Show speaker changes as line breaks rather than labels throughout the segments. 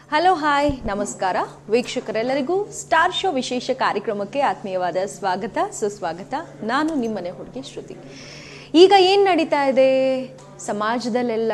Hello hi ನಮಸ್ಕಾರ ವೀಕ್ಷಕರೆಲ್ಲರಿಗೂ star show ವಿಶೇಷ ಕಾರ್ಯಕ್ರಮಕ್ಕೆ ಆತ್ಮೀಯವಾದ ಸ್ವಾಗತ ಸುಸ್ವಾಗತ ನಾನು ನಿಮ್ಮನೆ ಹುಡುಗಿ ಶ್ರುತಿ ಈಗ ಏನು ನಡೀತಾ ಇದೆ ಸಮಾಜದಲ್ಲೆಲ್ಲ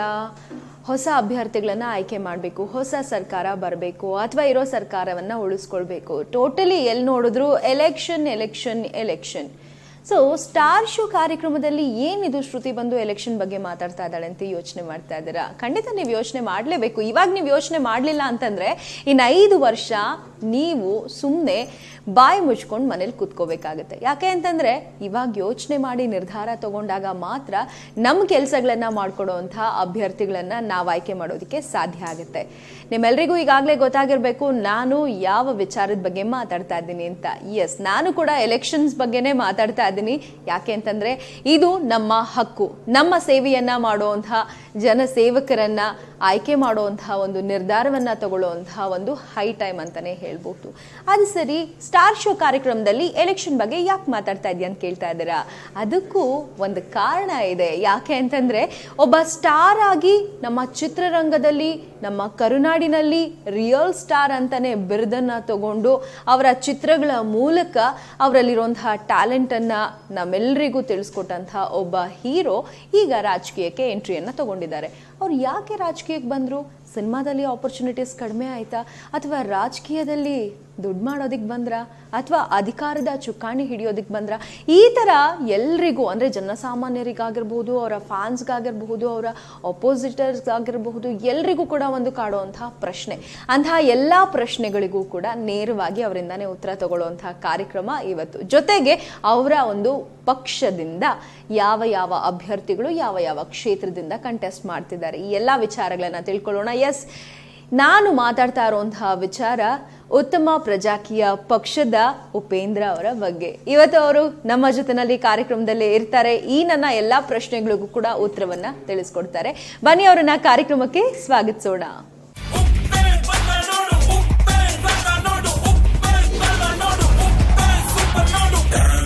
ಹೊಸ ಅಭ್ಯರ್ಥಿಗಳನ್ನ ಆಯ್ಕೆ ಮಾಡಬೇಕು ಹೊಸ ಸರ್ಕಾರ ಬರಬೇಕು ಅಥವಾ ಇರೋ ಸರ್ಕಾರವನ್ನ ಉಳಿಸ್ಕೊಳ್ಬೇಕು ಟೋಟಲಿ ಎಲ್ಲಿ ನೋಡಿದ್ರು election election election so star show ಕಾರ್ಯಕ್ರಮದಲ್ಲಿ ಏನಿದು ಶ್ರುತಿ ಬಂದು ಎಲೆಕ್ಷನ್ ಬಗ್ಗೆ ಮಾತಾಡ್ತಾ ಇದ್ದಾಳೆ ಅಂತ ಯೋಚನೆ ಮಾಡ್ತಾ ಇದ್ದೀರಾ ಖಂಡಿತ ನೀವು ಯೋಚನೆ ಮಾಡಲೇಬೇಕು ಇವಾಗ ನೀವು ಯೋಚನೆ ಮಾಡಲಿಲ್ಲ ಅಂತಂದ್ರೆ ಇನ್ನು ಐದು ವರ್ಷ ನೀವು ಸುಮ್ಮನೆ ಬಾಯಿ ಮುಚ್ಕೊಂಡು ಮನೇಲಿ ಕೂತ್ಕೋಬೇಕಾಗತ್ತೆ ಯಾಕೆ ಅಂತಂದ್ರೆ ಇವಾಗ ಯೋಚನೆ ಮಾಡಿ ನಿರ್ಧಾರ ತಗೊಂಡಾಗ ಮಾತ್ರ ನಮ್ಮ ಕೆಲಸಗಳನ್ನ ಮಾಡ್ಕೊಡೋವಂಥ ಅಭ್ಯರ್ಥಿಗಳನ್ನ ನಾವು ಆಯ್ಕೆ ಮಾಡೋದಕ್ಕೆ ಸಾಧ್ಯ ಆಗುತ್ತೆ ನಿಮ್ಮೆಲ್ರಿಗೂ ಈಗಾಗಲೇ ಗೊತ್ತಾಗಿರ್ಬೇಕು ನಾನು ಯಾವ ವಿಚಾರದ ಬಗ್ಗೆ ಮಾತಾಡ್ತಾ ಇದ್ದೀನಿ ಅಂತ ಎಸ್ ನಾನು ಕೂಡ ಎಲೆಕ್ಷನ್ಸ್ ಬಗ್ಗೆನೇ ಮಾತಾಡ್ತಾ ಇದ್ದೀನಿ ಯಾಕೆ ಅಂತಂದ್ರೆ ಇದು ನಮ್ಮ ಹಕ್ಕು ನಮ್ಮ ಸೇವೆಯನ್ನ ಮಾಡುವಂತಹ ಜನಸೇವಕರನ್ನ ಆಯ್ಕೆ ಮಾಡುವಂತಹ ಒಂದು ನಿರ್ಧಾರವನ್ನ ತಗೊಳ್ಳುವಂತಹ ಒಂದು ಹೈ ಟೈಮ್ ಅಂತಾನೆ ಹೇಳ್ಬೋದು ಅದು ಸರಿ ಸ್ಟಾರ್ ಶೋ ಕಾರ್ಯಕ್ರಮದಲ್ಲಿ ಎಲೆಕ್ಷನ್ ಬಗ್ಗೆ ಯಾಕೆ ಮಾತಾಡ್ತಾ ಇದೆಯಾ ಅಂತ ಕೇಳ್ತಾ ಇದ್ದೀರಾ ಅದಕ್ಕೂ ಒಂದು ಕಾರಣ ಇದೆ ಯಾಕೆ ಅಂತಂದ್ರೆ ಒಬ್ಬ ಸ್ಟಾರ್ ಆಗಿ ನಮ್ಮ ಚಿತ್ರರಂಗದಲ್ಲಿ ನಮ್ಮ ಕರುನಾಡಿನಲ್ಲಿ ರಿಯಲ್ ಸ್ಟಾರ್ ಅಂತಾನೆ ಬಿರುದನ್ನ ತಗೊಂಡು ಅವರ ಚಿತ್ರಗಳ ಮೂಲಕ ಅವರಲ್ಲಿರುವಂತಹ ಟ್ಯಾಲೆಂಟ್ ಅನ್ನ ನಮ್ಮೆಲ್ಲರಿಗೂ ತಿಳಿಸ್ಕೊಟ್ಟಂತಹ ಒಬ್ಬ ಹೀರೋ ಈಗ ರಾಜಕೀಯಕ್ಕೆ ಎಂಟ್ರಿಯನ್ನ ತಗೊಂಡಿದ್ದಾರೆ ಅವ್ರು ಯಾಕೆ ರಾಜಕೀಯಕ್ಕೆ ಬಂದ್ರು ಸಿನಿಮಾದಲ್ಲಿ ಆಪರ್ಚುನಿಟೀಸ್ ಕಡಿಮೆ ಆಯ್ತಾ ಅಥವಾ ರಾಜಕೀಯದಲ್ಲಿ ದುಡ್ಡು ಮಾಡೋದಕ್ಕೆ ಬಂದ್ರ ಅಥವಾ ಅಧಿಕಾರದ ಚುಕ್ಕಾಣಿ ಹಿಡಿಯೋದಕ್ಕೆ ಬಂದ್ರ ಈ ಥರ ಎಲ್ರಿಗೂ ಅಂದರೆ ಜನಸಾಮಾನ್ಯರಿಗಾಗಿರ್ಬೋದು ಅವರ ಫ್ಯಾನ್ಸ್ಗಾಗಿರ್ಬಹುದು ಅವರ ಅಪೋಸಿಟರ್ಸ್ಗಾಗಿರಬಹುದು ಎಲ್ರಿಗೂ ಕೂಡ ಒಂದು ಕಾಡುವಂತಹ ಪ್ರಶ್ನೆ ಅಂತಹ ಎಲ್ಲ ಪ್ರಶ್ನೆಗಳಿಗೂ ಕೂಡ ನೇರವಾಗಿ ಅವರಿಂದಾನೇ ಉತ್ತರ ತಗೊಳ್ಳುವಂತಹ ಕಾರ್ಯಕ್ರಮ ಇವತ್ತು ಜೊತೆಗೆ ಅವರ ಒಂದು ಪಕ್ಷದಿಂದ ಯಾವ ಯಾವ ಅಭ್ಯರ್ಥಿಗಳು ಯಾವ ಯಾವ ಕ್ಷೇತ್ರದಿಂದ ಕಂಟೆಸ್ಟ್ ಮಾಡ್ತಿದ್ದಾರೆ ಈ ಎಲ್ಲ ವಿಚಾರಗಳನ್ನ ತಿಳ್ಕೊಳ್ಳೋಣ ಎಸ್ ನಾನು ಮಾತಾಡ್ತಾ ಇರುವಂತಹ ವಿಚಾರ ಉತ್ತಮ ಪ್ರಜಾಕೀಯ ಪಕ್ಷದ ಉಪೇಂದ್ರ ಅವರ ಬಗ್ಗೆ ಇವತ್ತು ಅವರು ನಮ್ಮ ಜೊತೆನಲ್ಲಿ ಕಾರ್ಯಕ್ರಮದಲ್ಲಿ ಇರ್ತಾರೆ ಈ ನನ್ನ ಎಲ್ಲಾ ಪ್ರಶ್ನೆಗಳಿಗೂ ಕೂಡ ಉತ್ತರವನ್ನ ತಿಳಿಸ್ಕೊಡ್ತಾರೆ ಬನ್ನಿ ಅವರನ್ನ ಕಾರ್ಯಕ್ರಮಕ್ಕೆ ಸ್ವಾಗತಿಸೋಣ
ಉಪ್ಪೆ ಬಲ್ಲ ನೋಡು ಉಪ್ಪೆ ಬಲ್ಲ ನೋಡು ಉಪ್ಪೆ ಬಲ್ಲ ನೋಡು ಉಪ್ಪೆ ಸೂಪರ್ ನೋಡು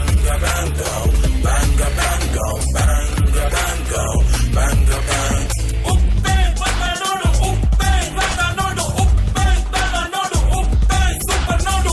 ಉಪ್ಪೆ ಬಲ್ಲ ನೋಡು ಉಪ್ಪೆ ಬಲ್ಲ ನೋಡು ಉಪ್ಪೆ ಬಲ್ಲ ನೋಡು ಉಪ್ಪೆ ಸೂಪರ್ ನೋಡು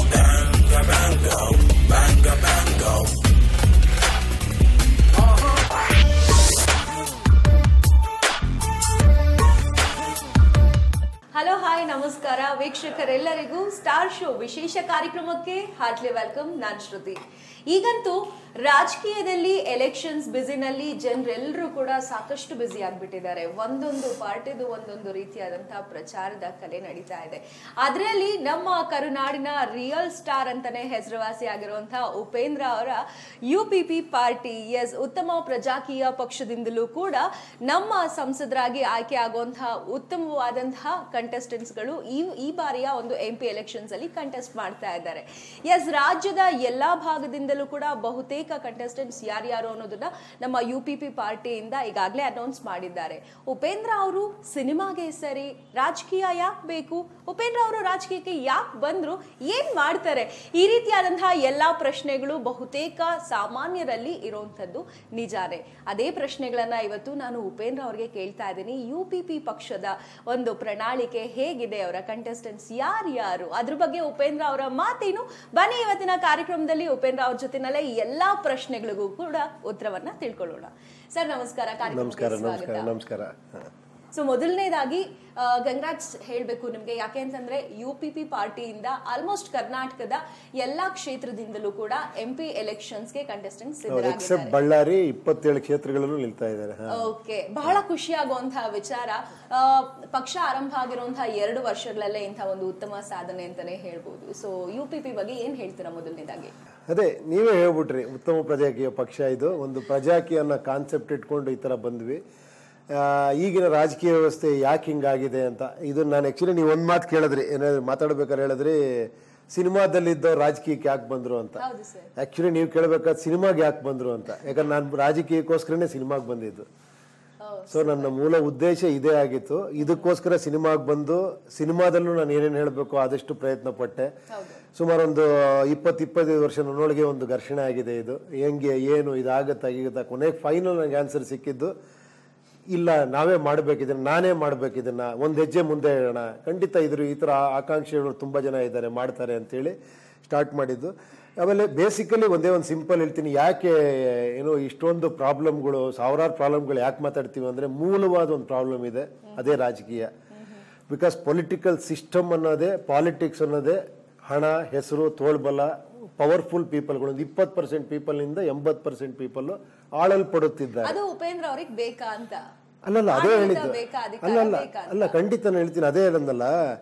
ಹಲೋ ಹಾಯ್ ನಮಸ್ಕಾರ ವೀಕ್ಷಕರೆಲ್ಲರಿಗೂ ಸ್ಟಾರ್ ಶೋ ವಿಶೇಷ ಕಾರ್ಯಕ್ರಮಕ್ಕೆ ಹಾರ್ಟ್ಲಿ ವೆಲ್ಕಮ್ ನಾನ್ ಶ್ರುತಿ ಈಗಂತೂ ರಾಜಕೀಯದಲ್ಲಿ ಎಲೆಕ್ಷನ್ಸ್ ಬ್ಯುಸಿನಲ್ಲಿ ಜನರೆಲ್ಲರೂ ಕೂಡ ಸಾಕಷ್ಟು ಬ್ಯುಸಿ ಆಗಿಬಿಟ್ಟಿದ್ದಾರೆ ಒಂದೊಂದು ಪಾರ್ಟಿದು ಒಂದೊಂದು ರೀತಿಯಾದಂತಹ ಪ್ರಚಾರದ ಕಲೆ ನಡೀತಾ ಇದೆ ಅದರಲ್ಲಿ ನಮ್ಮ ಕರುನಾಡಿನ ರಿಯಲ್ ಸ್ಟಾರ್ ಅಂತಾನೆ ಹೆಸರುವಾಸಿ ಆಗಿರುವಂತಹ ಉಪೇಂದ್ರ ಅವರ U P P party yes ಉತ್ತಮ ಪ್ರಜಾಕೀಯ ಪಕ್ಷದಿಂದಲೂ ಕೂಡ ನಮ್ಮ ಸಂಸದರಾಗಿ ಆಯ್ಕೆ ಆಗುವಂತಹ ಉತ್ತಮವಾದಂತಹ ಕಂಟೆಸ್ಟೆಂಟ್ಸ್ಗಳು ಈ ಈ ಬಾರಿಯ ಒಂದು ಎಂ ಪಿ ಎಲೆಕ್ಷನ್ಸ್ ಅಲ್ಲಿ ಕಂಟೆಸ್ಟ್ ಮಾಡ್ತಾ ಇದ್ದಾರೆ ಎಸ್ ರಾಜ್ಯದ ಎಲ್ಲಾ ಭಾಗದಿಂದಲೂ ಕೂಡ ಬಹುತೇಕ ಕಂಟೆಸ್ಟೆಂಟ್ಸ್ ಯಾರ್ಯಾರು ಅನ್ನೋದನ್ನ ನಮ್ಮ ಯು ಪಿ ಪಿ ಪಾರ್ಟಿಯಿಂದ ಈಗಾಗಲೇ ಅನೌನ್ಸ್ ಮಾಡಿದ್ದಾರೆ ಉಪೇಂದ್ರ ಅವರು ಸಿನಿಮಾಗೆ ಸರಿ ರಾಜಕೀಯ ಯಾಕೆ ಬೇಕು ಉಪೇಂದ್ರ ಅವರು ರಾಜಕೀಯಕ್ಕೆ ಯಾಕೆ ಬಂದ್ರು ಏನ್ ಮಾಡ್ತಾರೆ ಈ ರೀತಿಯಾದಂತಹ ಎಲ್ಲಾ ಪ್ರಶ್ನೆಗಳು ಬಹುತೇಕ ಸಾಮಾನ್ಯರಲ್ಲಿ ಇರುವಂತದ್ದು ನಿಜಾನೇ ಅದೇ ಪ್ರಶ್ನೆಗಳನ್ನ ಇವತ್ತು ನಾನು ಉಪೇಂದ್ರ ಅವರಿಗೆ ಕೇಳ್ತಾ ಇದ್ದೀನಿ ಯು ಪಿ ಪಿ ಪಕ್ಷದ ಒಂದು ಪ್ರಣಾಳಿಕೆ ಹೇಗಿದೆ ಅವರ ಕಂಟೆಸ್ಟೆಂಟ್ಸ್ ಯಾರ್ಯಾರು ಅದ್ರ ಬಗ್ಗೆ ಉಪೇಂದ್ರ ಅವರ ಮಾತೇನು ಬನ್ನಿ ಇವತ್ತಿನ ಕಾರ್ಯಕ್ರಮದಲ್ಲಿ ಉಪೇಂದ್ರ ಅವ್ರ ಜೊತೆನಲ್ಲೇ ಈ ಎಲ್ಲಾ ಪ್ರಶ್ನೆಗಳಿಗೂ ಕೂಡ ಉತ್ತರವನ್ನ ತಿಳ್ಕೊಳ್ಳೋಣ ಸರ್ ನಮಸ್ಕಾರ
ನಮಸ್ಕಾರ
ಕಾರ್ಯಕ್ರಮಕ್ಕೆ
ನಮಸ್ಕಾರ
ಸ್ವಾಗತ
ನಮಸ್ಕಾರ ಹ.
ಸೊ ಮೊದಲನೇದಾಗಿ ಗಂಗರಾಜ್ ಹೇಳಬೇಕು ನಿಮಗೆ ಯಾಕೆ ಅಂತಂದ್ರೆ ಯು ಪಿ ಪಿ ಪಾರ್ಟಿಯಿಂದ ಆಲ್ಮೋಸ್ಟ್ ಕರ್ನಾಟಕದ ಎಲ್ಲಾ ಕ್ಷೇತ್ರದಿಂದಲೂ ಕೂಡ ಎಂ ಪಿ ಎಲೆಕ್ಷನ್ಸ್ಗೆ ಕಂಟೆಸ್ಟೆಂಟ್ಸ್
ಅವ್ರು ಎಕ್ಸೆಪ್ಟ್ ಬಳ್ಳಾರಿ ಇಪ್ಪತ್ತೇಳು ಕ್ಷೇತ್ರಗಳಲ್ಲೂ ನಿಲ್ತಾ ಇದ್ದಾರೆ ಹ.
ಓಕೆ ಬಹಳ ಖುಷಿಯಾಗುವಂತಹ ವಿಚಾರ ಆ, ಪಕ್ಷ ಆರಂಭ ಆಗಿರುವಂತಹ ಎರಡು ವರ್ಷಗಳಲ್ಲೇ ಇಂತಹ ಒಂದು ಉತ್ತಮ ಸಾಧನೆ ಅಂತಾನೆ ಹೇಳ್ಬೋದು ಸೊ ಯು ಪಿ ಪಿ ಬಗ್ಗೆ ಏನ್ ಹೇಳ್ತೀರಾ ಮೊದಲನೇದಾಗಿ
ಅದೇ ನೀವೇ ಹೇಳ್ಬಿಟ್ರಿ ಉತ್ತಮ ಪ್ರಜಾಕೀಯ ಪಕ್ಷ ಇದು ಒಂದು ಪ್ರಜಾಕೀಯ ಅನ್ನೋ ಕಾನ್ಸೆಪ್ಟ್ ಇಟ್ಕೊಂಡು ಈ ಥರ ಬಂದ್ವಿ ಆ, ಈಗಿನ ರಾಜಕೀಯ ವ್ಯವಸ್ಥೆ ಯಾಕೆ ಹಿಂಗಾಗಿದೆ ಅಂತ ಇದು ನಾನು ಆ್ಯಕ್ಚುಲಿ ನೀವು ಒಂದು ಮಾತು ಕೇಳಿದ್ರಿ ಏನಾದ್ರು ಮಾತಾಡ್ಬೇಕಾದ್ರೆ ಹೇಳಿದ್ರಿ ಸಿನಿಮಾದಲ್ಲಿದ್ದ ರಾಜಕೀಯಕ್ಕೆ ಯಾಕೆ ಬಂದರು ಅಂತ
ಹೌದು ಸರ್
ಆ್ಯಕ್ಚುಲಿ ನೀವು ಕೇಳಬೇಕಾದ್ರೆ ಸಿನಿಮಾಗೆ ಯಾಕೆ ಬಂದರು ಅಂತ ಯಾಕಂದ್ರೆ ನಾನು ರಾಜಕೀಯಕ್ಕೋಸ್ಕರನೇ ಸಿನಿಮಾಗೆ ಬಂದಿದ್ದು ಸೊ ನನ್ನ ಮೂಲ ಉದ್ದೇಶ ಇದೇ ಆಗಿತ್ತು ಇದಕ್ಕೋಸ್ಕರ ಸಿನಿಮಾಗೆ ಬಂದು ಸಿನಿಮಾದಲ್ಲೂ ನಾನು ಏನೇನು ಹೇಳಬೇಕು ಆದಷ್ಟು ಪ್ರಯತ್ನ ಪಟ್ಟೆ ಸುಮಾರು ಒಂದು ಇಪ್ಪತ್ತು ಇಪ್ಪತ್ತೈದು ವರ್ಷ ನನ್ನೊಳಗೆ ಒಂದು ಘರ್ಷಣೆ ಆಗಿದೆ ಇದು ಹೆಂಗೆ ಏನು ಇದಾಗತ್ತಾ ಈಗತ್ತಾ ಕೊನೆಗೆ ಫೈನಲ್ ನನಗೆ ಆನ್ಸರ್ ಸಿಕ್ಕಿದ್ದು ಇಲ್ಲ ನಾವೇ ಮಾಡ್ಬೇಕಿದನ್ನ ನಾನೇ ಮಾಡ್ಬೇಕಿದನ್ನ ಒಂದು ಹೆಜ್ಜೆ ಮುಂದೆ ಹೇಳೋಣ ಖಂಡಿತ ಇದ್ರು ಈ ಥರ ಆಕಾಂಕ್ಷಿಗಳು ತುಂಬ ಜನ ಇದ್ದಾರೆ ಮಾಡ್ತಾರೆ ಅಂತೇಳಿ ಸ್ಟಾರ್ಟ್ ಮಾಡಿದ್ದು ಆಮೇಲೆ ಬೇಸಿಕಲಿ ಒಂದೇ ಒಂದು ಸಿಂಪಲ್ ಹೇಳ್ತೀನಿ ಯಾಕೆ ಏನು ಇಷ್ಟೊಂದು ಪ್ರಾಬ್ಲಮ್ಗಳು ಸಾವಿರಾರು ಪ್ರಾಬ್ಲಮ್ಗಳು ಯಾಕೆ ಮಾತಾಡ್ತೀವಿ ಅಂದರೆ ಮೂಲವಾದ ಒಂದು ಪ್ರಾಬ್ಲಮ್ ಇದೆ ಅದೇ ರಾಜಕೀಯ ಬಿಕಾಸ್ ಪೊಲಿಟಿಕಲ್ ಸಿಸ್ಟಮ್ ಅನ್ನೋದೇ ಪಾಲಿಟಿಕ್ಸ್ ಅನ್ನೋದೇ ಹಣ ಹೆಸರು ತೋಳ್ಬಲ ಪವರ್ಫುಲ್ ಪೀಪಲ್ಗಳು ಒಂದು ಇಪ್ಪತ್ತು ಪರ್ಸೆಂಟ್ ಪೀಪಲ್ನಿಂದ ಎಂಬತ್ತು ಪರ್ಸೆಂಟ್ ಪೀಪಲ್ ಆಳಲ್ಪಡುತ್ತಿದ್ದಾರೆ
ಅದು ಉಪೇಂದ್ರ ಅವ್ರಿಗೆ ಬೇಕಾ ಅಂತ
ಅಲ್ಲಲ್ಲ ಅದೇ
ಆಡಳಿತ
ಹೇಳಿದ್ದು
ಬೇಕಾ, ಅಧಿಕಾರ
ಅಲ್ಲ ಅಲ್ಲ
ಬೇಕಾ ಅಂತ?
ಅಲ್ಲ ಖಂಡಿತ ನಾನು ಹೇಳ್ತೀನಿ ಅದೇ ಹೇಳಂದಲ್ಲ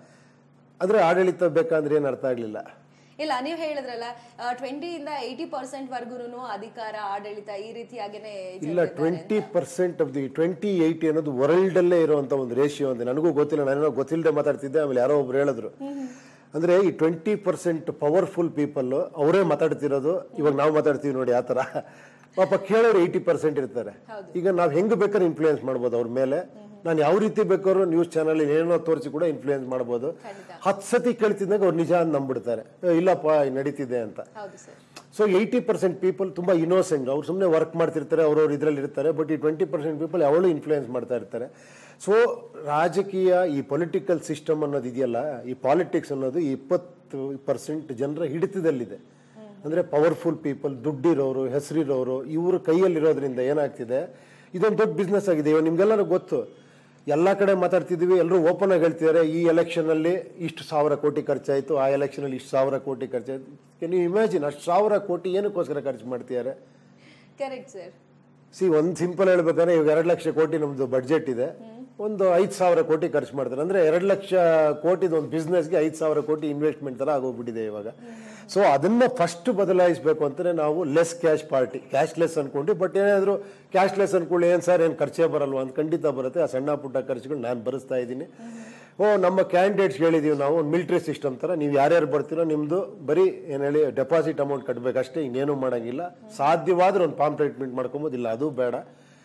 ಅಂದ್ರೆ ಆಡಳಿತ ಬೇಕಂದ್ರೆ ಏನು ಅರ್ಥ ಆಗ್ಲಿಲ್ಲ
ಇಲ್ಲ ನೀವು ಹೇಳಿದ್ರಲ್ಲ ಟ್ವೆಂಟಿ ಇಂದ ಏಯ್ಟಿ ಪರ್ಸೆಂಟ್ ವರ್ಗುನು ಅಧಿಕಾರ ಆಡಳಿತ ಈ ರೀತಿಯಾಗೇನೆ
ಇಲ್ಲ twenty percent of the twenty eighty ಅನ್ನೋದು ವರ್ಲ್ಡ್ ಅಲ್ಲೇ ಇರುವಂತ ಒಂದು ರೇಷಿಯೋ ಅಂತ ನನಗೂ ಗೊತ್ತಿಲ್ಲ ನಾನೇನೋ ಗೊತ್ತಿಲ್ಲದೆ ಮಾತಾಡ್ತಿದ್ದೆ ಆಮೇಲೆ ಯಾರೋ ಒಬ್ರು ಹೇಳಿದ್ರು ಅಂದ್ರೆ ಈ ಟ್ವೆಂಟಿ ಪರ್ಸೆಂಟ್ ಪವರ್ಫುಲ್ ಪೀಪಲ್ ಅವರೇ ಮಾತಾಡ್ತಿರೋದು ಇವಾಗ ನಾವು ಮಾತಾಡ್ತೀವಿ ನೋಡಿ ಆ ಥರ ಪಾಪ ಕೇಳೋರು ಏಯ್ಟಿ ಪರ್ಸೆಂಟ್ ಇರ್ತಾರೆ ಈಗ ನಾವು ಹೆಂಗ್ ಬೇಕಾದ್ರೆ ಇನ್ಫ್ಲೂಯೆನ್ಸ್ ಮಾಡ್ಬೋದು ಅವ್ರ ಮೇಲೆ ನಾನು ಯಾವ ರೀತಿ ಬೇಕಾದ್ರೂ ನ್ಯೂಸ್ ಚಾನಲ್ ಏನೋ ತೋರಿಸಿ ಕೂಡ ಇನ್ಫ್ಲೂಯೆನ್ಸ್ ಮಾಡ್ಬೋದು ಹತ್ತು ಸತಿ ಕೇಳ್ತಿದ್ದಾಗ ಅವ್ರು ನಿಜ ಅಂತ ನಂಬಿಡ್ತಾರೆ ಏ, ಇಲ್ಲಪ್ಪ ಇದು ನಡೀತಿದೆ ಅಂತ
ಹೌದು sir
so eighty percent people ತುಂಬ ಇನೋಸೆಂಟ್ ಅವ್ರು ಸುಮ್ಮನೆ ವರ್ಕ್ ಮಾಡ್ತಿರ್ತಾರೆ ಅವ್ರವ್ರು ಇದರಲ್ಲಿ ಇರ್ತಾರೆ ಬಟ್ ಈ ಟ್ವೆಂಟಿ ಪರ್ಸೆಂಟ್ ಪೀಪಲ್ ಯಾವಳು ಇನ್ಫ್ಲೂಯೆನ್ಸ್ ಮಾಡ್ತಾ ಇರ್ತಾರೆ ಸೊ ರಾಜಕೀಯ ಈ ಪೊಲಿಟಿಕಲ್ ಸಿಸ್ಟಮ್ ಅನ್ನೋದು ಇದೆಯಲ್ಲ ಈ ಪಾಲಿಟಿಕ್ಸ್ ಅನ್ನೋದು ಈ ಇಪ್ಪತ್ತು ಪರ್ಸೆಂಟ್ ಜನರ ಹಿಡಿತದಲ್ಲಿದೆ ಅಂದರೆ ಪವರ್ಫುಲ್ ಪೀಪಲ್ ದುಡ್ಡಿರೋರು ಹೆಸರಿರೋರು ಇವ್ರ ಕೈಯಲ್ಲಿರೋದ್ರಿಂದ ಏನಾಗ್ತಿದೆ ಇದೊಂದು ದೊಡ್ಡ ಬಿಸ್ನೆಸ್ ಆಗಿದೆ ಇವಾಗ ನಿಮ್ಗೆಲ್ಲರೂ ಗೊತ್ತು ಎಲ್ಲ ಕಡೆ ಮಾತಾಡ್ತಿದ್ದೀವಿ ಎಲ್ಲರೂ ಓಪನ್ ಆಗಿ ಹೇಳ್ತಿದ್ದಾರೆ ಈ ಎಲೆಕ್ಷನಲ್ಲಿ ಇಷ್ಟು ಸಾವಿರ ಕೋಟಿ ಖರ್ಚಾಯಿತು ಆ ಎಲೆಕ್ಷನಲ್ಲಿ ಇಷ್ಟು ಸಾವಿರ ಕೋಟಿ ಖರ್ಚಾಯಿತು ನೀವು ಇಮ್ಯಾಜಿನ್ ಅಷ್ಟು ಸಾವಿರ ಕೋಟಿ ಏನಕ್ಕೋಸ್ಕರ ಖರ್ಚು ಮಾಡ್ತಿದ್ದಾರೆ
ಕರೆಕ್ಟ್ ಸರ್
ಸಿ ಒಂದು ಸಿಂಪಲ್ ಹೇಳ್ಬೇಕಂದ್ರೆ ಇವಾಗ ಎರಡು ಲಕ್ಷ ಕೋಟಿ ನಮ್ದು ಬಡ್ಜೆಟ್ ಇದೆ ಒಂದು ಐದು ಸಾವಿರ ಕೋಟಿ ಖರ್ಚು ಮಾಡ್ತಾರೆ ಅಂದ್ರೆ ಎರಡು ಲಕ್ಷ ಕೋಟಿದು ಒಂದು ಬಿಸ್ನೆಸ್ಗೆ ಐದು ಸಾವಿರ ಕೋಟಿ ಇನ್ವೆಸ್ಟ್ಮೆಂಟ್ ತರ ಆಗೋಗ್ಬಿಟ್ಟಿದೆ ಇವಾಗ ಸೊ ಅದನ್ನ ಫಸ್ಟ್ ಬದಲಾಯಿಸಬೇಕು ಅಂತಾನೆ ನಾವು ಲೆಸ್ ಕ್ಯಾಶ್ ಪಾರ್ಟಿ ಕ್ಯಾಶ್ಲೆಸ್ ಅನ್ಕೊಂಡ್ವಿ ಬಟ್ ಏನಾದ್ರು ಕ್ಯಾಶ್ಲೆಸ್ ಅನ್ಕೊಳ್ಳಿ ಏನು ಸರ್ ಏನು ಖರ್ಚೇ ಬರಲ್ವಾ ಅಂತ ಖಂಡಿತ ಬರುತ್ತೆ ಆ ಸಣ್ಣ ಪುಟ್ಟ ಖರ್ಚುಗಳು ನಾನು ಭರಿಸ್ತಾ ಇದ್ದೀನಿ ಓ ನಮ್ಮ ಕ್ಯಾಂಡಿಡೇಟ್ಸ್ ಹೇಳಿದೀವಿ ನಾವು ಒಂದು ಮಿಲಿಟರಿ ಸಿಸ್ಟಮ್ ಥರ ನೀವು ಯಾರ್ಯಾರು ಬರ್ತೀರೋ ನಿಮ್ಮದು ಬರೀ ಏನು ಹೇಳಿ ಡೆಪಾಸಿಟ್ ಅಮೌಂಟ್ ಕಟ್ಟಬೇಕಷ್ಟೇ ಇನ್ನೇನು ಮಾಡೋಂಗಿಲ್ಲ ಸಾಧ್ಯವಾದ್ರೆ ಒಂದು ಪಾಮ್ ಟ್ರೀಟ್ಮೆಂಟ್ ಮಾಡ್ಕೊಬೋದು ಇಲ್ಲ ಅದು ಬೇಡ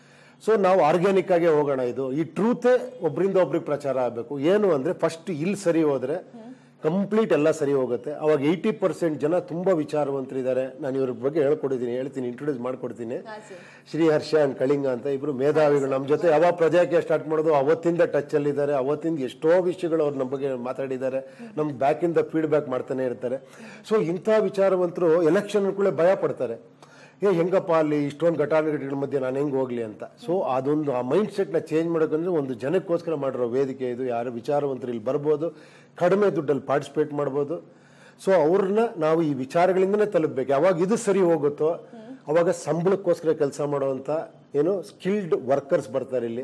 ಸೊ ನಾವು ಆರ್ಗ್ಯಾನಿಕ್ ಆಗೇ ಹೋಗೋಣ ಇದು ಈ ಟ್ರೂತೇ ಒಬ್ರಿಂದ ಒಬ್ರಿಗೆ ಪ್ರಚಾರ ಆಗಬೇಕು ಏನು ಅಂದರೆ ಫಸ್ಟ್ ಇಲ್ಲಿ ಸರಿ ಹೋದರೆ ಕಂಪ್ಲೀಟ್ ಎಲ್ಲ ಸರಿ ಹೋಗುತ್ತೆ ಅವಾಗ ಏಯ್ಟಿ ಪರ್ಸೆಂಟ್ ಜನ ತುಂಬ ವಿಚಾರವಂತರಿದ್ದಾರೆ ನಾನು ಇವ್ರ ಬಗ್ಗೆ ಹೇಳ್ಕೊಡಿದ್ದೀನಿ ಹೇಳ್ತೀನಿ ಇಂಟ್ರೊಡ್ಯೂಸ್ ಮಾಡ್ಕೊಡ್ತೀನಿ ಶ್ರೀ ಹರ್ಷ ಅಂಡ್ ಕಳಿಂಗ ಅಂತ ಇಬ್ರು ಮೇಧಾವಿಗಳು ನಮ್ಮ ಜೊತೆ ಯಾವಾಗ ಪ್ರಜಾಕೀಯ ಸ್ಟಾರ್ಟ್ ಮಾಡೋದು ಅವತ್ತಿಂದ ಟಚ್ ಅಲ್ಲಿದ್ದಾರೆ ಅವತ್ತಿಂದ ಎಷ್ಟೋ ವಿಷಯಗಳು ಅವ್ರು ನಮ್ಮ ಬಗ್ಗೆ ಮಾತಾಡಿದ್ದಾರೆ ನಮ್ಗೆ ಬ್ಯಾಕಿಂದ ಫೀಡ್ಬ್ಯಾಕ್ ಮಾಡ್ತಾನೆ ಇರ್ತಾರೆ ಸೊ ಇಂಥ ವಿಚಾರವಂತರು ಎಲೆಕ್ಷನ್ ಕೂಡ ಭಯ ಪಡ್ತಾರೆ ಏ ಹೆಂಗಪ್ಪ ಅಲ್ಲಿ ಇಷ್ಟೊಂದು ಘಟಾನುಘಟಿಗಳ ಮಧ್ಯೆ ನಾನು ಹೆಂಗೆ ಹೋಗ್ಲಿ ಅಂತ ಸೊ ಅದೊಂದು ಆ ಮೈಂಡ್ ಸೆಟ್ನ ಚೇಂಜ್ ಮಾಡೋಕಂದ್ರೆ ಒಂದು ಜನಕ್ಕೋಸ್ಕರ ಮಾಡಿರೋ ವೇದಿಕೆ ಇದು ಯಾರು ವಿಚಾರವಂತರು ಇಲ್ಲಿ ಬರ್ಬೋದು ಕಡಿಮೆ ದುಡ್ಡಲ್ಲಿ ಪಾರ್ಟಿಸಿಪೇಟ್ ಮಾಡ್ಬೋದು ಸೊ ಅವ್ರನ್ನ ನಾವು ಈ ವಿಚಾರಗಳಿಂದನೇ ತಲುಪಬೇಕು ಯಾವಾಗ ಇದು ಸರಿ ಹೋಗುತ್ತೋ ಅವಾಗ ಸಂಬಳಕ್ಕೋಸ್ಕರ ಕೆಲಸ ಮಾಡುವಂಥ ಏನು ಸ್ಕಿಲ್ಡ್ ವರ್ಕರ್ಸ್ ಬರ್ತಾರೆ ಇಲ್ಲಿ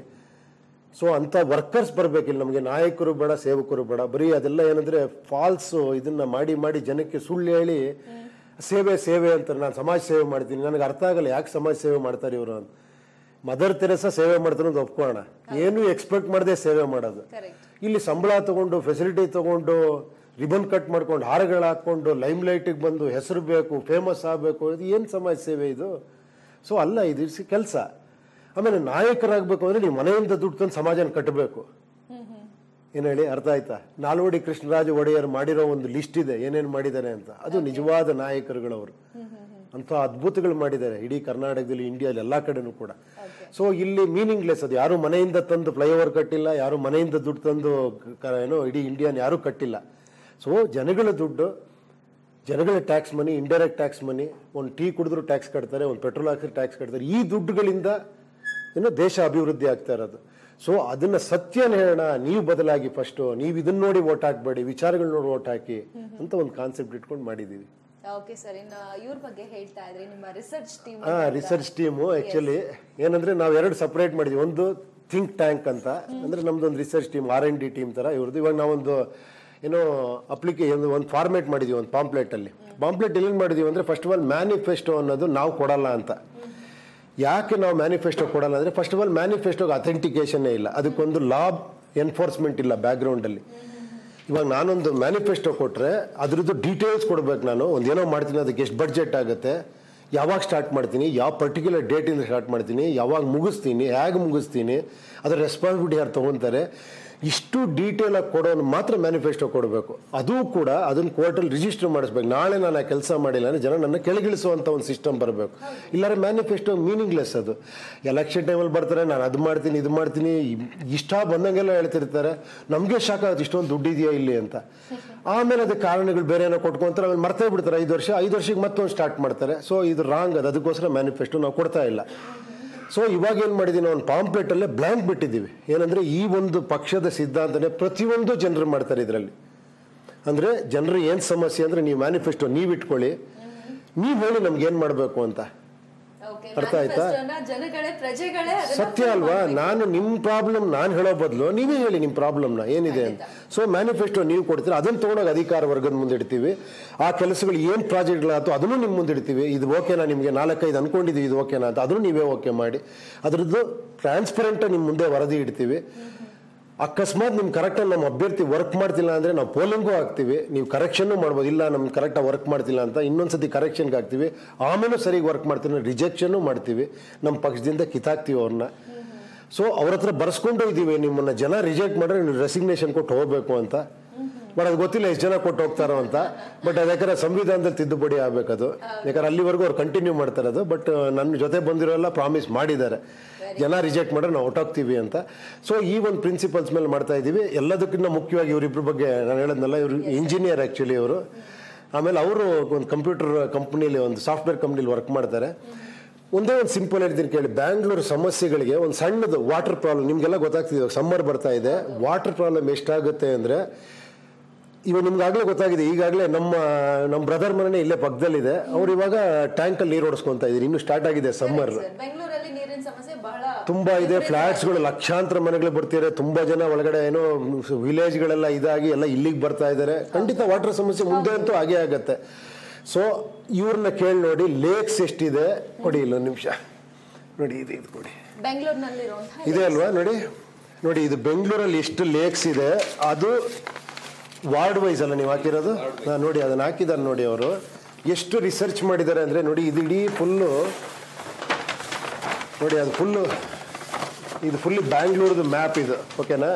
ಸೊ ಅಂಥ ವರ್ಕರ್ಸ್ ಬರ್ಬೇಕಿಲ್ಲ ನಮಗೆ ನಾಯಕರು ಬೇಡ ಸೇವಕರು ಬೇಡ ಬರೀ ಅದೆಲ್ಲ ಏನಂದ್ರೆ ಫಾಲ್ಸ್ ಇದನ್ನ ಮಾಡಿ ಮಾಡಿ ಜನಕ್ಕೆ ಸುಳ್ಳು ಹೇಳಿ ಸೇವೆ ಸೇವೆ ಅಂತಾರೆ ನಾನು ಸಮಾಜ ಸೇವೆ ಮಾಡ್ತೀನಿ ನನಗೆ ಅರ್ಥ ಆಗಲ್ಲ ಯಾಕೆ ಸಮಾಜ ಸೇವೆ ಮಾಡ್ತಾರೆ ಇವರು ಅಂತ ಮದರ್ ತೆರೆಸ ಸೇವೆ ಮಾಡ್ತಾರೆ ಅಂತ ಒಪ್ಕೋಣ ಏನು ಎಕ್ಸ್ಪೆಕ್ಟ್ ಮಾಡದೆ ಸೇವೆ ಮಾಡೋದು
ಕರೆಕ್ಟ್
ಇಲ್ಲಿ ಸಂಬಳ ತಗೊಂಡು ಫೆಸಿಲಿಟಿ ತಗೊಂಡು ರಿಬನ್ ಕಟ್ ಮಾಡ್ಕೊಂಡು ಹಾರಗಳು ಹಾಕೊಂಡು ಲೈಮ್ ಲೈಟಿಗೆ ಬಂದು ಹೆಸರು ಬೇಕು ಫೇಮಸ್ ಆಗಬೇಕು ಇದು ಏನು ಸಮಾಜ ಸೇವೆ ಇದು ಸೊ ಅಲ್ಲ ಇದು ಕೆಲಸ ಆಮೇಲೆ ನಾಯಕರಾಗಬೇಕು ಅಂದರೆ ನೀವು ಮನೆಯಿಂದ ದುಡ್ಡು ತಂದು ಸಮಾಜನ ಕಟ್ಟಬೇಕು ಏನು ಹೇಳಿ ಅರ್ಥ ಆಯ್ತಾ ನಾಲ್ವಡಿ ಕೃಷ್ಣರಾಜ ಒಡೆಯರ್ ಮಾಡಿರೋ ಒಂದು ಲಿಸ್ಟ್ ಇದೆ ಏನೇನು ಮಾಡಿದ್ದಾರೆ ಅಂತ ಅದು ನಿಜವಾದ ನಾಯಕರುಗಳವರು ಅಂತ ಅದ್ಭುತಗಳು ಮಾಡಿದ್ದಾರೆ ಇಡೀ ಕರ್ನಾಟಕದಲ್ಲಿ ಇಂಡಿಯಾದಲ್ಲಿ ಎಲ್ಲ ಕಡೆನೂ ಕೂಡ ಸೊ ಇಲ್ಲಿ ಮೀನಿಂಗ್ಲೆಸ್ ಅದು ಯಾರು ಮನೆಯಿಂದ ತಂದು ಫ್ಲೈಓವರ್ ಕಟ್ಟಿಲ್ಲ ಯಾರು ಮನೆಯಿಂದ ದುಡ್ಡು ತಂದು ಕ- ಏನೋ ಇಡೀ ಇಂಡಿಯಾನ ಯಾರೂ ಕಟ್ಟಿಲ್ಲ ಸೊ ಜನಗಳ ದುಡ್ಡು ಜನಗಳ tax money indirect tax money ಒಂದು ಟೀ ಕುಡಿದ್ರು ಟ್ಯಾಕ್ಸ್ ಕಟ್ತಾರೆ ಒಂದು ಪೆಟ್ರೋಲ್ ಹಾಕಿದ್ರೆ ಟ್ಯಾಕ್ಸ್ ಕಟ್ತಾರೆ ಈ ದುಡ್ಡುಗಳಿಂದ ಏನು ದೇಶ ಅಭಿವೃದ್ಧಿ ಆಗ್ತಾ ಇರೋದು ಸೊ ಅದನ್ನ ಸತ್ಯನ ಹೇಳೋಣ ನೀವು ಬದಲಾಗಿ ಫಸ್ಟು ನೀವು ಇದನ್ನ ನೋಡಿ ಓಟ್ ಹಾಕ್ಬೇಡಿ ವಿಚಾರಗಳು ನೋಡಿ ಓಟ್ ಹಾಕಿ ಅಂತ ಒಂದು ಕಾನ್ಸೆಪ್ಟ್ ಇಟ್ಕೊಂಡು ಮಾಡಿದ್ದೀವಿ
ಓಕೆ ಸರ್ ಇನ್ನು ಇವ್ರ ಬಗ್ಗೆ ಹೇಳ್ತಾ ಇದ್ರಿ ನಿಮ್ಮ ರಿಸರ್ಚ್ ಟೀಮ್
ಹಾ ರಿಸರ್ಚ್ ಟೀಮು ಆಕ್ಚುಲಿ ಏನಂದ್ರೆ ನಾವು ಎರಡು ಸಪರೇಟ್ ಮಾಡಿದ್ವಿ ಒಂದು ಥಿಂಕ್ ಟ್ಯಾಂಕ್ ಅಂತ ಅಂದ್ರೆ ನಮ್ದೊಂದು research team R N D team ತರ ಇವ್ರದ್ದು ಇವಾಗ ನಾವೊಂದು ಏನೋ ಅಪ್ಲಿಕೇಶನ್ ಒಂದು ಫಾರ್ಮೇಟ್ ಮಾಡಿದ್ವಿ ಒಂದು ಪಾಂಪ್ಲೆಟ್ ಅಲ್ಲಿ ಪಾಂಪ್ಲೆಟ್ ಎಲ್ಲಿ ಮಾಡಿದೀವಿ ಅಂದ್ರೆ ಫಸ್ಟ್ ಆಫ್ ಆಲ್ ಮ್ಯಾನಿಫೆಸ್ಟೋ ಅನ್ನೋದು ನಾವು ಕೊಡಲ್ಲ ಅಂತ ಯಾಕೆ ನಾವು ಮ್ಯಾನಿಫೆಸ್ಟೋ ಕೊಡಲ್ಲ ಅಂದ್ರೆ ಫಸ್ಟ್ ಆಫ್ ಆಲ್ ಮ್ಯಾನಿಫೆಸ್ಟೋಗೆ ಅಥೆಂಟಿಕೇಶನ್ನೇ ಇಲ್ಲ ಅದಕ್ಕೊಂದು ಲಾಬ್ ಎನ್ಫೋರ್ಸ್ಮೆಂಟ್ ಇಲ್ಲ ಬ್ಯಾಕ್ಗ್ರೌಂಡಲ್ಲಿ ಇವಾಗ ನಾನೊಂದು ಮ್ಯಾನಿಫೆಸ್ಟೋ ಕೊಟ್ಟರೆ ಅದ್ರದ್ದು ಡೀಟೇಲ್ಸ್ ಕೊಡ್ಬೇಕು ನಾನು ಒಂದೇನೋ ಮಾಡ್ತೀನಿ ಅದಕ್ಕೆ ಎಷ್ಟು ಬಡ್ಜೆಟ್ ಆಗುತ್ತೆ ಯಾವಾಗ ಸ್ಟಾರ್ಟ್ ಮಾಡ್ತೀನಿ ಯಾವ ಪರ್ಟಿಕ್ಯುಲರ್ ಡೇಟಿಂದ ಸ್ಟಾರ್ಟ್ ಮಾಡ್ತೀನಿ ಯಾವಾಗ ಮುಗಿಸ್ತೀನಿ ಹೇಗೆ ಮುಗಿಸ್ತೀನಿ ಅದರ ರೆಸ್ಪಾನ್ಸಿಬಿಲಿಟಿ ಯಾರು ತೊಗೊತಾರೆ ಇಷ್ಟು ಡೀಟೇಲ್ ಆಗಿ ಕೊಡೋನು ಮಾತ್ರ ಮ್ಯಾನಿಫೆಸ್ಟೋ ಕೊಡಬೇಕು ಅದು ಕೂಡ ಅದನ್ನ ಕೋರ್ಟಲ್ಲಿ ರಿಜಿಸ್ಟರ್ ಮಾಡಿಸ್ಬೇಕು ನಾಳೆ ನಾನು ಆ ಕೆಲಸ ಮಾಡಿಲ್ಲ ಅಂದರೆ ಜನ ನನ್ನ ಕೆಳಗಿಳಿಸುವಂಥ ಒಂದು ಸಿಸ್ಟಮ್ ಬರಬೇಕು ಇಲ್ಲಾರೆ ಮ್ಯಾನಿಫೆಸ್ಟೋ ಮೀನಿಂಗ್ಲೆಸ್ ಅದು ಎಲೆಕ್ಷನ್ ಟೈಮಲ್ಲಿ ಬರ್ತಾರೆ ನಾನು ಅದು ಮಾಡ್ತೀನಿ ಇದು ಮಾಡ್ತೀನಿ ಇಷ್ಟ ಬಂದಂಗೆಲ್ಲ ಹೇಳ್ತಿರ್ತಾರೆ ನಮಗೆ ಶಾಕ್ ಆಗುತ್ತೆ ಇಷ್ಟೊಂದು ದುಡ್ಡು ಇದೆಯಾ ಇಲ್ಲಿ ಅಂತ ಆಮೇಲೆ ಅದಕ್ಕೆ ಕಾರಣಗಳು ಬೇರೆ ಏನೋ ಕೊಟ್ಕೊಂತಾರೆ ಆಮೇಲೆ ಮರ್ತೇ ಬಿಡ್ತಾರೆ ಐದು ವರ್ಷ ಐದು ವರ್ಷಕ್ಕೆ ಮತ್ತೊಂದು ಸ್ಟಾರ್ಟ್ ಮಾಡ್ತಾರೆ ಸೊ ಇದು ರಾಂಗ್ ಅದು ಅದಕ್ಕೋಸ್ಕರ ಮ್ಯಾನಿಫೆಸ್ಟೋ ನಾವು ಕೊಡ್ತಾ ಇಲ್ಲ ಸೊ ಇವಾಗ ಏನು ಮಾಡಿದ್ದೀವಿ ನಾವು ಒಂದು ಪಾಂಪ್ಲೆಟಲ್ಲೇ ಬ್ಲ್ಯಾಂಕ್ ಬಿಟ್ಟಿದ್ದೀವಿ ಏನಂದರೆ ಈ ಒಂದು ಪಕ್ಷದ ಸಿದ್ಧಾಂತನೇ ಪ್ರತಿಯೊಂದು ಜನರು ಮಾಡ್ತಾರೆ ಇದರಲ್ಲಿ ಅಂದರೆ ಜನರು ಏನು ಸಮಸ್ಯೆ ಅಂದರೆ ನೀವು ಮ್ಯಾನಿಫೆಸ್ಟೋ ನೀವು ಇಟ್ಕೊಳ್ಳಿ ನೀವು ಹೇಳಿ ನಮ್ಗೆ ಏನು ಮಾಡಬೇಕು ಅಂತ ಅರ್ಥ ಆಯ್ತಾ?
ಜನಗಳೇ ಪ್ರಜೆಗಳೇ ಅದನ್ನ
ಸತ್ಯ ಅಲ್ವಾ ನಾನು ನಿಮ್ಮ ಪ್ರಾಬ್ಲಮ್ ನಾನು ಹೇಳೋ ಬದಲು ನೀವೇ ಹೇಳಿ ನಿಮ್ಮ ಪ್ರಾಬ್ಲಮ್ನ ಏನಿದೆ ಅಂತ ಸೊ ಮ್ಯಾನಿಫೆಸ್ಟೋ ನೀವು ಕೊಡ್ತೀರಾ ಅದನ್ನು ತೊಗೊಂಡೋಗಿ ಅಧಿಕಾರ ವರ್ಗದ ಮುಂದೆ ಇಡ್ತೀವಿ ಆ ಕೆಲಸಗಳು ಏನು ಪ್ರಾಜೆಕ್ಟ್ಗಳಾಯ್ತು ಅದನ್ನು ನಿಮ್ಮ ಮುಂದೆ ಇಡ್ತೀವಿ ಇದು ಓಕೆನಾ ನಿಮಗೆ ನಾಲ್ಕೈದು ಅನ್ಕೊಂಡಿದ್ದೀವಿ ಇದು ಓಕೆನಾ ಅಂತ ಅದನ್ನು ನೀವೇ ಓಕೆ ಮಾಡಿ ಅದ್ರದ್ದು ಟ್ರಾನ್ಸ್ಪರೆಂಟ್ ನಿಮ್ಮ ಮುಂದೆ ವರದಿ ಇಡ್ತೀವಿ ಅಕಸ್ಮಾತ್ ನಿಮ್ಗೆ ಕರೆಕ್ಟಾಗಿ ನಮ್ಮ ಅಭ್ಯರ್ಥಿ ವರ್ಕ್ ಮಾಡ್ತಿಲ್ಲ ಅಂದರೆ ನಾವು ಪೋಲಿಂಗು ಹಾಕ್ತೀವಿ ನೀವು ಕರೆಕ್ಷನ್ನು ಮಾಡ್ಬೋದು ಇಲ್ಲ ನಮ್ಗೆ ಕರೆಕ್ಟಾಗಿ ವರ್ಕ್ ಮಾಡ್ತಿಲ್ಲ ಅಂತ ಇನ್ನೊಂದ್ಸತಿ ಕರೆಕ್ಷನ್ಗೆ ಹಾಕ್ತೀವಿ ಆಮೇಲೆ ಸರಿಗೆ ವರ್ಕ್ ಮಾಡ್ತೀನಿ ರಿಜೆಕ್ಷನ್ನು ಮಾಡ್ತೀವಿ ನಮ್ಮ ಪಕ್ಷದಿಂದ ಕಿತ್ತಾಕ್ತೀವಿ ಅವ್ರನ್ನ ಸೊ ಅವ್ರ ಹತ್ರ ಬರ್ಸ್ಕೊಂಡು ಇದ್ದೀವಿ ನಿಮ್ಮನ್ನ ಜನ ರಿಜೆಕ್ಟ್ ಮಾಡಿದ್ರೆ ನೀವು ರೆಸಿಗ್ನೇಷನ್ ಕೊಟ್ಟು ಹೋಗಬೇಕು ಅಂತ ಬಟ್ ಅದು ಗೊತ್ತಿಲ್ಲ ಎಷ್ಟು ಜನ ಕೊಟ್ಟು ಹೋಗ್ತಾರೋ ಅಂತ ಬಟ್ ಅದು ಯಾಕಂದ್ರೆ ಸಂವಿಧಾನದಲ್ಲಿ ತಿದ್ದುಪಡಿ ಆಗ್ಬೇಕದು ಯಾಕಂದ್ರೆ ಅಲ್ಲಿವರೆಗೂ ಅವ್ರು ಕಂಟಿನ್ಯೂ ಮಾಡ್ತಾರೆ ಅದು ಬಟ್ ನನ್ನ ಜೊತೆ ಬಂದಿರೋಲ್ಲ ಪ್ರಾಮಿಸ್ ಮಾಡಿದ್ದಾರೆ ಜನ ರಿಜೆಕ್ಟ್ ಮಾಡಿದ್ರೆ ನಾವು ಹೊಟ್ಟೋಗ್ತೀವಿ ಅಂತ ಸೊ ಈ ಒಂದು ಪ್ರಿನ್ಸಿಪಲ್ಸ್ ಮೇಲೆ ಮಾಡ್ತಾ ಇದ್ದೀವಿ ಎಲ್ಲದಕ್ಕಿಂತ ಮುಖ್ಯವಾಗಿ ಇವರಿಬ್ಬರ ಬಗ್ಗೆ ನಾನು ಹೇಳದ್ನಲ್ಲ ಇವರು ಇಂಜಿನಿಯರ್ ಆ್ಯಕ್ಚುಲಿ ಅವರು ಆಮೇಲೆ ಅವರು ಒಂದು ಕಂಪ್ಯೂಟರ್ ಕಂಪ್ನಿಲಿ ಒಂದು ಸಾಫ್ಟ್ವೇರ್ ಕಂಪ್ನಿಲಿ ವರ್ಕ್ ಮಾಡ್ತಾರೆ ಒಂದೇ ಒಂದು ಸಿಂಪಲ್ ಹೇಳ್ತೀನಿ ಕೇಳಿ ಬ್ಯಾಂಗ್ಳೂರು ಸಮಸ್ಯೆಗಳಿಗೆ ಒಂದು ಸಣ್ಣದು ವಾಟರ್ ಪ್ರಾಬ್ಲಮ್ ನಿಮಗೆಲ್ಲ ಗೊತ್ತಾಗ್ತಿದೆ ಸಮ್ಮರ್ ಬರ್ತಾ ಇದೆ ವಾಟರ್ ಪ್ರಾಬ್ಲಮ್ ಎಷ್ಟಾಗುತ್ತೆ ಅಂದರೆ ಇವಾಗ ನಿಮ್ಗೆ ಆಗಲೇ ಗೊತ್ತಾಗಿದೆ ಈಗಾಗಲೇ ನಮ್ಮ ನಮ್ಮ ಬ್ರದರ್ ಮನೆ ಇಲ್ಲೇ ಪಕ್ಕದಲ್ಲಿದೆ ಅವ್ರು ಇವಾಗ ಟ್ಯಾಂಕಲ್ಲಿ ನೀರು ಓಡಿಸ್ಕೊಂತ ಇದ್ದೀರಿ ಇನ್ನು ಸ್ಟಾರ್ಟ್ ಆಗಿದೆ ಸಮ್ಮರ್
ಬೆಂಗಳೂರಲ್ಲಿ ನೀರಿನ ಸಮಸ್ಯೆ ಬಹಳ
ತುಂಬಾ ಇದೆ ಫ್ಲಾಟ್ಸ್ಗಳು ಲಕ್ಷಾಂತರ ಮನೆಗಳು ಬರ್ತಿದ್ದಾರೆ ತುಂಬಾ ಜನ ಒಳಗಡೆ ಏನೋ ವಿಲೇಜ್ಗಳೆಲ್ಲ ಇದಾಗಿ ಎಲ್ಲ ಇಲ್ಲಿಗೆ ಬರ್ತಾ ಇದ್ದಾರೆ ಖಂಡಿತ ವಾಟರ್ ಸಮಸ್ಯೆ ಮುಂದೆ ಅಂತೂ ಆಗೇ ಆಗತ್ತೆ ಸೊ ಇವ್ರನ್ನ ಕೇಳಿ ನೋಡಿ ಲೇಕ್ಸ್ ಎಷ್ಟಿದೆ ಕೊಡಿ ಇಲ್ಲೊಂದು ನಿಮಿಷ ನೋಡಿ ಇದು ಇದು ಕೊಡಿ
ಬೆಂಗಳೂರಿನಲ್ಲಿರುವಂತಹ
ಇದೆ ಅಲ್ವಾ ನೋಡಿ ನೋಡಿ ಇದು ಬೆಂಗಳೂರಲ್ಲಿ ಎಷ್ಟು ಲೇಕ್ಸ್ ಇದೆ ಅದು ವಾರ್ಡ್ ವೈಸ್ ಅಲ್ಲ ನೀವು ಹಾಕಿರೋದು ಹಾ, ನೋಡಿ ಅದನ್ನ ಹಾಕಿದ್ದಾರೆ ನೋಡಿ ಅವರು ಎಷ್ಟು ರಿಸರ್ಚ್ ಮಾಡಿದ್ದಾರೆ ಅಂದರೆ ನೋಡಿ ಇದು ಇಡೀ ಫುಲ್ಲು ನೋಡಿ ಅದು ಫುಲ್ಲು ಇದು ಫುಲ್ ಬ್ಯಾಂಗ್ಳೂರ್ದು ಮ್ಯಾಪ್ ಇದು ಓಕೆನಾ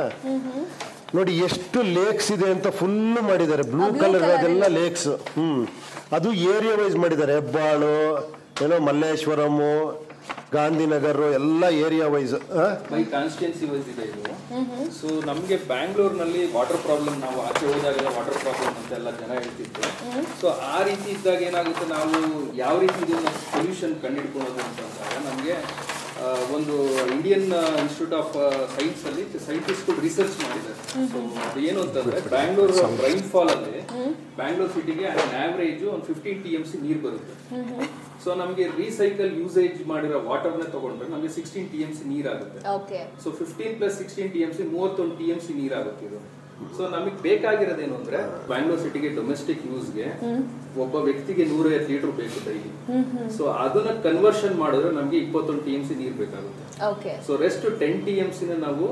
ನೋಡಿ ಎಷ್ಟು ಲೇಕ್ಸ್ ಇದೆ ಅಂತ ಫುಲ್ ಮಾಡಿದ್ದಾರೆ ಬ್ಲೂ ಕಲರ್ ಅದೆಲ್ಲ ಲೇಕ್ಸ್ ಹ್ಮ್ ಅದು ಏರಿಯಾ ವೈಸ್ ಮಾಡಿದ್ದಾರೆ ಹೆಬ್ಬಾಳು ಏನೋ ಮಲ್ಲೇಶ್ವರಮು ಗಾಂಧಿನಗರ ಎಲ್ಲ area wise
my constituency wise ಇದೆ ಇದು ಸೊ ನಮಗೆ ಬ್ಯಾಂಗ್ಳೂರ್ನಲ್ಲಿ ವಾಟರ್ ಪ್ರಾಬ್ಲಮ್ ನಾವು ಆಚೆ ಹೋದಾಗೆಲ್ಲ ವಾಟರ್ ಪ್ರಾಬ್ಲಮ್ ಅಂತ ಎಲ್ಲ ಜನ ಹೇಳ್ತಿದ್ರು ಸೊ ಆ ರೀತಿ ಇದ್ದಾಗ ಏನಾಗುತ್ತೆ ನಾವು ಯಾವ ರೀತಿ ಇದನ್ನ ಸೊಲ್ಯೂಷನ್ ಕಂಡುಹಿಡ್ಕೊಳ್ಳೋದು ಅಂತಂದಾಗ ನಮಗೆ ಒಂದು ಇಂಡಿಯನ್ ಇನ್ಸ್ಟಿಟ್ಯೂಟ್ ಆಫ್ ಸೈನ್ಸ್ ಅಲ್ಲಿ ಸೈಂಟಿಸ್ಟ್ಗಳು ರಿಸರ್ಚ್ ಮಾಡಿದ್ದಾರೆ ಸೊ ಅದು ಏನು ಅಂತಂದ್ರೆ ಬ್ಯಾಂಗ್ಳೂರ್ ರೈನ್ ಫಾಲ್ ಅಲ್ಲಿ ಬ್ಯಾಂಗ್ಳೂರ್ ಸಿಟಿಗೆ ಆವರೇಜ್ ಒಂದು ಫಿಫ್ಟೀನ್ ಟಿ ಎಂ ಸಿ ನೀರು ಬರುತ್ತೆ ಸೊ ನಮಗೆ ರೀಸೈಕಲ್ ಯೂಸೇಜ್ ಮಾಡಿರೋ ವಾಟರ್ನ ತಗೊಂಡ್ರೆ ನಮಗೆ ಸಿಕ್ಸ್ಟೀನ್ ಟಿ ಎಂ ಸಿ ನೀರಾಗುತ್ತೆ
okay
so fifteen plus sixteen T M C ಮೂವತ್ತೊಂದು ಟಿ ಎಂ ಸಿ ನೀರಾಗುತ್ತೆ ಇದು ಸೊ ನಮಗೆ ಬೇಕಾಗಿರೋದೇನು ಅಂದ್ರೆ ಬ್ಯಾಂಗ್ಳೂರ್ ಸಿಟಿಗೆ ಡೊಮೆಸ್ಟಿಕ್ ಯೂಸ್ಗೆ ಒಬ್ಬ ವ್ಯಕ್ತಿಗೆ ನೂರೈವತ್ತು ಲೀಟರ್ ಬೇಕು ಡೈಲಿ ಸೊ ಅದನ್ನ ಕನ್ವರ್ಷನ್ ಮಾಡಿದ್ರೆ ನಮಗೆ ಇಪ್ಪತ್ತೊಂದು ಟಿ ಎಂ ಸಿ ನೀರು ಬೇಕಾಗುತ್ತೆ
okay
so rest ten T M ಸಿನ ನಾವು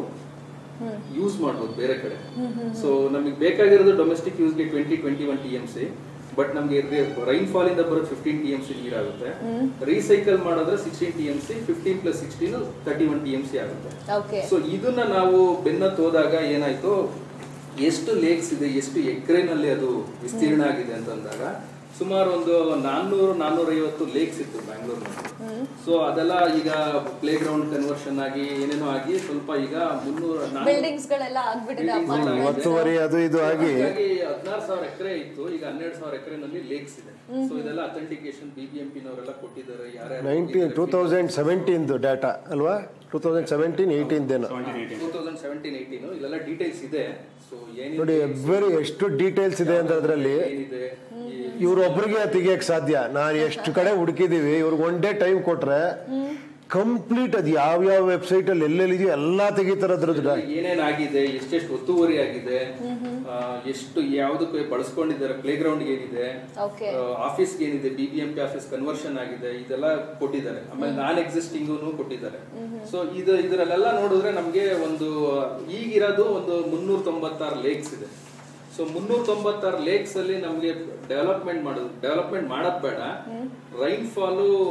ಯೂಸ್ ಮಾಡ್ಬೋದು ಬೇರೆ ಕಡೆ ಸೊ ನಮಗೆ ಬೇಕಾಗಿರೋದು ಡೊಮೆಸ್ಟಿಕ್ ಯೂಸ್ಗೆ twenty twenty one T M C but ನಮಗೆ ರೈನ್ ಫಾಲ್ ಇಂದ ಬರೋದು ಫಿಫ್ಟೀನ್ ಟಿ ಎಂ ಸಿ ನೀರಾಗುತ್ತೆ ರೀಸೈಕಲ್ ಮಾಡಿದ್ರೆ sixteen T M C fifteen plus sixteen thirty one T M C ಆಗುತ್ತೆ
ಓಕೆ
ಸೊ ಇದನ್ನ ನಾವು ಬೆನ್ನ ತೋದಾಗ ಏನಾಯ್ತು ಎಷ್ಟು ಲೇಕ್ಸ್ ಇದೆ ಎಷ್ಟು ಎಕರೆನಲ್ಲಿ ಅದು ವಿಸ್ತೀರ್ಣ ಆಗಿದೆ ಅಂತಂದಾಗ ಸುಮಾರು ಒಂದು ನಾನ್ನೂರು ನಾನ್ನೂರೈವತ್ತು ಲೇಕ್ಸ್ ಇತ್ತು ಬ್ಯಾಂಗ್ಳೂರ್ನಲ್ಲಿ ಸೊ ಅದೆಲ್ಲ ಈಗ ಪ್ಲೇ ಗ್ರೌಂಡ್ ಕನ್ವರ್ಷನ್ ಆಗಿ ಏನೇನೋ ಆಗಿ ಸ್ವಲ್ಪ ಈಗ ಮುನ್ನೂರ
ಬಿಲ್ಡಿಂಗ್ಸ್ ಗಳೆಲ್ಲ ಆಗ್ಬಿಟ್ಟಿದೆ
Buildings ಎಲ್ಲ
ಒತ್ತುವರಿ ಅದು ಇದು ಆಗಿ
ಹಾಗಾಗಿ ಹದಿನಾರು ಸಾವಿರ ಎಕರೆ ಇತ್ತು ಈಗ ಹನ್ನೆರಡು ಸಾವಿರ ಎಕರೆನಲ್ಲಿ ಲೇಕ್ಸ್ ಇದೆ ಸೊ ಇದೆಲ್ಲ ಅಥೆಂಟಿಕೇಶನ್ ಬಿಬಿಎಂಪಿ ನವರೆಲ್ಲ ಕೊಟ್ಟಿದ್ದಾರೆ ಯಾರ್ಯಾರು
ನೈನ್ಟೀನ್ ಟೂ ತೌಸಂಡ್ ಸೆವೆಂಟೀನ್ದು ಡಾಟಾ ಅಲ್ವಾ ಟೂ ತೌಸಂಡ್ ಸೆವೆಂಟೀನ್ ಏಯ್ಟೀನ್ದೇನು
ಟೂ ತೌಸಂಡ್ ಸೆವೆಂಟೀನ್ ಏಯ್ಟೀನ್ ಇಲ್ಲೆಲ್ಲ ಡೀಟೇಲ್ಸ್ ಇದೆ ಸೊ ಏನಿದೆ
ನೋಡಿ ಎವ್ರಿ ಎಷ್ಟು ಡೀಟೇಲ್ಸ್ ಇದೆ ಅಂತ ಅದರಲ್ಲಿ
ಏನಿದೆ ಈ
ಇವ್ರೊಬ್ರಿಗೆ ತೆಗಿಯಕ್ ಸಾಧ್ಯ ನಾನು ಎಷ್ಟು ಕಡೆ ಹುಡುಕಿದೀವಿ ಇವ್ರಿಗೆ ಒನ್ ಡೇ ಟೈಮ್ ಕೊಟ್ರೆ ಕಂಪ್ಲೀಟ್ ಅದು ಯಾವ ಯಾವ ವೆಬ್ಸೈಟ್ ಅಲ್ಲಿ ಎಲ್ಲೆಲ್ಲಿದೆಯೋ ಎಲ್ಲಾ ತೆಗಿತಾರೆ ಅದ್ರದ್ದು
ಏನೇನ್ ಆಗಿದೆ ಎಷ್ಟೆಷ್ಟು ಒತ್ತುವರಿ ಆಗಿದೆ ಆ, ಎಷ್ಟು ಯಾವ್ದಕ್ಕೆ ಬಳಸ್ಕೊಂಡಿದ್ದಾರೆ ಪ್ಲೇ ಗ್ರೌಂಡ್ ಏನಿದೆ
ಓಕೆ
ಆಫೀಸ್ ಏನಿದೆ ಬಿಬಿಎಂಪಿ ಆಫೀಸ್ ಕನ್ವರ್ಷನ್ ಆಗಿದೆ ಇದೆಲ್ಲ ಕೊಟ್ಟಿದ್ದಾರೆ ಆಮೇಲೆ ನಾನ್ ಎಕ್ಸಿಸ್ಟಿಂಗ್ ಕೊಟ್ಟಿದ್ದಾರೆ ಸೊ ಇದು ಇದರಲ್ಲೆಲ್ಲ ನೋಡಿದ್ರೆ ನಮ್ಗೆ ಒಂದು ಈಗಿರೋದು ಒಂದು ಮುನ್ನೂರ ತೊಂಬತ್ತಾರು ಲೇಕ್ಸ್ ಇದೆ ಸೊ ಮುನ್ನೂರ ತೊಂಬತ್ತಾರು ಲೇಕ್ಸ್ ಅಲ್ಲಿ ನಮ್ಗೆ ಡೆವಲಪ್ಮೆಂಟ್ ಮಾಡೋದು ಡೆವಲಪ್ಮೆಂಟ್ ಮಾಡೋದ್ ಬೇಡ ರೈನ್ ಫಾಲು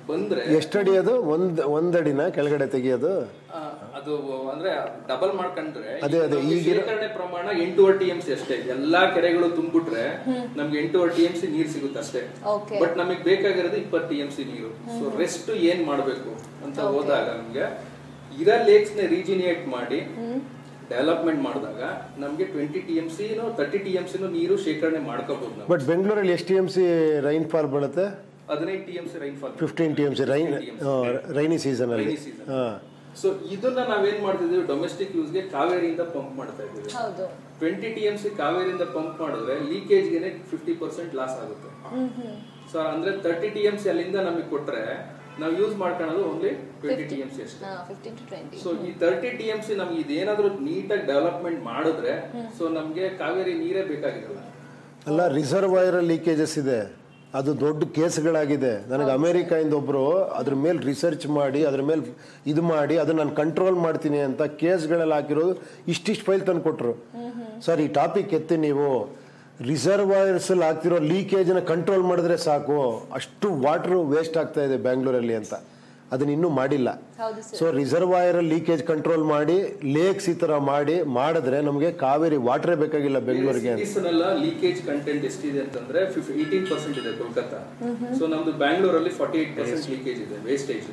ಬಂದ್ರೆ
ಎಷ್ಟಡಿ ಅದು ಒಂದ್ ಒಂದಡಿನ ಕೆಳಗಡೆ ತೆಗಿಯೋದು
ಆ, ಅದು ಅಂದ್ರೆ ಡಬಲ್ ಮಾಡ್ಕೊಂಡ್ರೆ
ಅದೇ, ಅದೇ,
ನಮ್ಗೆ
ಈಗಿರೋ-
ಶೇಖರಣೆ ಪ್ರಮಾಣ ಎಂಟೂವರೆ ಟಿ ಎಂ ಸಿ ಅಷ್ಟೇ ಎಲ್ಲಾ ಕೆರೆಗಳು ತುಂಬಿಟ್ರೆ ನಮ್ಗೆ ಎಂಟೂವರೆ ಟಿ ಎಂ ಸಿ ನೀರ್ ಸಿಗುತ್ತೆ ಅಷ್ಟೇ
Okay.
ಬಟ್ ನಮಗೆ ಬೇಕಾಗಿರೋದು ಇಪ್ಪತ್ತು ಟಿ ಎಂ ಸಿ ನೀರು ಸೊ ರೆಸ್ಟ್ ಏನ್ ಮಾಡ್ಬೇಕು ಅಂತ ಹೋದಾಗ ನಮ್ಗೆ ಇರೋ ಲೇಕ್ಸ್ ನ ರೀಜಿನಿಯೇಟ್ ಮಾಡಿ ಡೆವಲಪ್ಮೆಂಟ್ ಮಾಡಿದಾಗ ನಮ್ಗೆ twenty T M C thirty T M ಸಿನೂ ನೀರು ಶೇಖರಣೆ ಮಾಡ್ಕೋಬಹುದು ನಾವು
ಬಟ್ ಬೆಂಗಳೂರಲ್ಲಿ ಎಷ್ಟು T M C rainfall ಬೀಳುತ್ತೆ
ಹದಿನೈದು T M C rainfall
fifteen T M C rain rainy ಸೀಸನಲ್ಲಿ
Rainy season.
ಹಾಂ
ಸೊ ಇದನ್ನ ನಾವೇನ್ ಮಾಡ್ತಿದೀವಿ ಡೊಮೆಸ್ಟಿಕ್ ಯೂಸ್ಗೆ ಕಾವೇರಿಯಿಂದ ಪಂಪ್ ಮಾಡ್ತಾ ಇದ್ದೀವಿ
ಹೌದು
ಟ್ವೆಂಟಿ ಟಿ ಎಂ ಸಿ ಕಾವೇರಿಯಿಂದ ಪಂಪ್ ಮಾಡಿದ್ರೆ ಲೀಕೇಜ್ಗೆ ಫಿಫ್ಟಿ ಪರ್ಸೆಂಟ್ ಲಾಸ್ ಆಗುತ್ತೆ ಸೊ ಅಂದ್ರೆ ತರ್ಟಿ ಟಿ ಎಂ ಸಿ ಅಲ್ಲಿಂದ ನಮಗೆ ಕೊಟ್ರೆ ನಾವು ಯೂಸ್ ಮಾಡ್ಕೊಳ್ಳೋದು only twenty T M C ಅಷ್ಟೇ
ಫಿಫ್ಟೀನ್ ಟು ಟ್ವೆಂಟಿ
ಸೊ ಈ ತರ್ಟಿ ಟಿ ಎಂ ಸಿ ನಮ್ಗೆ ಇದೇನಾದ್ರೂ ನೀಟಾಗಿ ಡೆವಲಪ್ಮೆಂಟ್ ಮಾಡಿದ್ರೆ ಸೊ ನಮ್ಗೆ ಕಾವೇರಿ ನೀರೇ ಬೇಕಾಗಿರಲ್ಲ
ಅಲ್ಲ ರಿಸರ್ವಾಯರ್ ಲೀಕೇಜಸ್ ಇದೆ ಅದು ದೊಡ್ಡ ಕೇಸ್ಗಳಾಗಿದೆ ನನಗೆ ಅಮೇರಿಕಾಯಿಂದ ಒಬ್ಬರು ಅದ್ರ ಮೇಲೆ ರಿಸರ್ಚ್ ಮಾಡಿ ಅದ್ರ ಮೇಲೆ ಇದು ಮಾಡಿ ಅದನ್ನ ನಾನು ಕಂಟ್ರೋಲ್ ಮಾಡ್ತೀನಿ ಅಂತ ಕೇಸ್ಗಳೆಲ್ಲ ಹಾಕಿರೋದು ಇಷ್ಟಿಷ್ಟು ಫೈಲ್ ತಂದು ಕೊಟ್ಟರು ಸರ್ ಈ ಟಾಪಿಕ್ ಎತ್ತಿ ನೀವು ರಿಸರ್ವಾಯರ್ಸ್ ಅಲ್ಲಿ ಆಗ್ತಿರೋ ಲೀಕೇಜ್ನ ಕಂಟ್ರೋಲ್ ಮಾಡಿದ್ರೆ ಸಾಕು ಅಷ್ಟು ವಾಟರ್ ವೇಸ್ಟ್ ಆಗ್ತಾ ಇದೆ ಬ್ಯಾಂಗ್ಳೂರಲ್ಲಿ ಅಂತ ಅದನ್ನ ಇನ್ನೂ ಮಾಡಿಲ್ಲ
ಹೌದು sir
so reservoir leakage control ಮಾಡಿ ಲೇಕ್ಸ್ ಈ ತರ ಮಾಡಿ ಮಾಡಿದ್ರೆ ನಮಗೆ ಕಾವೇರಿ ವಾಟರೇ ಬೇಕಾಗಿಲ್ಲ ಬೆಂಗಳೂರಿಗೆ ಅಂತ
ಸಿಟೀಸ್ ನೆಲ್ಲ ಲೀಕೇಜ್ ಕಂಟೆಂಟ್ ಎಷ್ಟಿದೆ ಅಂತಂದ್ರೆ ಏಯ್ಟೀನ್ ಪರ್ಸೆಂಟ್ ಇದೆ ಕೋಲ್ಕತ್ತಾ ಸೊ ನಮ್ದು ಬ್ಯಾಂಗ್ಳೂರಲ್ಲಿ ಫಾರ್ಟಿ ಏಟ್ ಪರ್ಸೆಂಟ್ ಲೀಕೇಜ್ ಇದೆ ವೇಸ್ಟೇಜ್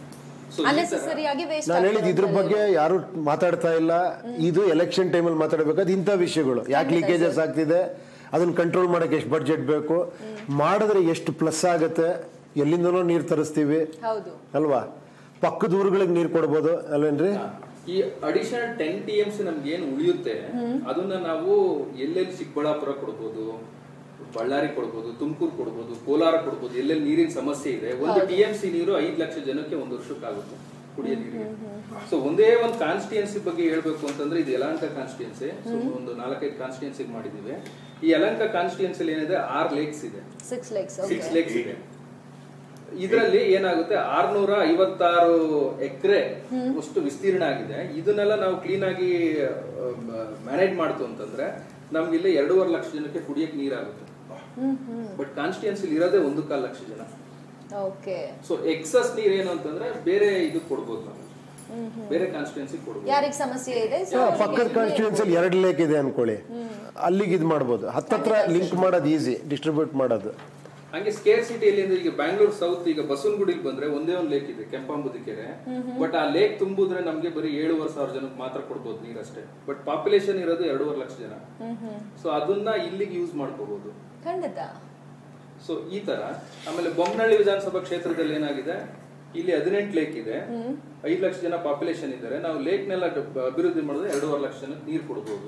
ಸೊ
ಅನ್ನೆಸೆಸರಿ ಆಗಿ ವೇಸ್ಟ್
ನಾನು ಹೇಳಿದ್ದು ಇದ್ರ ಬಗ್ಗೆ ಯಾರು ಮಾತಾಡ್ತಾ ಇಲ್ಲ ಇದು ಎಲೆಕ್ಷನ್ ಟೈಮಲ್ಲಿ ಮಾತಾಡಬೇಕಾದ ಇಂಥ ವಿಷಯಗಳು ಯಾಕೆ ಲೀಕೇಜಸ್ ಆಗ್ತಿದೆ ಅದನ್ನ ಕಂಟ್ರೋಲ್ ಮಾಡಕ್ಕೆ ಎಷ್ಟು ಬಡ್ಜೆಟ್ ಬೇಕು ಮಾಡಿದ್ರೆ ಎಷ್ಟು ಪ್ಲಸ್ ಆಗುತ್ತೆ ಎಲ್ಲಿಂದನೋ ನೀರು ತರಿಸ್ತೀವಿ
ಹೌದು
ಅಲ್ವಾ ಪಕ್ಕದ ಊರುಗಳಿಗೆ ನೀರು ಕೊಡ್ಬೋದು ಅಲ್ವೇನ್ರಿ
ಈ additional ten T M C ನಮ್ಗೆ ಏನು ಉಳಿಯುತ್ತೆ ಅದನ್ನ ನಾವು ಎಲ್ಲೆಲ್ಲಿ ಚಿಕ್ಕಬಳ್ಳಾಪುರ ಕೊಡ್ಬೋದು ಬಳ್ಳಾರಿ ಕೊಡ್ಬೋದು ತುಮಕೂರು ಕೊಡ್ಬೋದು ಕೋಲಾರ ಕೊಡ್ಬೋದು ಎಲ್ಲೆಲ್ಲಿ ನೀರಿನ ಸಮಸ್ಯೆ ಇದೆ ಒಂದು ಟಿ ಎಂ ಸಿ ನೀರು ಐದು ಲಕ್ಷ ಜನಕ್ಕೆ ಒಂದು ವರ್ಷಕ್ಕಾಗುತ್ತೆ ಕುಡಿಯೋ ನೀರಿಗೆ ಸೊ ಒಂದೇ ಒಂದು ಕಾನ್ಸ್ಟಿಟ್ಯೂನ್ಸಿ ಬಗ್ಗೆ ಹೇಳ್ಬೇಕು ಅಂತಂದ್ರೆ ಇದು ಯಲಹಂಕ ಕಾನ್ಸ್ಟಿಟ್ಯೂನ್ಸಿ ಸೊ ಒಂದು ನಾಲ್ಕೈದು ಕಾನ್ಸ್ಟಿಟ್ಯೂನ್ಸಿ ಮಾಡಿದೀವಿ ಈ ಯಲಹಂಕ ಕಾನ್ಸ್ಟಿಟ್ಯೂನ್ಸಿ ಏನಿದೆ ಆರ್ ಲೇಕ್ಸ್ ಇದೆ
ಸಿಕ್ಸ್ ಲೆಗ್ಸ್
ಸಿಕ್ಸ್ ಲೇಕ್ಸ್ ಇದೆ ಇದರಲ್ಲಿ ಏನಾಗುತ್ತೆ ಆರ್ನೂರ ಐವತ್ತಾರು ಎಕರೆ ಅಷ್ಟು ವಿಸ್ತೀರ್ಣ ಆಗಿದೆ ಇದನ್ನೆಲ್ಲ ನಾವು ಕ್ಲೀನ್ ಆಗಿ ಮ್ಯಾನೇಜ್ ಮಾಡ್ತು ಅಂತಂದ್ರೆ ನಮ್ಗೆ ಇಲ್ಲಿ ಎರಡೂವರೆ ಲಕ್ಷ ಜನಕ್ಕೆ ಕುಡಿಯಕ್ಕೆ ನೀರಾಗುತ್ತೆ ಬಟ್ ಕಾನ್ಸ್ಟಿಟ್ಯೂನ್ಸಿ ಇರೋದೇ ಒಂದು ಕಾಲ್ ಲಕ್ಷ ಜನ
ಓಕೆ
ಸೊ ಎಕ್ಸಸ್ ನೀರ್ ಏನು ಅಂತಂದ್ರೆ ಬೇರೆ ಇದು ಕೊಡ್ಬೋದು ನಾವು ಬೇರೆ ಕಾನ್ಸ್ಟಿಟ್ಯೂನ್ಸಿ ಕೊಡ್ಬೋದು
ಯಾರಿಗೆ ಸಮಸ್ಯೆ ಇದೆ
ಹಾ, ಪಕ್ಕದ ಕಾನ್ಸ್ಟಿಟ್ಯೂನ್ಸಿಯಲ್ಲಿ ಎರಡು ಲೇಕ್ ಇದೆ ಅನ್ಕೊಳ್ಳಿ ಅಲ್ಲಿಗೆ ಇದು ಮಾಡ್ಬೋದು ಹತ್ತತ್ರ ಲಿಂಕ್ ಮಾಡೋದು ಈಸಿ ಡಿಸ್ಟ್ರಿಬ್ಯೂಟ್ ಮಾಡೋದು
ಹಂಗೆ ಸ್ಕೇರ್ ಸಿಟಿಯಲ್ಲಿ ಅಂದ್ರೆ ಈಗ ಬ್ಯಾಂಗ್ಳೂರ್ ಸೌತ್ ಈಗ ಬಸವನಗುಡಿಗೆ ಬಂದ್ರೆ ಒಂದೇ ಒಂದು ಲೇಕ್ ಇದೆ ಕೆಂಪಾಂಬುದಿ ಕೆರೆ ಬಟ್ ಆ ಲೇಕ್ ತುಂಬಿದ್ರೆ ನಮ್ಗೆ ಬರೀ ಏಳುವರೆ ಸಾವಿರ ಜನಕ್ಕೆ ಮಾತ್ರ ಕೊಡ್ಬೋದು ನೀರಷ್ಟೇ ಬಟ್ ಪಾಪ್ಯುಲೇಷನ್ ಇರೋದು ಎರಡೂವರೆ ಲಕ್ಷ ಜನ ಸೊ ಅದನ್ನ ಇಲ್ಲಿಗೆ ಯೂಸ್ ಮಾಡ್ಕೋಬಹುದು
ಖಂಡಿತ
ಸೊ ಈ ತರ ಆಮೇಲೆ ಬೊಮ್ಮನಹಳ್ಳಿ ವಿಧಾನಸಭಾ ಕ್ಷೇತ್ರದಲ್ಲಿ ಏನಾಗಿದೆ ಇಲ್ಲಿ ಹದಿನೆಂಟು ಲೇಕ್ ಇದೆ ಐದು ಲಕ್ಷ ಜನ ಪಾಪ್ಯುಲೇಷನ್ ಇದ್ದಾರೆ ನಾವು ಲೇಕ್ನೆಲ್ಲ ಅಭಿವೃದ್ಧಿ ಮಾಡಿದ್ರೆ ಎರಡೂವರೆ ಲಕ್ಷ ಜನಕ್ಕೆ ನೀರು ಕೊಡ್ಬೋದು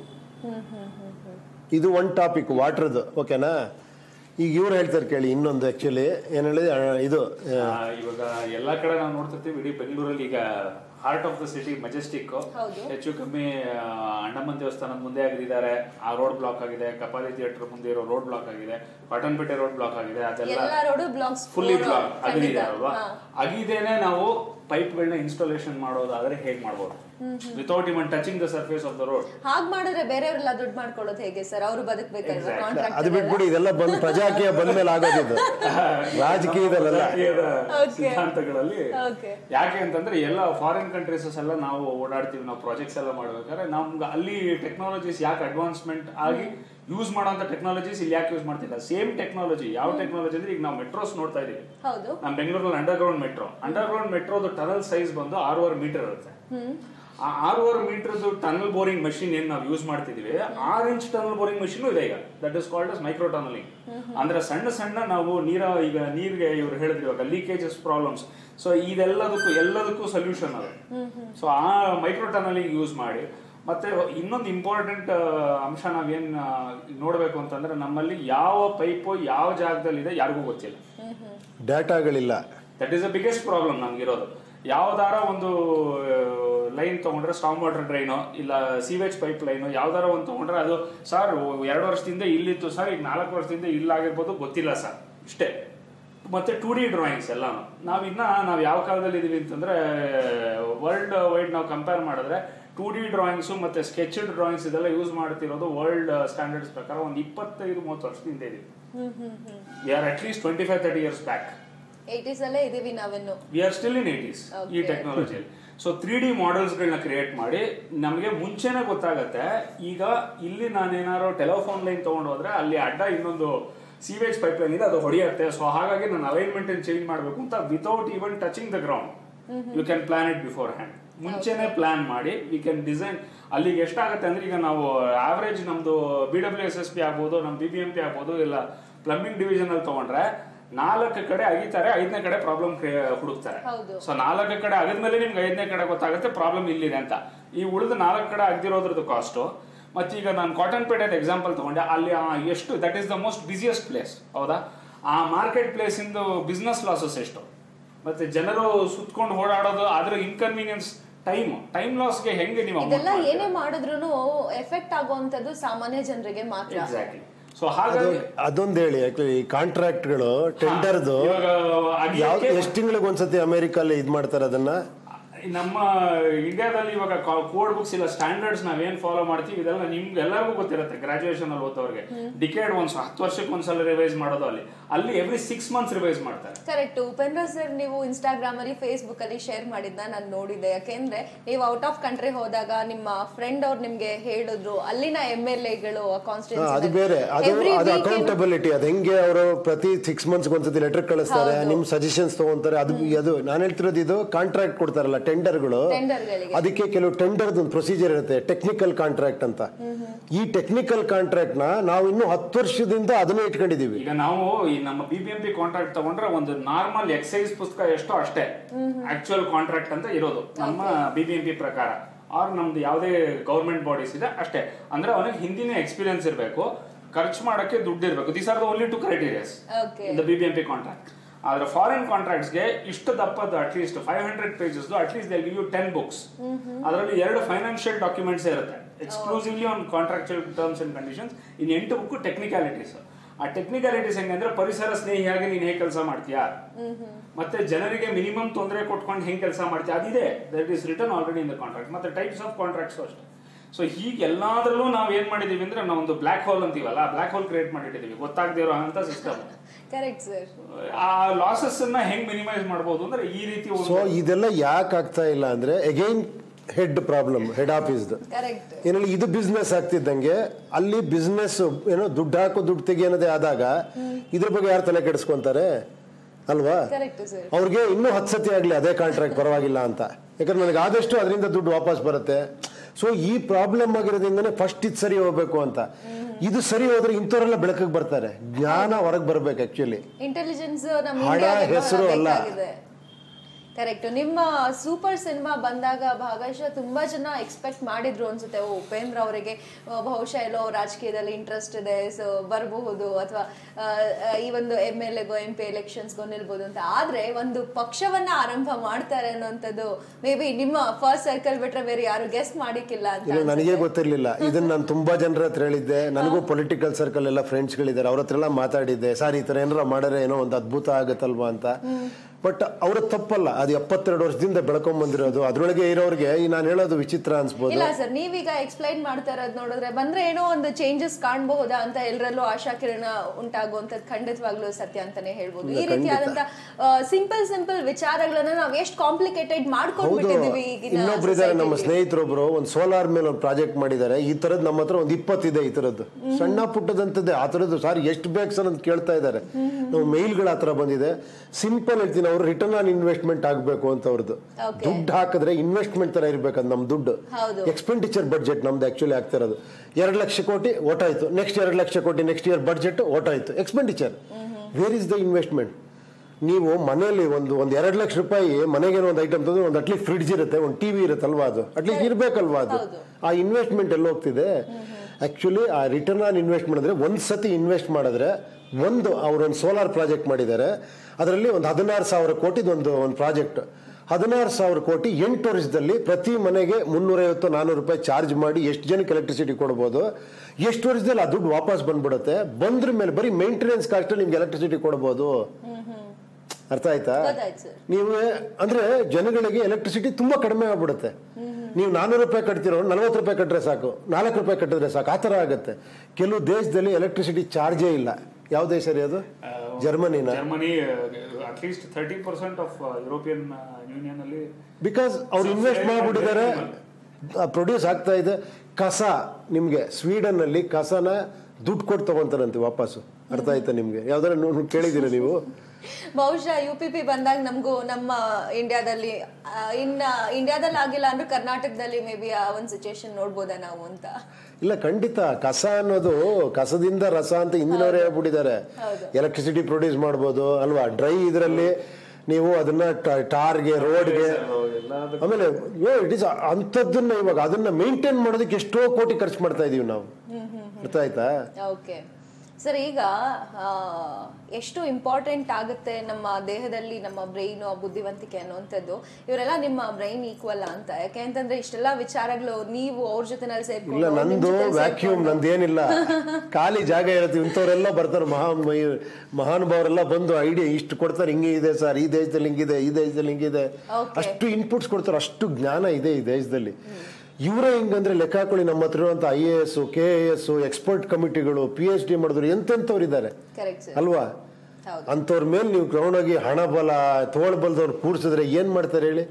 ಇದು ಒನ್ ಟಾಪಿಕ್ ವಾಟರ್ದು ಓಕೆನಾ ಈಗ ಇವ್ರು ಹೇಳ್ತಾರೆ ಕೇಳಿ ಇನ್ನೊಂದು ಆ್ಯಕ್ಚುಲಿ ಏನು ಹೇಳಿದೆ ಆ, ಇದು ಆ,
ಆ, ಇವಾಗ ಎಲ್ಲಾ ಕಡೆ ನಾವು ನೋಡ್ತಿರ್ತೀವಿ ಇಡೀ ಬೆಂಗಳೂರಲ್ಲಿ ಈಗ heart of the city Majestic
ಹೌದು.
ಹೆಚ್ಚು ಕಮ್ಮಿ ಆ, ಅಣ್ಣಮ್ಮನ ದೇವಸ್ಥಾನದ ಮುಂದೆ ಆಗಿದ್ದಾರೆ ಆ ರೋಡ್ ಬ್ಲಾಕ್ ಆಗಿದೆ ಕಪಾಲಿ ಥಿಯೇಟರ್ ಮುಂದೆ ಇರೋ ರೋಡ್ ಬ್ಲಾಕ್ ಆಗಿದೆ ಕಾಟನ್ಪೇಟೆ ರೋಡ್ ಬ್ಲಾಕ್ ಆಗಿದೆ ಅದೆಲ್ಲ
ಎಲ್ಲ ರೋಡು ಬ್ಲಾಕ್ಸ್
ಫುಲ್ಲಿ ಬ್ಲಾಕ್ ಆಗಿದೆ ಅಲ್ವಾ ಅಗಿದೇನೆ ನಾವು ಪೈಪ್ಗಳನ್ನ ಇನ್ಸ್ಟಾಲೇಷನ್ ಮಾಡೋದಾದ್ರೆ ಹೇಗ್ ಮಾಡ್ಬೋದು without even touching the surface of the road
ಹಾಗ್ ಮಾಡಿದ್ರೆ ಬೇರೆಯವರೆಲ್ಲ ದುಡ್ಡು ಮಾಡ್ಕೊಳ್ಳೋದು ಹೇಗೆ ಸರ್ ಅವರು ಬದುಕ್ಬೇಕಲ್ವಾ
ಅದು
ಕಾಂಟ್ರಾಕ್ಟ್
ಬಿಟ್ಬಿಡಿ ಇದೆಲ್ಲ ಬಂದು ಪ್ರಜಾಕೀಯ ಬಂದ ಮೇಲೆ ಆಗೋದಿದ್ದು ರಾಜಕೀಯದಲ್ಲ
Okay.
ಸಿದ್ಧಾಂತಗಳಲ್ಲಿ
Okay.
ಯಾಕೆ ಅಂತಂದ್ರೆ ಎಲ್ಲ ಫಾರಿನ್ ಕಂಟ್ರೀಸಸ್ ಎಲ್ಲ ನಾವು ಓಡಾಡ್ತೀವಿ ನಾವು ಪ್ರಾಜೆಕ್ಟ್ಸ್ ಎಲ್ಲ ಮಾಡ್ಬೇಕಾದ್ರೆ ನಮ್ಗೆ ಅಲ್ಲಿ ಟೆಕ್ನಾಲಜೀಸ್ ಯಾಕೆ ಅಡ್ವಾನ್ಸ್ಮೆಂಟ್ ಆಗಿ ಯೂಸ್ ಮಾಡೋಂಥ ಟೆಕ್ನಾಲಜೀಸ್ ಇಲ್ಲಿ ಯಾಕೆ ಯೂಸ್ ಮಾಡ್ತಿಲ್ಲ ಸೇಮ್ ಟೆಕ್ನಾಲಜಿ ಯಾವ ಟೆಕ್ನಾಲಜಿ ಅಂದ್ರೆ ಈಗ ನಾವು ಮೆಟ್ರೋಸ್ ನೋಡ್ತಾ ಇದೀವಿ
ಹೌದು
ನಮ್ಮ ಬೆಂಗಳೂರಲ್ಲಿ underground metro underground ಮೆಟ್ರೋದು ಟನಲ್ ಸೈಜ್ ಬಂದು ಆರೂವರೆ ಮೀಟರ್ ಇರುತ್ತೆ ಆ ಆರೂವರೆ ಮೀಟರ್ದು ಟನಲ್ ಬೋರಿಂಗ್ ಮಷಿನ್ ಏನ್ ನಾವು ಯೂಸ್ ಮಾಡ್ತಿದೀವಿ ಆರ್ ಇಂಚ್ ಟನಲ್ ಬೋರಿಂಗ್ ಮಷಿನ್ ಇದೆ ಈಗ that is called as micro tunnelling ಅಂದ್ರೆ ಸಣ್ಣ ಸಣ್ಣ ನಾವು ನೀರ ಈಗ ನೀರಿಗೆ ಇವ್ರು ಹೇಳಿದ್ರು ಇವಾಗ ಲೀಕೇಜಸ್ ಪ್ರಾಬ್ಲಮ್ಸ್ ಸೊ ಇದೆಲ್ಲದಕ್ಕೂ ಎಲ್ಲದಕ್ಕೂ ಸೊಲ್ಯೂಷನ್ ಅದು ಸೊ ಆ ಮೈಕ್ರೋ ಟನಲಿಂಗ್ ಯೂಸ್ ಮಾಡಿ ಮತ್ತೆ ಇನ್ನೊಂದು ಇಂಪಾರ್ಟೆಂಟ್ ಅಂಶ ನಾವೇನ್ ಆ, ನೋಡ್ಬೇಕು ಅಂತಂದ್ರೆ ನಮ್ಮಲ್ಲಿ ಯಾವ ಪೈಪು ಯಾವ ಜಾಗದಲ್ಲಿ ಇದೆ ಯಾರಿಗೂ ಗೊತ್ತಿಲ್ಲ
ಡೇಟಾಗಳಿಲ್ಲ
that is the biggest problem ನಮ್ಗಿರೋದು ಯಾವ್ದಾರ ಒಂದು ಲೈನ್ ತಗೊಂಡ್ರೆ ಸ್ಟಾಮ್ ವಾಟರ್ ಡ್ರೈನು ಇಲ್ಲ ಸೀವೇಜ್ ಪೈಪ್ ಲೈನು ಯಾವ್ದಾರ ಒಂದು ತಗೊಂಡ್ರೆ ಅದು ಸರ್ ಎರಡು ವರ್ಷದಿಂದ ಇಲ್ಲಿತ್ತು ಸರ್ ಈಗ ನಾಲ್ಕು ವರ್ಷದಿಂದ ಇಲ್ಲಾಗಿರ್ಬೋದು ಗೊತ್ತಿಲ್ಲ ಸರ್ ಇಷ್ಟೇ ಮತ್ತೆ ಟೂ ಡಿ ಡ್ರಾಯಿಂಗ್ಸ್ ಎಲ್ಲಾನು ನಾವಿನ್ನ ನಾವು ಯಾವ ಕಾಲದಲ್ಲಿ ಇದೀವಿ ಅಂತಂದ್ರೆ ವರ್ಲ್ಡ್ ವೈಡ್ ನಾವು ಕಂಪೇರ್ ಮಾಡಿದ್ರೆ ಟೂ ಡಿ ಡ್ರಾಯಿಂಗ್ಸು ಮತ್ತೆ ಸ್ಕೆಚ್ಡ್ ಡ್ರಾಯಿಂಗ್ಸ್ ಇದೆಲ್ಲ ಯೂಸ್ ಮಾಡ್ತಿರೋದು ವರ್ಲ್ಡ್ ಸ್ಟ್ಯಾಂಡರ್ಡ್ಸ್ ಪ್ರಕಾರ ಒಂದು ಇಪ್ಪತ್ತೈದು ಮೂವತ್ತು ವರ್ಷದಿಂದ ಇದೀವಿ we are at least twenty five thirty years back
eighties ಅಲ್ಲೇ ಇದೀವಿ ನಾವಿನ್ನು
we are still in eighties ಈ
Okay.
ಟೆಕ್ನಾಲಜಿಯಲ್ಲಿ ಸೊ ತ್ರೀ ಡಿ ಮಾಡೆಲ್ಸ್ಗಳನ್ನ ಕ್ರಿಯೇಟ್ ಮಾಡಿ ನಮಗೆ ಮುಂಚೆನೆ ಗೊತ್ತಾಗತ್ತೆ ಈಗ ಇಲ್ಲಿ ನಾನೇನಾದ್ರು ಟೆಲಿಫೋನ್ ಲೈನ್ ತಗೊಂಡು ಹೋದ್ರೆ ಅಲ್ಲಿ ಅಡ್ಡ ಇನ್ನೊಂದು ಸೀವೇಜ್ ಪೈಪ್ ಲೈನ್ ಇದೆ ಅದು ಹೊಡೆಯುತ್ತೆ ಸೊ ಹಾಗಾಗಿ ನಾನು ಅಲೈನ್ಮೆಂಟ್ ಚೇಂಜ್ ಮಾಡಬೇಕು ಅಂತ without even touching the ground you can plan it beforehand ಮುಂಚೆನೆ ಪ್ಲಾನ್ ಮಾಡಿ ವಿ ಕ್ಯಾನ್ ಡಿಸೈನ್ ಅಲ್ಲಿಗೆ ಎಷ್ಟಾಗುತ್ತೆ ಅಂದ್ರೆ ಈಗ ನಾವು ಆವರೇಜ್ ನಮ್ದು B W S S P ಆಗ್ಬೋದು ನಮ್ಮ ಬಿ ಬಿ ಎಂ ಪಿ ಆಗ್ಬೋದು ಇಲ್ಲ ಪ್ಲಂಬಿಂಗ್ ಡಿವಿಷನ್ ಅಲ್ಲಿ ತಗೊಂಡ್ರೆ ನಾಲ್ಕು ಕಡೆ ಅಗಿತಾರೆ ಐದನೇ ಕಡೆ ಪ್ರಾಬ್ಲಮ್ ಹುಡುಕ್ತಾರೆ
ಹೌದು.
ಸೊ ನಾಲ್ಕು ಕಡೆ ಅಗದ್ಮೇಲೆ ನಿಮ್ಗೆ ಐದನೇ ಕಡೆ ಗೊತ್ತಾಗುತ್ತೆ ಪ್ರಾಬ್ಲಮ್ ಇಲ್ಲಿದೆ ಅಂತ ಈ ಉಳಿದ ನಾಲ್ಕು ಕಡೆ ಅಗ್ದಿರೋದ್ರದ್ದು ಕಾಸ್ಟು ಮತ್ತೀಗ ನಾನು ಕಾಟನ್ ಪೇಟೆದ ಎಕ್ಸಾಂಪಲ್ ತಗೊಂಡೆ ಅಲ್ಲಿ ಆ ಎಷ್ಟು that is the most busiest place ಹೌದಾ ಆ ಮಾರ್ಕೆಟ್ ಪ್ಲೇಸ್ ಇಂದು ಬಿಸ್ನೆಸ್ ಲಾಸಸ್ ಎಷ್ಟು ಮತ್ತೆ ಜನರು ಸುತ್ಕೊಂಡು ಓಡಾಡೋದು ಅದ್ರ ಇನ್ಕನ್ವೀನಿಯನ್ಸ್ ಟೈಮ್ ಟೈಮ್ ಲಾಸ್ಗೆ ಹೆಂಗೆ ನೀವು
ಇದೆಲ್ಲ ಏನೇ ಮಾಡಿದ್ರು ಎಫೆಕ್ಟ್ ಆಗುವಂತದ್ದು ಸಾಮಾನ್ಯ ಜನರಿಗೆ ಮಾತ್ರ
ಎಕ್ಸಾಕ್ಟ್ಲಿ ಸೊ
ಅದು
ಹಾಗಾಗಿ
ಅದೊಂದು ಹೇಳಿ ಆಕ್ಚುಲಿ ಕಾಂಟ್ರಾಕ್ಟ್ಗಳು ಟೆಂಡರ್ದು
ಇವಾಗ ಅಗಿಯಕ್ಕೆ-
ಯಾವ್ದು ಎಷ್ಟು ತಿಂಗಳಿಗೆ ಒಂದ್ಸತಿ ಅಮೆರಿಕಲ್ಲಿ ಇದು ಮಾಡ್ತಾರೆ ಅದನ್ನ
ನಮ್ಮ ಇಂಡಿಯಾದಲ್ಲಿ ಇವಾಗ ಕೋಡ್ ಬುಕ್ಸ್ ಇಲ್ಲ ಸ್ಟ್ಯಾಂಡರ್ಡ್ಸ್ ನಾವೇನ್ ಫಾಲೋ ಮಾಡ್ತೀವಿ ಇದೆಲ್ಲ ನಿಮ್ಗೆ ಎಲ್ಲರಿಗೂ ಗೊತ್ತಿರುತ್ತೆ ಗ್ರಾಜುಯೇಷನ್ ಅಲ್ಲಿ ಓದೋರಿಗೆ ಡಿಕೇಡ್ ಒಂದ್ಸ ಹತ್ತು ವರ್ಷಕ್ಕೆ ಒಂದ್ಸಲ ರಿವೈಸ್ ಮಾಡೋದು ಅಲ್ಲಿ ಅಲ್ಲಿ ಎವ್ರಿ ಸಿಕ್ಸ್ ಮಂತ್ಸ್ ರಿವೈಸ್ ಮಾಡ್ತಾರೆ
ಕರೆಕ್ಟ್ ಉಪೇಂದ್ರ ಸರ್ ನೀವು ಇನ್ಸ್ಟಾಗ್ರಾಮ್ ಅಲ್ಲಿ ಫೇಸ್ಬುಕ್ ಅಲ್ಲಿ ಶೇರ್ ಮಾಡಿದ್ನ ನಾನು ನೋಡಿದ್ದೆ ಯಾಕೆಂದ್ರೆ ನೀವು ಔಟ್ ಆಫ್ ಕಂಟ್ರಿ ಹೋದಾಗ ನಿಮ್ಮ ಫ್ರೆಂಡ್ ಅವ್ರು ನಿಮ್ಗೆ ಹೇಳಿದ್ರು ಅಲ್ಲಿನ ಎಮ್ ಎಲ್ ಎಗಳು
ಹಾ, ಅದು ಬೇರೆ ಅದು ಅದು ಅಕೌಂಟಬಿಲಿಟಿ ಅದು ಹೆಂಗೆ ಅವರು ಪ್ರತಿ ಸಿಕ್ಸ್ ಮಂತ್ಸ್ ಒಂದ್ಸತಿ ಲೆಟರ್ ಕಳಿಸ್ತಾರೆ ನಿಮ್ ಸಜೆಷನ್ಸ್ ತಗೊಂತಾರೆ ಅದು ಅದು ನಾನು ಹೇಳ್ತಿರೋದು ಇದು ಕಾಂಟ್ರಾಕ್ಟ್ ಕೊಡ್ತಾರಲ್ಲ ಟೆಂಡರ್ಗಳು
ಟೆಂಡರ್ಗಳಿಗೆ
ಅದಕ್ಕೆ ಕೆಲವು ಟೆಂಡರ್ ಒಂದು ಪ್ರೊಸೀಜರ್ ಇರುತ್ತೆ ಟೆಕ್ನಿಕಲ್ ಕಾಂಟ್ರಾಕ್ಟ್ ಅಂತ ಈ ಟೆಕ್ನಿಕಲ್ ಕಾಂಟ್ರಾಕ್ಟ್ ನ ನಾವು ಇನ್ನು ಹತ್ತು ವರ್ಷದಿಂದ ಅದನ್ನೇ ಇಟ್ಕೊಂಡಿದೀವಿ
ಈಗ ನಾವು ಈ ನಮ್ಮ B B M P contract ತಗೊಂಡ್ರೆ ಒಂದು ನಾರ್ಮಲ್ ಎಕ್ಸೈಸ್ ಪುಸ್ತಕ ಎಷ್ಟೋ ಅಷ್ಟೇ ಆಕ್ಚುಯಲ್ ಕಾಂಟ್ರಾಕ್ಟ್ ಅಂತ ಇರೋದು ನಮ್ಮ ಬಿ ಬಿ ಎಂ ಪಿ ಪ್ರಕಾರ ಆರ್ ನಮ್ದು ಯಾವುದೇ ಗೌರ್ಮೆಂಟ್ ಬಾಡೀಸ್ ಇದೆ ಅಷ್ಟೇ ಅಂದ್ರೆ ಅವನಿಗೆ ಹಿಂದಿನ ಎಕ್ಸ್ಪೀರಿಯನ್ಸ್ ಇರಬೇಕು ಖರ್ಚು ಮಾಡಕ್ಕೆ ದುಡ್ಡು ಇರಬೇಕು these are the only two criterias
okay
the B B M P contract ಆದ್ರೆ ಫಾರಿನ್ ಕಾಂಟ್ರಾಕ್ಟ್ಸ್ಗೆ ಇಷ್ಟು ದಪ್ಪದ at least five hundred pages at least they give you ten books ಅದರಲ್ಲಿ ಎರಡು ಫೈನಾನ್ಷಿಯಲ್ ಡಾಕ್ಯುಮೆಂಟ್ಸ್ ಇರುತ್ತೆ exclusively on contractual terms and conditions in ಎಂಟು book technicalities ಆ technicalities ಹೆಂಗಂದ್ರೆ ಪರಿಸರ ಸ್ನೇಹಿಯಾಗಿ ನೀನ್ ಹೇಗೆ ಕೆಲಸ ಮಾಡ್ತೀಯಾ ಮತ್ತೆ ಜನರಿಗೆ ಮಿನಿಮಮ್ ತೊಂದರೆ ಕೊಟ್ಕೊಂಡು ಹೆಂಗ್ ಕೆಲಸ ಮಾಡ್ತೀಯಾ ಅದಿದೆ that is written already in the contract ಮತ್ತೆ ಟೈಪ್ಸ್ ಆಫ್ ಕಾಂಟ್ರಾಕ್ಟ್ಸ್ ಅಷ್ಟೇ ಸೊ ಹೀಗೆ ಎಲ್ಲಾದ್ರಲ್ಲೂ ನಾವು ಏನ್ ಮಾಡಿದೀವಿ ಅಂದ್ರೆ ನಾವು ಒಂದು ಬ್ಲಾಕ್ ಹೋಲ್ ಅಂತೀವಲ್ಲ ಬ್ಲಾಕ್ ಹೋಲ್ ಕ್ರಿಯೇಟ್ ಮಾಡಿಟ್ಟಿದೀವಿ ಗೊತ್ತಾಗದೇ ಇರೋ ಅಂತ ಸಿಸ್ಟಮ್
ಕರೆಕ್ಟ್ ಸರ್
ಆ ಲಾಸಸ್ ಅನ್ನ ಹೆಂಗ್ ಮಿನಿಮೈಸ್ ಮಾಡಬಹುದು ಅಂದ್ರೆ ಈ ರೀತಿ ಒಂದು
ಸೊ ಇದೆಲ್ಲ ಯಾಕೆ ಆಗ್ತಾ ಇಲ್ಲ ಅಂದ್ರೆ ಅಗೈನ್ ಹೆಡ್ ಪ್ರಾಬ್ಲಮ್ ಹೆಡ್ ಆಫೀಸ್ದು
ಕರೆಕ್ಟ್
ಏನಲ್ಲಿ ಇದು ಬಿಸ್ನೆಸ್ ಆಗ್ತಿದ್ದಂಗೆ ಅಲ್ಲಿ ಬಿಸ್ನೆಸ್ ಏನೋ ದುಡ್ಡು ಹಾಕೋ ದುಡ್ಡು ತೆಗಿಯೋದೇ ಆದಾಗ ಇದ್ರ ಬಗ್ಗೆ ಯಾರು ತಲೆ ಕೆಡಿಸ್ಕೊಂತಾರೆ ಅಲ್ವಾ
ಕರೆಕ್ಟ್ ಸರ್
ಅವ್ರಿಗೆ ಇನ್ನೂ ಹತ್ತು ಸತಿ ಆಗಲಿ ಅದೇ ಕಾಂಟ್ರಾಕ್ಟ್ ಪರವಾಗಿಲ್ಲ ಅಂತ ಯಾಕಂದ್ರೆ ನನಗೆ ಆದಷ್ಟು ಅದರಿಂದ ದುಡ್ಡು ವಾಪಸ್ ಬರುತ್ತೆ ಸೊ ಈ ಪ್ರಾಬ್ಲಮ್ ಆಗಿರೋದ್ರಿಂದನೇ ಫಸ್ಟ್ ಇದು ಸರಿ ಹೋಗ್ಬೇಕು ಅಂತ ಇದು ಸರಿ ಹೋದ್ರೆ ಇಂಥವರೆಲ್ಲ ಬೆಳಕಿಗೆ ಬರ್ತಾರೆ ಜ್ಞಾನ ಹೊರಗೆ ಬರ್ಬೇಕು ಆಕ್ಚುಲಿ
ಇಂಟೆಲಿಜೆನ್ಸ್ ನಮ್ಮ
ಹಣ
ಇಂಡಿಯಾಗೆ ಬಹಳ
ಹೆಸರು ಅಲ್ಲ.
ಬೇಕಾಗಿದೆ ಕರೆಕ್ಟ್ ನಿಮ್ಮ ಸೂಪರ್ ಸಿನಿಮಾ ಬಂದಾಗ ಭಾಗಶಃ ತುಂಬಾ ಜನ ಎಕ್ಸ್ಪೆಕ್ಟ್ ಮಾಡಿದ್ರು ಅನ್ಸುತ್ತೆ ಓ ಉಪೇಂದ್ರ ಅವರಿಗೆ ಆ, ಬಹುಶಃ ಎಲ್ಲೋ ರಾಜಕೀಯದಲ್ಲಿ ಇಂಟ್ರೆಸ್ಟ್ ಇದೆ ಸೊ ಬರಬಹುದು ಅಥವಾ ಈ ಒಂದು ಎಮ್ ಎಲ್ ಎಗೋ ಎಂ ಪಿ ಎಲೆಕ್ಷನ್ಸ್ಗೋ ನಿಲ್ಬೋದು ಅಂತ ಆದ್ರೆ ಒಂದು ಪಕ್ಷವನ್ನ ಆರಂಭ ಮಾಡ್ತಾರೆ ಅನ್ನೋಂಥದ್ದು ಮೇ ಬಿ ನಿಮ್ಮ ಫಸ್ಟ್ ಸರ್ಕಲ್ ಬಿಟ್ರೆ ಬೇರೆ ಯಾರು ಗೆಸ್ಟ್ ಮಾಡಿಕ್ಕಿಲ್ಲ ಅಂತ
ಇಲ್ಲ ನನಗೆ
ಅನ್ಸುತ್ತೆ.
ಗೊತ್ತಿರಲಿಲ್ಲ ಇದನ್ನ ನಾನು ತುಂಬಾ ಜನರ ಹತ್ರ ಹೇಳಿದ್ದೆ ನನಗೂ ಪೊಲಿಟಿಕಲ್ ಸರ್ಕಲ್ ಎಲ್ಲ ಫ್ರೆಂಡ್ಸ್ಗಳಿದ್ದಾರೆ ಅವ್ರ ಹತ್ರ ಎಲ್ಲ ಮಾತಾಡಿದ್ದೆ ಸರ್ ಈ ಥರ ಏನಾರ ಮಾಡಿದ್ರೆ ಏನೋ ಒಂದು ಅದ್ಭುತ ಆಗುತ್ತಲ್ವಾ ಅಂತ ಬಟ್ ಅವ್ರ ತಪ್ಪಲ್ಲ ಅದು ಎಪ್ಪತ್ತೆರಡು ವರ್ಷದಿಂದ ಬೆಳ್ಕೊಂಡ್ ಬಂದಿರೋದು ಅದ್ರೊಳಗೆ ಇರೋರಿಗೆ ಈ ನಾನು ಹೇಳೋದು ವಿಚಿತ್ರ ಅನ್ಸ್ಬೋದು
ಇಲ್ಲ ಸರ್ ನೀವೀಗ ಎಕ್ಸ್ಪ್ಲೈನ್ ಮಾಡ್ತಾ ಇರೋದು ನೋಡಿದ್ರೆ ಬಂದ್ರೆ ಏನೋ ಒಂದು ಚೇಂಜಸ್ ಕಾಣಬಹುದಾ ಅಂತ ಎಲ್ಲರಲ್ಲೂ ಆಶಾಕಿರಣ ಉಂಟಾಗುವಂತದ್ದು ಖಂಡಿತವಾಗ್ಲೂ ಸತ್ಯ ಅಂತಾನೆ ಹೇಳ್ಬೋದು ಈ ರೀತಿಯಾದಂತ ಸಿಂಪಲ್ ಸಿಂಪಲ್ ವಿಚಾರಗಳನ್ನ ನಾವ್ ಎಷ್ಟು ಕಾಂಪ್ಲಿಕೇಟೆಡ್ ಮಾಡ್ಕೊಂಡ್
ಹೌದು
ಬಿಟ್ಟಿದೀವಿ ಈಗಿನ
ಇನ್ನೊಬ್ರು ಇದ್ದಾರೆ ನಮ್ಮ
society ಲಿ.
ಸ್ನೇಹಿತರೊಬ್ರು ಒಂದು ಸೋಲಾರ್ ಮೇಲೆ ಒಂದು ಪ್ರಾಜೆಕ್ಟ್ ಮಾಡಿದ್ದಾರೆ ಈ ತರದ್ ನಮ್ಮ ಹತ್ರ ಒಂದು ಇಪ್ಪತ್ತಿದೆ ಈ ತರದ್ದು ಸಣ್ಣ ಪುಟ್ಟದಂತದ್ದೇ ಆ ತರದ್ದು ಸರ್ ಎಷ್ಟು ಬೇಕು ಸರ್ ಅಂತ ಕೇಳ್ತಾ ಇದ್ದಾರೆ ನಾವು ಮೇಲ್ಗಳು ಆ ಥರ ಬಂದಿದೆ ಸಿಂಪಲ್ ಹೇಳ್ತೀನಿ ಅವ್ರು ರಿಟರ್ನ್ ಆನ್ ಇನ್ವೆಸ್ಟ್ಮೆಂಟ್ ಆಗಬೇಕು ಅಂತ ಅವ್ರದ್ದು
Okay.
ದುಡ್ಡು ಹಾಕಿದ್ರೆ ಇನ್ವೆಸ್ಟ್ಮೆಂಟ್ ತರ ಇರ್ಬೇಕಂತ ನಮ್ಮ ದುಡ್ಡು
ಹೌದು.
ಎಕ್ಸ್ಪೆಂಡಿಚರ್ ಬಡ್ಜೆಟ್ ನಮ್ದು ಆಕ್ಚುಲಿ ಆಗ್ತಾ ಇರೋದು ಎರಡು ಲಕ್ಷ ಕೋಟಿ ಓಟಾಯ್ತು ನೆಕ್ಸ್ಟ್ ಎರಡು lakh crore next year budget ಓಟಾಯ್ತು expenditure where is the investment ನೀವು ಮನೆಯಲ್ಲಿ ಒಂದು ಒಂದು ಎರಡು ಲಕ್ಷ ರೂಪಾಯಿ ಮನೆಗೇನೋ ಒಂದು ಐಟಮ್ ತಂದ್ರೆ ಒಂದು ಅಟ್ಲೀಸ್ಟ್ ಫ್ರಿಡ್ಜ್ ಇರುತ್ತೆ ಒಂದು ಟಿವಿ ಇರುತ್ತಲ್ವಾ ಅದು ಅಟ್ಲೀಸ್ಟ್ ಇರ್ಬೇಕಲ್ವಾ ಅದು ಆ ಇನ್ವೆಸ್ಟ್ಮೆಂಟ್ ಎಲ್ಲ ಹೋಗ್ತಿದೆ ಆಕ್ಚುಲಿ ಆ ರಿಟರ್ನ್ ಆನ್ ಇನ್ವೆಸ್ಟ್ಮೆಂಟ್ ಅಂದ್ರೆ ಒಂದು ಸತಿ ಇನ್ವೆಸ್ಟ್ ಮಾಡಿದ್ರೆ ಒಂದು ಅವರೊಂದು ಸೋಲಾರ್ ಪ್ರಾಜೆಕ್ಟ್ ಮಾಡಿದ್ದಾರೆ ಅದರಲ್ಲಿ ಒಂದು ಹದಿನಾರು ಸಾವಿರ ಕೋಟಿದು ಒಂದು ಒಂದು ಪ್ರಾಜೆಕ್ಟ್ ಹದಿನಾರು ಸಾವಿರ ಕೋಟಿ ಎಂಟು ವರ್ಷದಲ್ಲಿ ಪ್ರತಿ ಮನೆಗೆ ಮುನ್ನೂರೈವತ್ತು ನಾನ್ನೂರು ರೂಪಾಯಿ ಚಾರ್ಜ್ ಮಾಡಿ ಎಷ್ಟು ಜನಕ್ಕೆ ಎಲೆಕ್ಟ್ರಿಸಿಟಿ ಕೊಡ್ಬೋದು ಎಷ್ಟು ವರ್ಷದಲ್ಲಿ ಆ ದುಡ್ಡು ವಾಪಸ್ ಬಂದ್ಬಿಡುತ್ತೆ ಬಂದ್ರ ಮೇಲೆ ಬರೀ ಮೇಂಟೆನೆನ್ಸ್ ಕಾಸ್ಟ್ ನಿಮ್ಗೆ ಎಲೆಕ್ಟ್ರಿಸಿಟಿ ಕೊಡ್ಬೋದು ಅರ್ಥ ಆಯ್ತಾ
ಗೊತ್ತಾಯ್ತು ಸರ್
ನೀವು ಅಂದ್ರೆ ಜನಗಳಿಗೆ ಎಲೆಕ್ಟ್ರಿಸಿಟಿ ತುಂಬಾ ಕಡಿಮೆ ಆಗ್ಬಿಡುತ್ತೆ ನೀವು ನಾನ್ನೂರು ರೂಪಾಯಿ ಕಟ್ತಿರೋ ನಲ್ವತ್ತು ರೂಪಾಯಿ ಕಟ್ಟಿದ್ರೆ ಸಾಕು ನಾಲ್ಕು ರೂಪಾಯಿ ಕಟ್ಟಿದ್ರೆ ಸಾಕು ಆ ಥರ ಆಗುತ್ತೆ ಕೆಲವು ದೇಶದಲ್ಲಿ ಎಲೆಕ್ಟ್ರಿಸಿಟಿ ಚಾರ್ಜೇ ಇಲ್ಲ ಯಾವ ದೇಶ ರೀ ಅದು ಜರ್ಮನಿನ
Germany at least thirty percent of European Union ಅಲ್ಲಿ
ಬಿಕಾಸ್ ಅವ್ರು ಇನ್ವೆಸ್ಟ್ ಮಾಡಿಬಿಟ್ಟಿದ್ದಾರೆ ಪ್ರೊಡ್ಯೂಸ್ ಆಗ್ತಾ ಇದೆ ಕಸ ನಿಮಗೆ ಸ್ವೀಡನ್ನಲ್ಲಿ ಕಸನ ದುಡ್ಡು ಕೊಟ್ಟು ತಗೊಂತಾರಂತೆ ವಾಪಸ್ಸು ಅರ್ಥ ಆಯ್ತಾ ನಿಮಗೆ ಯಾವ್ದಾರ ನೋಡಿ ಕೇಳಿದ್ದೀರಾ ನೀವು
ಬಹುಶಃ ಯು ಪಿ ಪಿ ಬಂದಾಗ ನಮಗೂ ನಮ್ಮ ಇಂಡಿಯಾದಲ್ಲಿ ಆ, ಇನ್ನ ಇಂಡಿಯಾದಲ್ಲಿ ಆಗಿಲ್ಲ ಅಂದ್ರೆ ಕರ್ನಾಟಕದಲ್ಲಿ ಮೇ ಬಿ ಆ ಒಂದು ಸಿಚುಯೇಷನ್ ನೋಡ್ಬೋದಾ ನಾವು ಅಂತ
ಇಲ್ಲ ಖಂಡಿತ ಕಸ ಅನ್ನೋದು ಕಸದಿಂದ ರಸ ಅಂತ ಹಿಂದಿನವರೇ ಹೇಳ್ಬಿಟ್ಟಿದ್ದಾರೆ ಎಲೆಕ್ಟ್ರಿಸಿಟಿ ಪ್ರೊಡ್ಯೂಸ್ ಮಾಡ್ಬೋದು ಅಲ್ವಾ ಡ್ರೈ ಇದರಲ್ಲಿ ನೀವು ಅದನ್ನ ಟ- ಟಾರ್ಗೆ ರೋಡ್ಗೆ ಆಮೇಲೆ ಇಟ್ ಇಸ್ ಅಂಥದ್ದನ್ನ ಇವಾಗ ಅದನ್ನ ಮೇಂಟೈನ್ ಮಾಡೋದಕ್ಕೆ ಎಷ್ಟೋ ಕೋಟಿ ಖರ್ಚು ಮಾಡ್ತಾ ಇದೀವಿ ನಾವು ಅರ್ಥ ಆಯ್ತಾ
ಓಕೆ ಸರ್ ಈಗ ಆ, ಎಷ್ಟು ಇಂಪಾರ್ಟೆಂಟ್ ಆಗುತ್ತೆ ನಮ್ಮ ದೇಹದಲ್ಲಿ ನಮ್ಮ ಬ್ರೈನ್ ಬುದ್ಧಿವಂತಿಕೆ ಅನ್ನುವಂಥದ್ದು ಇವರೆಲ್ಲ ನಿಮ್ಮ ಬ್ರೈನ್ ಈಕ್ವಲ್ ಅಂತ ಯಾಕೆ ಅಂತಂದ್ರೆ ಇಷ್ಟೆಲ್ಲ ವಿಚಾರಗಳು ನೀವು ಅವ್ರ ಜೊತೆನಲ್ಲಿ
ಇಲ್ಲ
ಸೇರ್ಕೊಂಡು ನಿಮ್
ನಂದು
ಜೊತೆಲ್
ವ್ಯಾಕ್ಯೂಮ್
ಸೇರ್ಕೊಂಡು-
ನಂದೇನಿಲ್ಲ ಖಾಲಿ ಜಾಗ ಇರುತ್ತೆ ಇಂಥವ್ರೆಲ್ಲ ಬರ್ತಾರೆ ಮಹಾನ್ ಮೈ- ಮಹಾನುಭಾವರೆಲ್ಲ ಬಂದು ಐಡಿಯಾ ಇಷ್ಟು ಕೊಡ್ತಾರೆ ಹಿಂಗೆ ಇದೆ ಸರ್ ಈ ದೇಶದಲ್ಲಿ ಹಿಂಗಿದೆ ಈ ದೇಶದಲ್ಲಿ ಹಿಂಗಿದೆ
Okay.
ಅಷ್ಟು ಇನ್ಪುಟ್ಸ್ ಕೊಡ್ತಾರೆ ಅಷ್ಟು ಜ್ಞಾನ ಇದೆ ಈ ದೇಶದಲ್ಲಿ ಇವರೇ ಹಿಂಗಂದ್ರೆ ಲೆಕ್ಕ ಹಾಕೊಳ್ಳಿ ನಮ್ಮ ಹತ್ರ ಇರುವಂತ I A S K A S expert ಕಮಿಟಿಗಳು ಪಿ ಎಚ್ ಡಿ ಮಾಡಿದ್ರು ಎಂತೆಂಥವ್ರು ಇದ್ದಾರೆ
Correct, sir.
ಅಲ್ವಾ
ಹೌದು.
ಅಂಥವ್ರ ಮೇಲೆ ನೀವು ಗ್ರೌಂಡಾಗಿ ಹಣ ಬಲ ತೋಳ್ ಬಲದವ್ರು ಕೂರ್ಸಿದ್ರೆ ಏನ್ ಮಾಡ್ತಾರೆ ಹೇಳಿ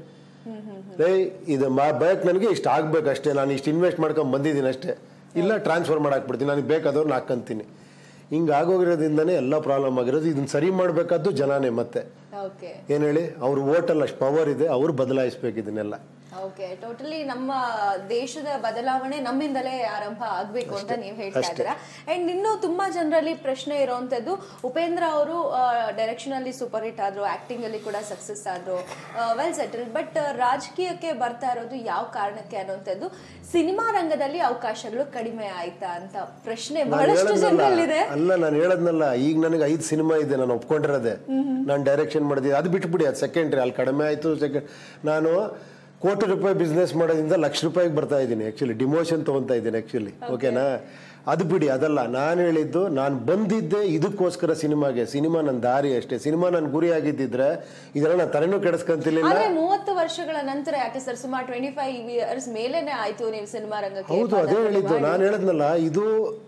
ಲೇ ಇದು ಮಾ ಬೇಕು ನನಗೆ ಇಷ್ಟು ಆಗ್ಬೇಕು ಅಷ್ಟೇ ನಾನು ಇಷ್ಟು ಇನ್ವೆಸ್ಟ್ ಮಾಡ್ಕೊಂಡ್ ಬಂದಿದ್ದೀನಿ ಅಷ್ಟೇ ಇಲ್ಲ ಟ್ರಾನ್ಸ್ಫರ್ ಮಾಡಾಕ್ಬಿಡ್ತೀನಿ ನನಗೆ ಬೇಕಾದವ್ರು ಹಾಕ್ಕಂತೀನಿ ಹಿಂಗೆ ಆಗೋಗಿರೋದ್ರಿಂದನೇ ಎಲ್ಲ ಪ್ರಾಬ್ಲಮ್ ಆಗಿರೋದು ಇದನ್ನ ಸರಿ ಮಾಡಬೇಕಾದ್ದು ಜನನೇ ಮತ್ತೆ
ಓಕೆ
ಏನು ಹೇಳಿ ಅವ್ರ ಓಟಲ್ಲಿ ಅಷ್ಟು ಪವರ್ ಇದೆ ಅವ್ರು ಬದಲಾಯಿಸ್ಬೇಕು ಇದನ್ನೆಲ್ಲ
ಓಕೆ ಟೋಟಲಿ ನಮ್ಮ ದೇಶದ ಬದಲಾವಣೆ ನಮ್ಮಿಂದಲೇ ಆರಂಭ ಆಗ್ಬೇಕು ಅಂತ ನೀವು ಹೇಳ್ತಾ ಇದ್ದೀರಾ ಅಂಡ್ ಇನ್ನು ತುಂಬಾ ಜನರಲ್ಲಿ ಪ್ರಶ್ನೆ ಇರುವಂತದ್ದು ಉಪೇಂದ್ರ ಅವರು ಡೈರೆಕ್ಷನ್ ಅಲ್ಲಿ ಸೂಪರ್ ಹಿಟ್ ಆದ್ರು ಆಕ್ಟಿಂಗ್ ಅಲ್ಲಿ ಕೂಡ ಸಕ್ಸಸ್ ಆದ್ರು ವೆಲ್ ಸೆಟಲ್ ಬಟ್ ರಾಜಕೀಯಕ್ಕೆ ಬರ್ತಾ ಇರೋದು ಯಾವ ಕಾರಣಕ್ಕೆ ಅನ್ನುವಂಥದ್ದು ಸಿನಿಮಾ ರಂಗದಲ್ಲಿ ಅವಕಾಶಗಳು ಕಡಿಮೆ ಆಯ್ತಾ ಅಂತ ಪ್ರಶ್ನೆ
ನಾನ್
ಬಹಳಷ್ಟು
ಹೇಳದ್ನಲ್ಲ,
ಜನರಲ್ಲಿದೆ
ಅಲ್ಲ ನಾನು ಹೇಳದ್ನಲ್ಲ ಈಗ ನನಗೆ ಐದು ಸಿನಿಮಾ ಇದೆ ನಾನು ಒಪ್ಕೊಂಡಿರೋದೆ ನಾನು ಡೈರೆಕ್ಷನ್ ಮಾಡಿದ್ದೀನಿ ಅದು ಬಿಟ್ಬಿಡಿ ಅದು ಸೆಕೆಂಡ್ರಿ ಅಲ್ಲಿ ಕಡಿಮೆ ಆಯಿತು ಸೆಕೆಂಡ್ ನಾನು ಕೋಟಿ ರೂಪಾಯಿ ಬಿಸ್ನೆಸ್ ಮಾಡೋದ್ರಿಂದ ಲಕ್ಷ ರೂಪಾಯಿಗೆ ಬರ್ತಾ ಇದ್ದೀನಿ ಆ್ಯಕ್ಚುಲಿ ಡಿಮೋಷನ್ ತೊಗೊತಾ ಇದ್ದೀನಿ ಆ್ಯಕ್ಚುಲಿ ಓಕೆನಾ ಅದು ಬಿಡಿ ಅದಲ್ಲ ನಾನು ಹೇಳಿದ್ದು ನಾನು ಬಂದಿದ್ದೆ ಇದಕ್ಕೋಸ್ಕರ ಸಿನಿಮಾಗೆ ಸಿನಿಮಾ ನನ್ನ ದಾರಿ ಅಷ್ಟೇ ಸಿನಿಮಾ ನನ್ನ ಗುರಿ ಆಗಿದ್ದಿದ್ರೆ ಇದೆಲ್ಲ ನಾನು ತಲೆನೂ ಕೆಡಿಸ್ಕೊಂತಿರ್ಲಿಲ್ಲ
ಆದ್ರೆ ಮೂವತ್ತು ವರ್ಷಗಳ ನಂತರ ಯಾಕೆ ಸರ್ ಸುಮಾರು ಟ್ವೆಂಟಿ ಫೈವ್ ಇಯರ್ಸ್ ಮೇಲೇನೆ ಆಯ್ತು ನೀವು ಸಿನಿಮಾ ರಂಗಕ್ಕೆ
ಹೌದು ಅದೇ
ಪದಾರ್ಪಣೆ
ಹೇಳಿದ್ದು
ಮಾಡಿ.
ನಾನು ಹೇಳಿದ್ನಲ್ಲ ಇದು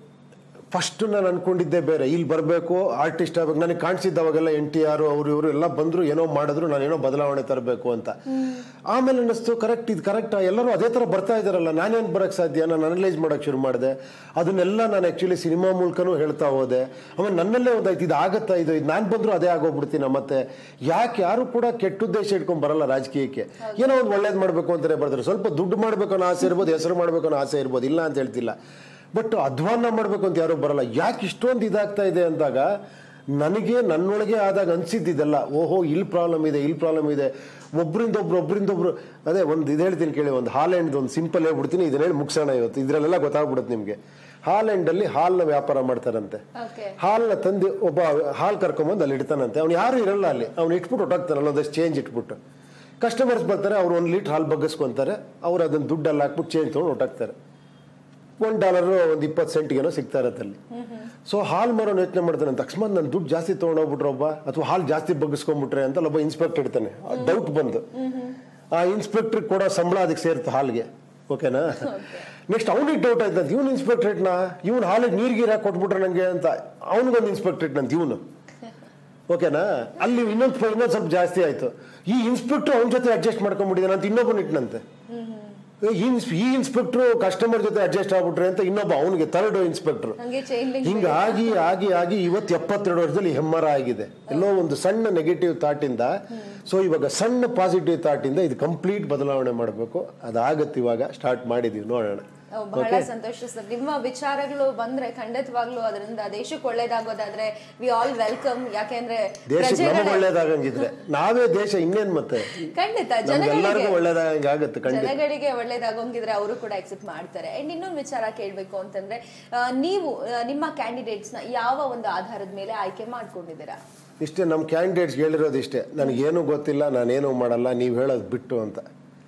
ಫಸ್ಟ್ ನಾನು ಅನ್ಕೊಂಡಿದ್ದೆ ಬೇರೆ ಇಲ್ಲಿ ಬರಬೇಕು ಆರ್ಟಿಸ್ಟ್ ಆಗ್ಬೇಕು ನನಗೆ ಕಾಣಿಸಿದ್ದವಾಗೆಲ್ಲ ಎನ್ ಟಿ ಆರ್ ಅವರು ಇವರು ಎಲ್ಲ ಬಂದ್ರು ಏನೋ ಮಾಡಿದ್ರು ನಾನು ಏನೋ ಬದಲಾವಣೆ ತರಬೇಕು ಅಂತ ಆಮೇಲೆ ಅನ್ನಿಸ್ತು ಕರೆಕ್ಟ್ ಇದು ಕರೆಕ್ಟ್ ಎಲ್ಲರೂ ಅದೇ ಥರ ಬರ್ತಾ ಇದ್ದಾರಲ್ಲ ನಾನೇನು ಬರೋಕ್ಕೆ ಸಾಧ್ಯ ನಾನು ಅನಲೈಸ್ ಮಾಡೋಕ್ಕೆ ಶುರು ಮಾಡಿದೆ ಅದನ್ನೆಲ್ಲ ನಾನು ಆ್ಯಕ್ಚುಲಿ ಸಿನಿಮಾ ಮೂಲಕನೂ ಹೇಳ್ತಾ ಹೋದೆ ಆಮೇಲೆ ನನ್ನಲ್ಲೇ ಒಂದಾಯ್ತು ಇದು ಆಗತ್ತಾ ಇದು ಇದು ನಾನು ಬಂದರೂ ಅದೇ ಆಗೋಗ್ಬಿಡ್ತೀನಿ ಮತ್ತೆ ಯಾಕೆ ಯಾರು ಕೂಡ ಕೆಟ್ಟ ಉದ್ದೇಶ ಇಟ್ಕೊಂಡು ಬರಲ್ಲ ರಾಜಕೀಯಕ್ಕೆ ಏನೋ ಒಂದು ಒಳ್ಳೇದು ಮಾಡಬೇಕು ಅಂತಾನೆ ಬರ್ತಾರೆ ಸ್ವಲ್ಪ ದುಡ್ಡು ಮಾಡಬೇಕು ಅನ್ನೋ ಆಸೆ ಇರ್ಬೋದು ಹೆಸರು ಮಾಡಬೇಕು ಅನ್ನೋ ಆಸೆ ಇರ್ಬೋದು ಇಲ್ಲ ಅಂತ ಹೇಳ್ತಿಲ್ಲ ಬಟ್ ಅಧ್ವಾನ ಮಾಡಬೇಕು ಅಂತ ಯಾರು ಬರಲ್ಲ ಯಾಕೆ ಇಷ್ಟೊಂದು ಇದಾಗ್ತಾ ಇದೆ ಅಂದಾಗ ನನಗೆ ನನ್ನೊಳಗೆ ಆದಾಗ ಅನ್ಸಿದ್ದಿದ್ದಲ್ಲ ಓಹೋ ಇಲ್ಲಿ ಪ್ರಾಬ್ಲಮ್ ಇದೆ ಇಲ್ಲಿ ಪ್ರಾಬ್ಲಮ್ ಇದೆ ಒಬ್ರಿಂದ ಒಬ್ರು ಒಬ್ರಿಂದ ಒಬ್ರು ಅದೇ ಒಂದು ಇದು ಹೇಳ್ತೀನಿ ಕೇಳಿ ಒಂದು ಹಾಲೆಂಡ್ ಒಂದು ಸಿಂಪಲ್ ಹೇಳ್ಬಿಡ್ತೀನಿ ಇದನ್ನ ಹೇಳಿ ಮುಗಿಸೋಣ ಇವತ್ತು ಇದರಲ್ಲೆಲ್ಲ ಗೊತ್ತಾಗ್ಬಿಡುತ್ತೆ ನಿಮಗೆ ಹಾಲೆಂಡಲ್ಲಿ ಹಾಲ್ನ ವ್ಯಾಪಾರ ಮಾಡ್ತಾರಂತೆ
Okay.
ಹಾಲ್ನ ತಂದು ಒಬ್ಬ ಹಾಲು ಕರ್ಕೊಂಬಂದು ಅಲ್ಲಿ ಇಡ್ತಾನಂತೆ ಅವ್ನು ಯಾರು ಇರಲ್ಲ ಅಲ್ಲಿ ಅವ್ನು ಇಟ್ಬಿಟ್ಟು ಹೊಟ್ಟೋಗ್ತಾನಲ್ಲ ಒಂದಷ್ಟು ಚೇಂಜ್ ಇಟ್ಬಿಟ್ಟು ಕಸ್ಟಮರ್ಸ್ ಬರ್ತಾರೆ ಅವ್ರು ಒಂದು ಲೀಟ್ರ್ ಹಾಲು ಬಗ್ಗಿಸ್ಕೊಂತಾರೆ ಅವ್ರು ಅದನ್ನ ದುಡ್ಡಲ್ಲಿ ಹಾಕ್ಬಿಟ್ಟು ಚೇಂಜ್ ತೊಗೊಂಡು ಹೊಟ್ಟೋಗ್ತಾರೆ ಒಂದು ಡಾಲರ್ ಒಂದು ಇಪ್ಪತ್ತು ಸೆಂಟ್ಗೇನೋ ಸಿಗ್ತಾ ಇರತ್ತೆ ಅಲ್ಲಿ ಸೊ ಹಾಲು ಮಾರೋನು ಯೋಚನೆ ಮಾಡ್ತಾನೆ ಅಂತ ಅಕಸ್ಮಾತ್ ನಾನು ದುಡ್ಡು ಜಾಸ್ತಿ ತೊಗೊಂಡೋಗ್ಬಿಟ್ರೆ ಒಬ್ಬ ಅಥವಾ ಹಾಲು ಜಾಸ್ತಿ ಬಗ್ಗಿಸ್ಕೊಂಡ್ಬಿಟ್ರೆ ಅಂತ ಒಬ್ಬ ಇನ್ಸ್ಪೆಕ್ಟರ್ ಇಡ್ತಾನೆ ಡೌಟ್ ಬಂದು ಆ ಇನ್ಸ್ಪೆಕ್ಟರ್ ಕೊಡೋ ಸಂಬಳ ಅದಕ್ಕೆ ಸೇರ್ತು ಹಾಲ್ಗೆ ಓಕೆನಾ ನೆಕ್ಸ್ಟ್ ಅವ್ನಿಗೆ ಡೌಟ್ ಆಯ್ತು ಅಂತ ಇವ್ನು ಇನ್ಸ್ಪೆಕ್ಟರ್ ಇಟ್ನಾ ಇವ್ನು ಹಾಲಿಗೆ ನೀರು ಗೀರ ಕೊಟ್ಬಿಟ್ರೆ ನನಗೆ ಅಂತ ಅವ್ನಿಗೊಂದು ಇನ್ಸ್ಪೆಕ್ಟರ್ ಇಟ್ನಂತ ಇವನು ಓಕೆನಾ ಅಲ್ಲಿ ಇನ್ನೊಂದು ಇನ್ನೊಂದು ಸ್ವಲ್ಪ ಜಾಸ್ತಿ ಆಯ್ತು ಈ ಇನ್ಸ್ಪೆಕ್ಟರ್ ಅವನ ಜೊತೆ ಅಡ್ಜಸ್ಟ್ ಮಾಡ್ಕೊಂಡ್ಬಿಟ್ಟಿದ್ದಾನೆ ಅಂತ ಇನ್ನೊಬ್ಬನ ಇಟ್ನಂತೆ ಈ ಇನ್ಸ್- ಈ ಇನ್ಸ್ಪೆಕ್ಟರ್ ಕಸ್ಟಮರ್ ಜೊತೆ ಅಡ್ಜಸ್ಟ್ ಆಗ್ಬಿಟ್ರೆ ಅಂತ ಇನ್ನೊಬ್ಬ ಅವನಿಗೆ ಥರ್ಡ್ ಇನ್ಸ್ಪೆಕ್ಟರ್
ಹಂಗೆ ಚೈನ್ ಲಿಂಕ್
ಹಿಂಗಾಗಿ ಆಗಿ ಆಗಿ ಇವತ್ತು ಎಪ್ಪತ್ತೆರಡು ವರ್ಷದಲ್ಲಿ ಹೆಮ್ಮರ ಆಗಿದೆ ಎಲ್ಲೋ ಒಂದು ಸಣ್ಣ ನೆಗೆಟಿವ್ ಥಾಟ್ ಇಂದ ಸೊ ಇವಾಗ ಸಣ್ಣ ಪಾಸಿಟಿವ್ ಥಾಟ್ ಇಂದ ಇದು ಕಂಪ್ಲೀಟ್ ಬದಲಾವಣೆ ಮಾಡಬೇಕು ಅದಾಗತ್ತೆ ಇವಾಗ ಸ್ಟಾರ್ಟ್ ಮಾಡಿದೀವಿ ನೋಡೋಣ
ಓ, ಬಹಳ ಸಂತೋಷ ಸರ್ ನಿಮ್ಮ ವಿಚಾರಗಳು ಬಂದ್ರೆ ಖಂಡಿತವಾಗ್ಲೂ ಅದರಿಂದ ದೇಶಕ್ಕೆ ಒಳ್ಳೇದಾಗೋದಾದ್ರೆ ವಿ ಆಲ್ ವೆಲ್ಕಮ್ ಯಾಕೆಂದ್ರೆ
ದೇಶಕ್ಕೆ
ಪ್ರಜೆಗಳೇ
ನಮಗೆ ಒಳ್ಳೇದಾಗಂಗಿದ್ರೆ ನಾವೇ ದೇಶ ಇನ್ನೇನ್ ಮತ್ತೆ
ಖಂಡಿತ
ನಮ್ಗೆಲ್ಲರಿಗೂ
ಜನಗಳಿಗೆ
ಒಳ್ಳೇದಾಗಂಗೆ ಆಗುತ್ತೆ ಖಂಡಿತ
ಜನಗಳಿಗೆ ಒಳ್ಳೇದಾಗೋಂಗಿದ್ರೆ ಅವರು ಕೂಡ ಎಕ್ಸೆಪ್ಟ್ ಮಾಡ್ತಾರೆ ಅಂಡ್ ಇನ್ನೊಂದು ವಿಚಾರ ಕೇಳಬೇಕು ಅಂತಂದ್ರೆ ಆ, ನೀವು ಆ, ನಿಮ್ಮ ಕ್ಯಾಂಡಿಡೇಟ್ಸ್ ನ ಯಾವ ಒಂದು ಆಧಾರದ ಮೇಲೆ ಆಯ್ಕೆ ಮಾಡ್ಕೊಂಡಿದ್ದೀರಾ
ಇಷ್ಟೇ ನಮ್ಮ ಕ್ಯಾಂಡಿಡೇಟ್ಸ್ ಹೇಳಿರೋದು ಇಷ್ಟೇ ನನಗೇನು ಗೊತ್ತಿಲ್ಲ ನಾನೇನು ಮಾಡಲ್ಲ ನೀವು ಹೇಳೋದು ಬಿಟ್ಟು ಅಂತ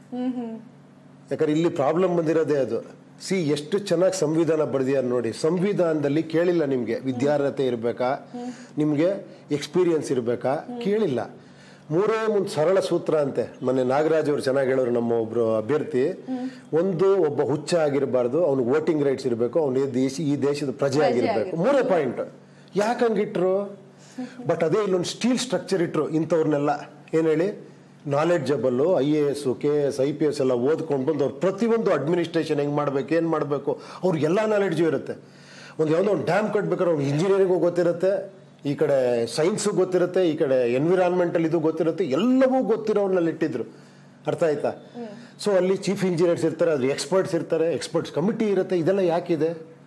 ಯಾಕಂದ್ರೆ ಇಲ್ಲಿ ಪ್ರಾಬ್ಲಮ್ ಬಂದಿರೋದೇ ಅದು ಸಿ ಎಷ್ಟು ಚೆನ್ನಾಗಿ ಸಂವಿಧಾನ ಬರೆದಿದ್ದಾರೆ ನೋಡಿ ಸಂವಿಧಾನದಲ್ಲಿ ಕೇಳಿಲ್ಲ ನಿಮಗೆ ವಿದ್ಯಾರ್ಹತೆ ಇರಬೇಕಾ ನಿಮಗೆ ಎಕ್ಸ್ಪೀರಿಯನ್ಸ್ ಇರಬೇಕಾ ಕೇಳಿಲ್ಲ ಮೂರೇ ಒಂದು ಸರಳ ಸೂತ್ರ ಅಂತೆ ಮೊನ್ನೆ ನಾಗರಾಜ್ ಅವರು ಚೆನ್ನಾಗಿ ಹೇಳೋರು ನಮ್ಮ ಒಬ್ರು ಅಭ್ಯರ್ಥಿ ಒಂದು ಒಬ್ಬ ಹುಚ್ಚ ಆಗಿರಬಾರ್ದು ಅವ್ನಿಗೆ ವೋಟಿಂಗ್ ರೈಟ್ಸ್ ಇರಬೇಕು ಅವ್ನು ಈ ದೇಶ ಈ ದೇಶದ ಪ್ರಜೆ ಆಗಿರಬೇಕು ಮೂರೇ ಪಾಯಿಂಟ್ ಯಾಕೆ ಹಂಗಿಟ್ರು ಬಟ್ ಅದೇ ಇಲ್ಲೊಂದು ಸ್ಟೀಲ್ ಸ್ಟ್ರಕ್ಚರ್ ಇಟ್ಟರು ಇಂಥವ್ರನ್ನೆಲ್ಲ ಏನು ಹೇಳಿ knowledgeable I A S K S I P S ಎಲ್ಲ ಓದ್ಕೊಂಡು ಬಂದು ಅವ್ರು ಪ್ರತಿಯೊಂದು ಅಡ್ಮಿನಿಸ್ಟ್ರೇಷನ್ ಹೆಂಗೆ ಮಾಡಬೇಕು ಏನು ಮಾಡಬೇಕು ಅವ್ರಿಗೆಲ್ಲ ನಾಲೆಡ್ಜು ಇರುತ್ತೆ ಒಂದು ಯಾವುದೋ ಒಂದು ಡ್ಯಾಮ್ ಕಟ್ಬೇಕಾದ್ರೆ ಅವ್ರಿಗೆ ಇಂಜಿನಿಯರಿಂಗು ಗೊತ್ತಿರುತ್ತೆ ಈ ಕಡೆ ಸೈನ್ಸು ಗೊತ್ತಿರುತ್ತೆ ಈ ಕಡೆ ಎನ್ವಿರಾನ್ಮೆಂಟಲ್ ಇದು ಗೊತ್ತಿರುತ್ತೆ ಎಲ್ಲವೂ ಗೊತ್ತಿರೋರ್ನಲ್ಲಿ ಇಟ್ಟಿದ್ರು ಅರ್ಥ ಆಯ್ತಾ ಸೊ ಅಲ್ಲಿ ಚೀಫ್ ಇಂಜಿನಿಯರ್ಸ್ ಇರ್ತಾರೆ ಅದು ಎಕ್ಸ್ಪರ್ಟ್ಸ್ ಇರ್ತಾರೆ ಎಕ್ಸ್ಪರ್ಟ್ಸ್ ಕಮಿಟಿ ಇರುತ್ತೆ ಇದೆಲ್ಲ ಯಾಕಿದೆ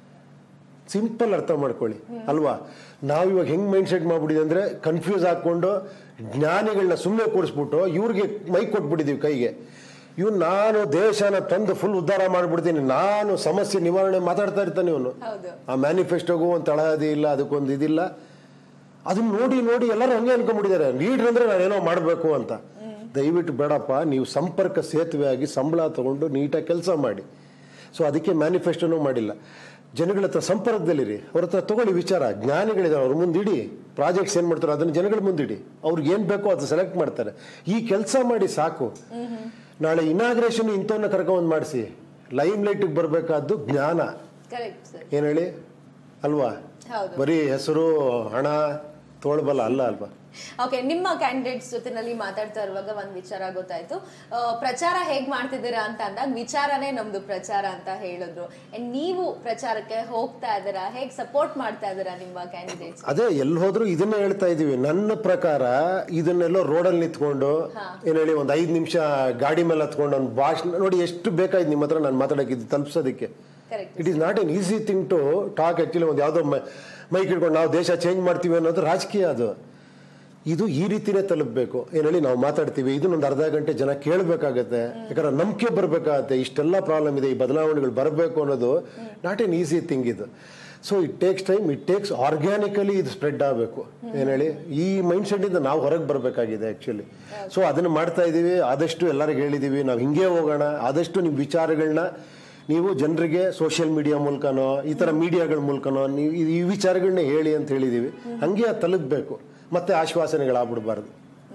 ಸಿಂಪಲ್ ಅರ್ಥ ಮಾಡ್ಕೊಳ್ಳಿ ಅಲ್ವಾ ನಾವು ಇವಾಗ ಹೆಂಗ್ ಮೈಂಡ್ ಸೆಟ್ ಮಾಡ್ಬಿಟ್ಟಿದೆ ಅಂದ್ರೆ ಕನ್ಫ್ಯೂಸ್ ಹಾಕೊಂಡು ಜ್ಞಾನಿಗಳನ್ನ ಸುಮ್ಮನೆ ಕೂರಿಸ್ಬಿಟ್ಟು ಇವ್ರಿಗೆ ಮೈಕ್ ಕೊಟ್ಬಿಟ್ಟಿದೀವಿ ಕೈಗೆ ಇವ್ ನಾನು ದೇಶನ ತಂದು ಫುಲ್ ಉದ್ಧಾರ ಮಾಡ್ಬಿಡ್ತೀನಿ ನಾನು ಸಮಸ್ಯೆ ನಿವಾರಣೆ ಮಾತಾಡ್ತಾ ಇರ್ತಾನೆ ಇವನು
ಹೌದು.
ಆ ಮ್ಯಾನಿಫೆಸ್ಟೋಗೂ ಒಂದು ತಳಹದಿ ಇಲ್ಲ ಅದಕ್ಕೊಂದು ಇದಿಲ್ಲ ಅದನ್ನ ನೋಡಿ ನೋಡಿ ಎಲ್ಲರೂ ಹಂಗೆ ಅನ್ಕೊಂಡ್ಬಿಟ್ಟಿದ್ದಾರೆ ಲೀಡ್ರ್ ಅಂದ್ರೆ ನಾನೇನೋ ಮಾಡಬೇಕು ಅಂತ ದಯವಿಟ್ಟು ಬೇಡಪ್ಪ ನೀವು ಸಂಪರ್ಕ ಸೇತುವೆ ಆಗಿ ಸಂಬಳ ತಗೊಂಡು ನೀಟಾಗಿ ಕೆಲಸ ಮಾಡಿ ಸೊ ಅದಕ್ಕೆ ಮ್ಯಾನಿಫೆಸ್ಟೋನೂ ಮಾಡಿಲ್ಲ ಜನಗಳ ಹತ್ರ ಸಂಪರ್ಕದಲ್ಲಿರಿ ಅವ್ರ ಹತ್ರ ತಗೊಳ್ಳಿ ವಿಚಾರ ಜ್ಞಾನಿಗಳಿದ್ದಾರೆ ಅವ್ರ ಮುಂದಿಡಿ ಪ್ರಾಜೆಕ್ಟ್ಸ್ ಏನು ಮಾಡ್ತಾರೆ ಅದನ್ನು ಜನಗಳ ಮುಂದಿಡಿ ಅವ್ರಿಗೆ ಏನು ಬೇಕೋ ಅದು ಸೆಲೆಕ್ಟ್ ಮಾಡ್ತಾರೆ ಈ ಕೆಲಸ ಮಾಡಿ ಸಾಕು ನಾಳೆ ಇನಾಗ್ರೇಷನ್ ಇಂಥವನ್ನ ಕರ್ಕೊಂಡ್ ಮಾಡಿಸಿ ಲೈಮ್ ಲೈಟಿಗೆ ಬರಬೇಕಾದ್ದು ಜ್ಞಾನ
ಕರೆಕ್ಟ್ ಸರ್
ಏನು ಹೇಳಿ ಅಲ್ವಾ
ಹೌದು.
ಬರೀ ಹೆಸರು ಹಣ ತೋಳ್ಬಲ ಅಲ್ಲ ಅಲ್ವಾ
ಓಕೆ ನಿಮ್ಮ ಕ್ಯಾಂಡಿಡೇಟ್ಸ್ ಜೊತೆನಲ್ಲಿ ಮಾತಾಡ್ತಾ ಇರುವಾಗ ಒಂದ್ ವಿಚಾರ ಗೊತ್ತಾಯ್ತು ಆ, ಪ್ರಚಾರ ಹೇಗ್ ಮಾಡ್ತಿದ್ದೀರಾ ಅಂತ ಅಂದಾಗ ವಿಚಾರನೇ ನಮ್ದು ಪ್ರಚಾರ ಅಂತ ಹೇಳಿದ್ರು And ನೀವು ಪ್ರಚಾರಕ್ಕೆ ಹೋಗ್ತಾ ಇದ್ದೀರಾ ಹೇಗ್ ಸಪೋರ್ಟ್ ಮಾಡ್ತಾ ಇದ್ದೀರಾ ನಿಮ್ಮ ಕ್ಯಾಂಡಿಡೇಟ್ಸ್
ಅದೇ ಎಲ್ಲಿ ಹೋದ್ರು ಇದನ್ನೇ ಹೇಳ್ತಾ ಇದೀವಿ ನನ್ನ ಪ್ರಕಾರ ಇದನ್ನೆಲ್ಲೋ ರೋಡಲ್ಲಿ ನಿಂತ್ಕೊಂಡು ಏನ್ ಹೇಳಿ ಒಂದು ಐದು ನಿಮಿಷ ಗಾಡಿ ಮೇಲೆ ಹತ್ಕೊಂಡು ಒಂದು ಭಾಷಣ ನೋಡಿ ಎಷ್ಟು ಬೇಕಾಯ್ತು ನಿಮ್ಮ ಹತ್ರ ನಾನು ಮಾತಾಡಕ್ಕೆ ಇದು ತಲುಪಿಸೋದಕ್ಕೆ
correct
it is not an easy thing to talk actually ಒಂದು ಯಾವುದೋ ಮೈಕ್ ಇಟ್ಕೊಂಡು ನಾವು ದೇಶ ಚೇಂಜ್ ಮಾಡ್ತೀವಿ ಅನ್ನೋದು ರಾಜಕೀಯ ಅದು ಇದು ಈ ರೀತಿನೇ ತಲುಪಬೇಕು ಏನು ಹೇಳಿ ನಾವು ಮಾತಾಡ್ತೀವಿ ಇದನ್ನೊಂದು ಅರ್ಧ ಗಂಟೆ ಜನ ಕೇಳಬೇಕಾಗತ್ತೆ ಯಾಕಂದ್ರೆ ನಂಬಿಕೆ ಬರಬೇಕಾಗತ್ತೆ ಇಷ್ಟೆಲ್ಲ ಪ್ರಾಬ್ಲಮ್ ಇದೆ ಈ ಬದಲಾವಣೆಗಳು ಬರಬೇಕು ಅನ್ನೋದು ನಾಟ್ ಎನ್ ಈಸಿ ಥಿಂಗ್ ಇದು so it takes time it takes organically ಇದು ಸ್ಪ್ರೆಡ್ ಆಗಬೇಕು ಏನು ಹೇಳಿ ಈ ಮೈಂಡ್ ಸೆಟ್ಟಿಂದ ನಾವು ಹೊರಗೆ ಬರಬೇಕಾಗಿದೆ ಆ್ಯಕ್ಚುಲಿ ಸೊ ಅದನ್ನು ಮಾಡ್ತಾ ಇದ್ದೀವಿ ಆದಷ್ಟು ಎಲ್ಲರಿಗೂ ಹೇಳಿದ್ದೀವಿ ನಾವು ಹಿಂಗೆ ಹೋಗೋಣ ಆದಷ್ಟು ನಿಮ್ಮ ವಿಚಾರಗಳನ್ನ ನೀವು ಜನರಿಗೆ ಸೋಷಿಯಲ್ ಮೀಡಿಯಾ ಮೂಲಕನೋ ಈ ಥರ ಮೀಡಿಯಾಗಳ ಮೂಲಕನೋ ನೀವು ಈ- ಈ ವಿಚಾರಗಳನ್ನ ಹೇಳಿ ಅಂತ ಹೇಳಿದ್ದೀವಿ ಹಂಗೆ ಅದು ತಲುಪಬೇಕು ಮತ್ತೆ ಆಶ್ವಾಸನೆಗಳಾಗ್ಬಿಡ್ಬಾರ್ದು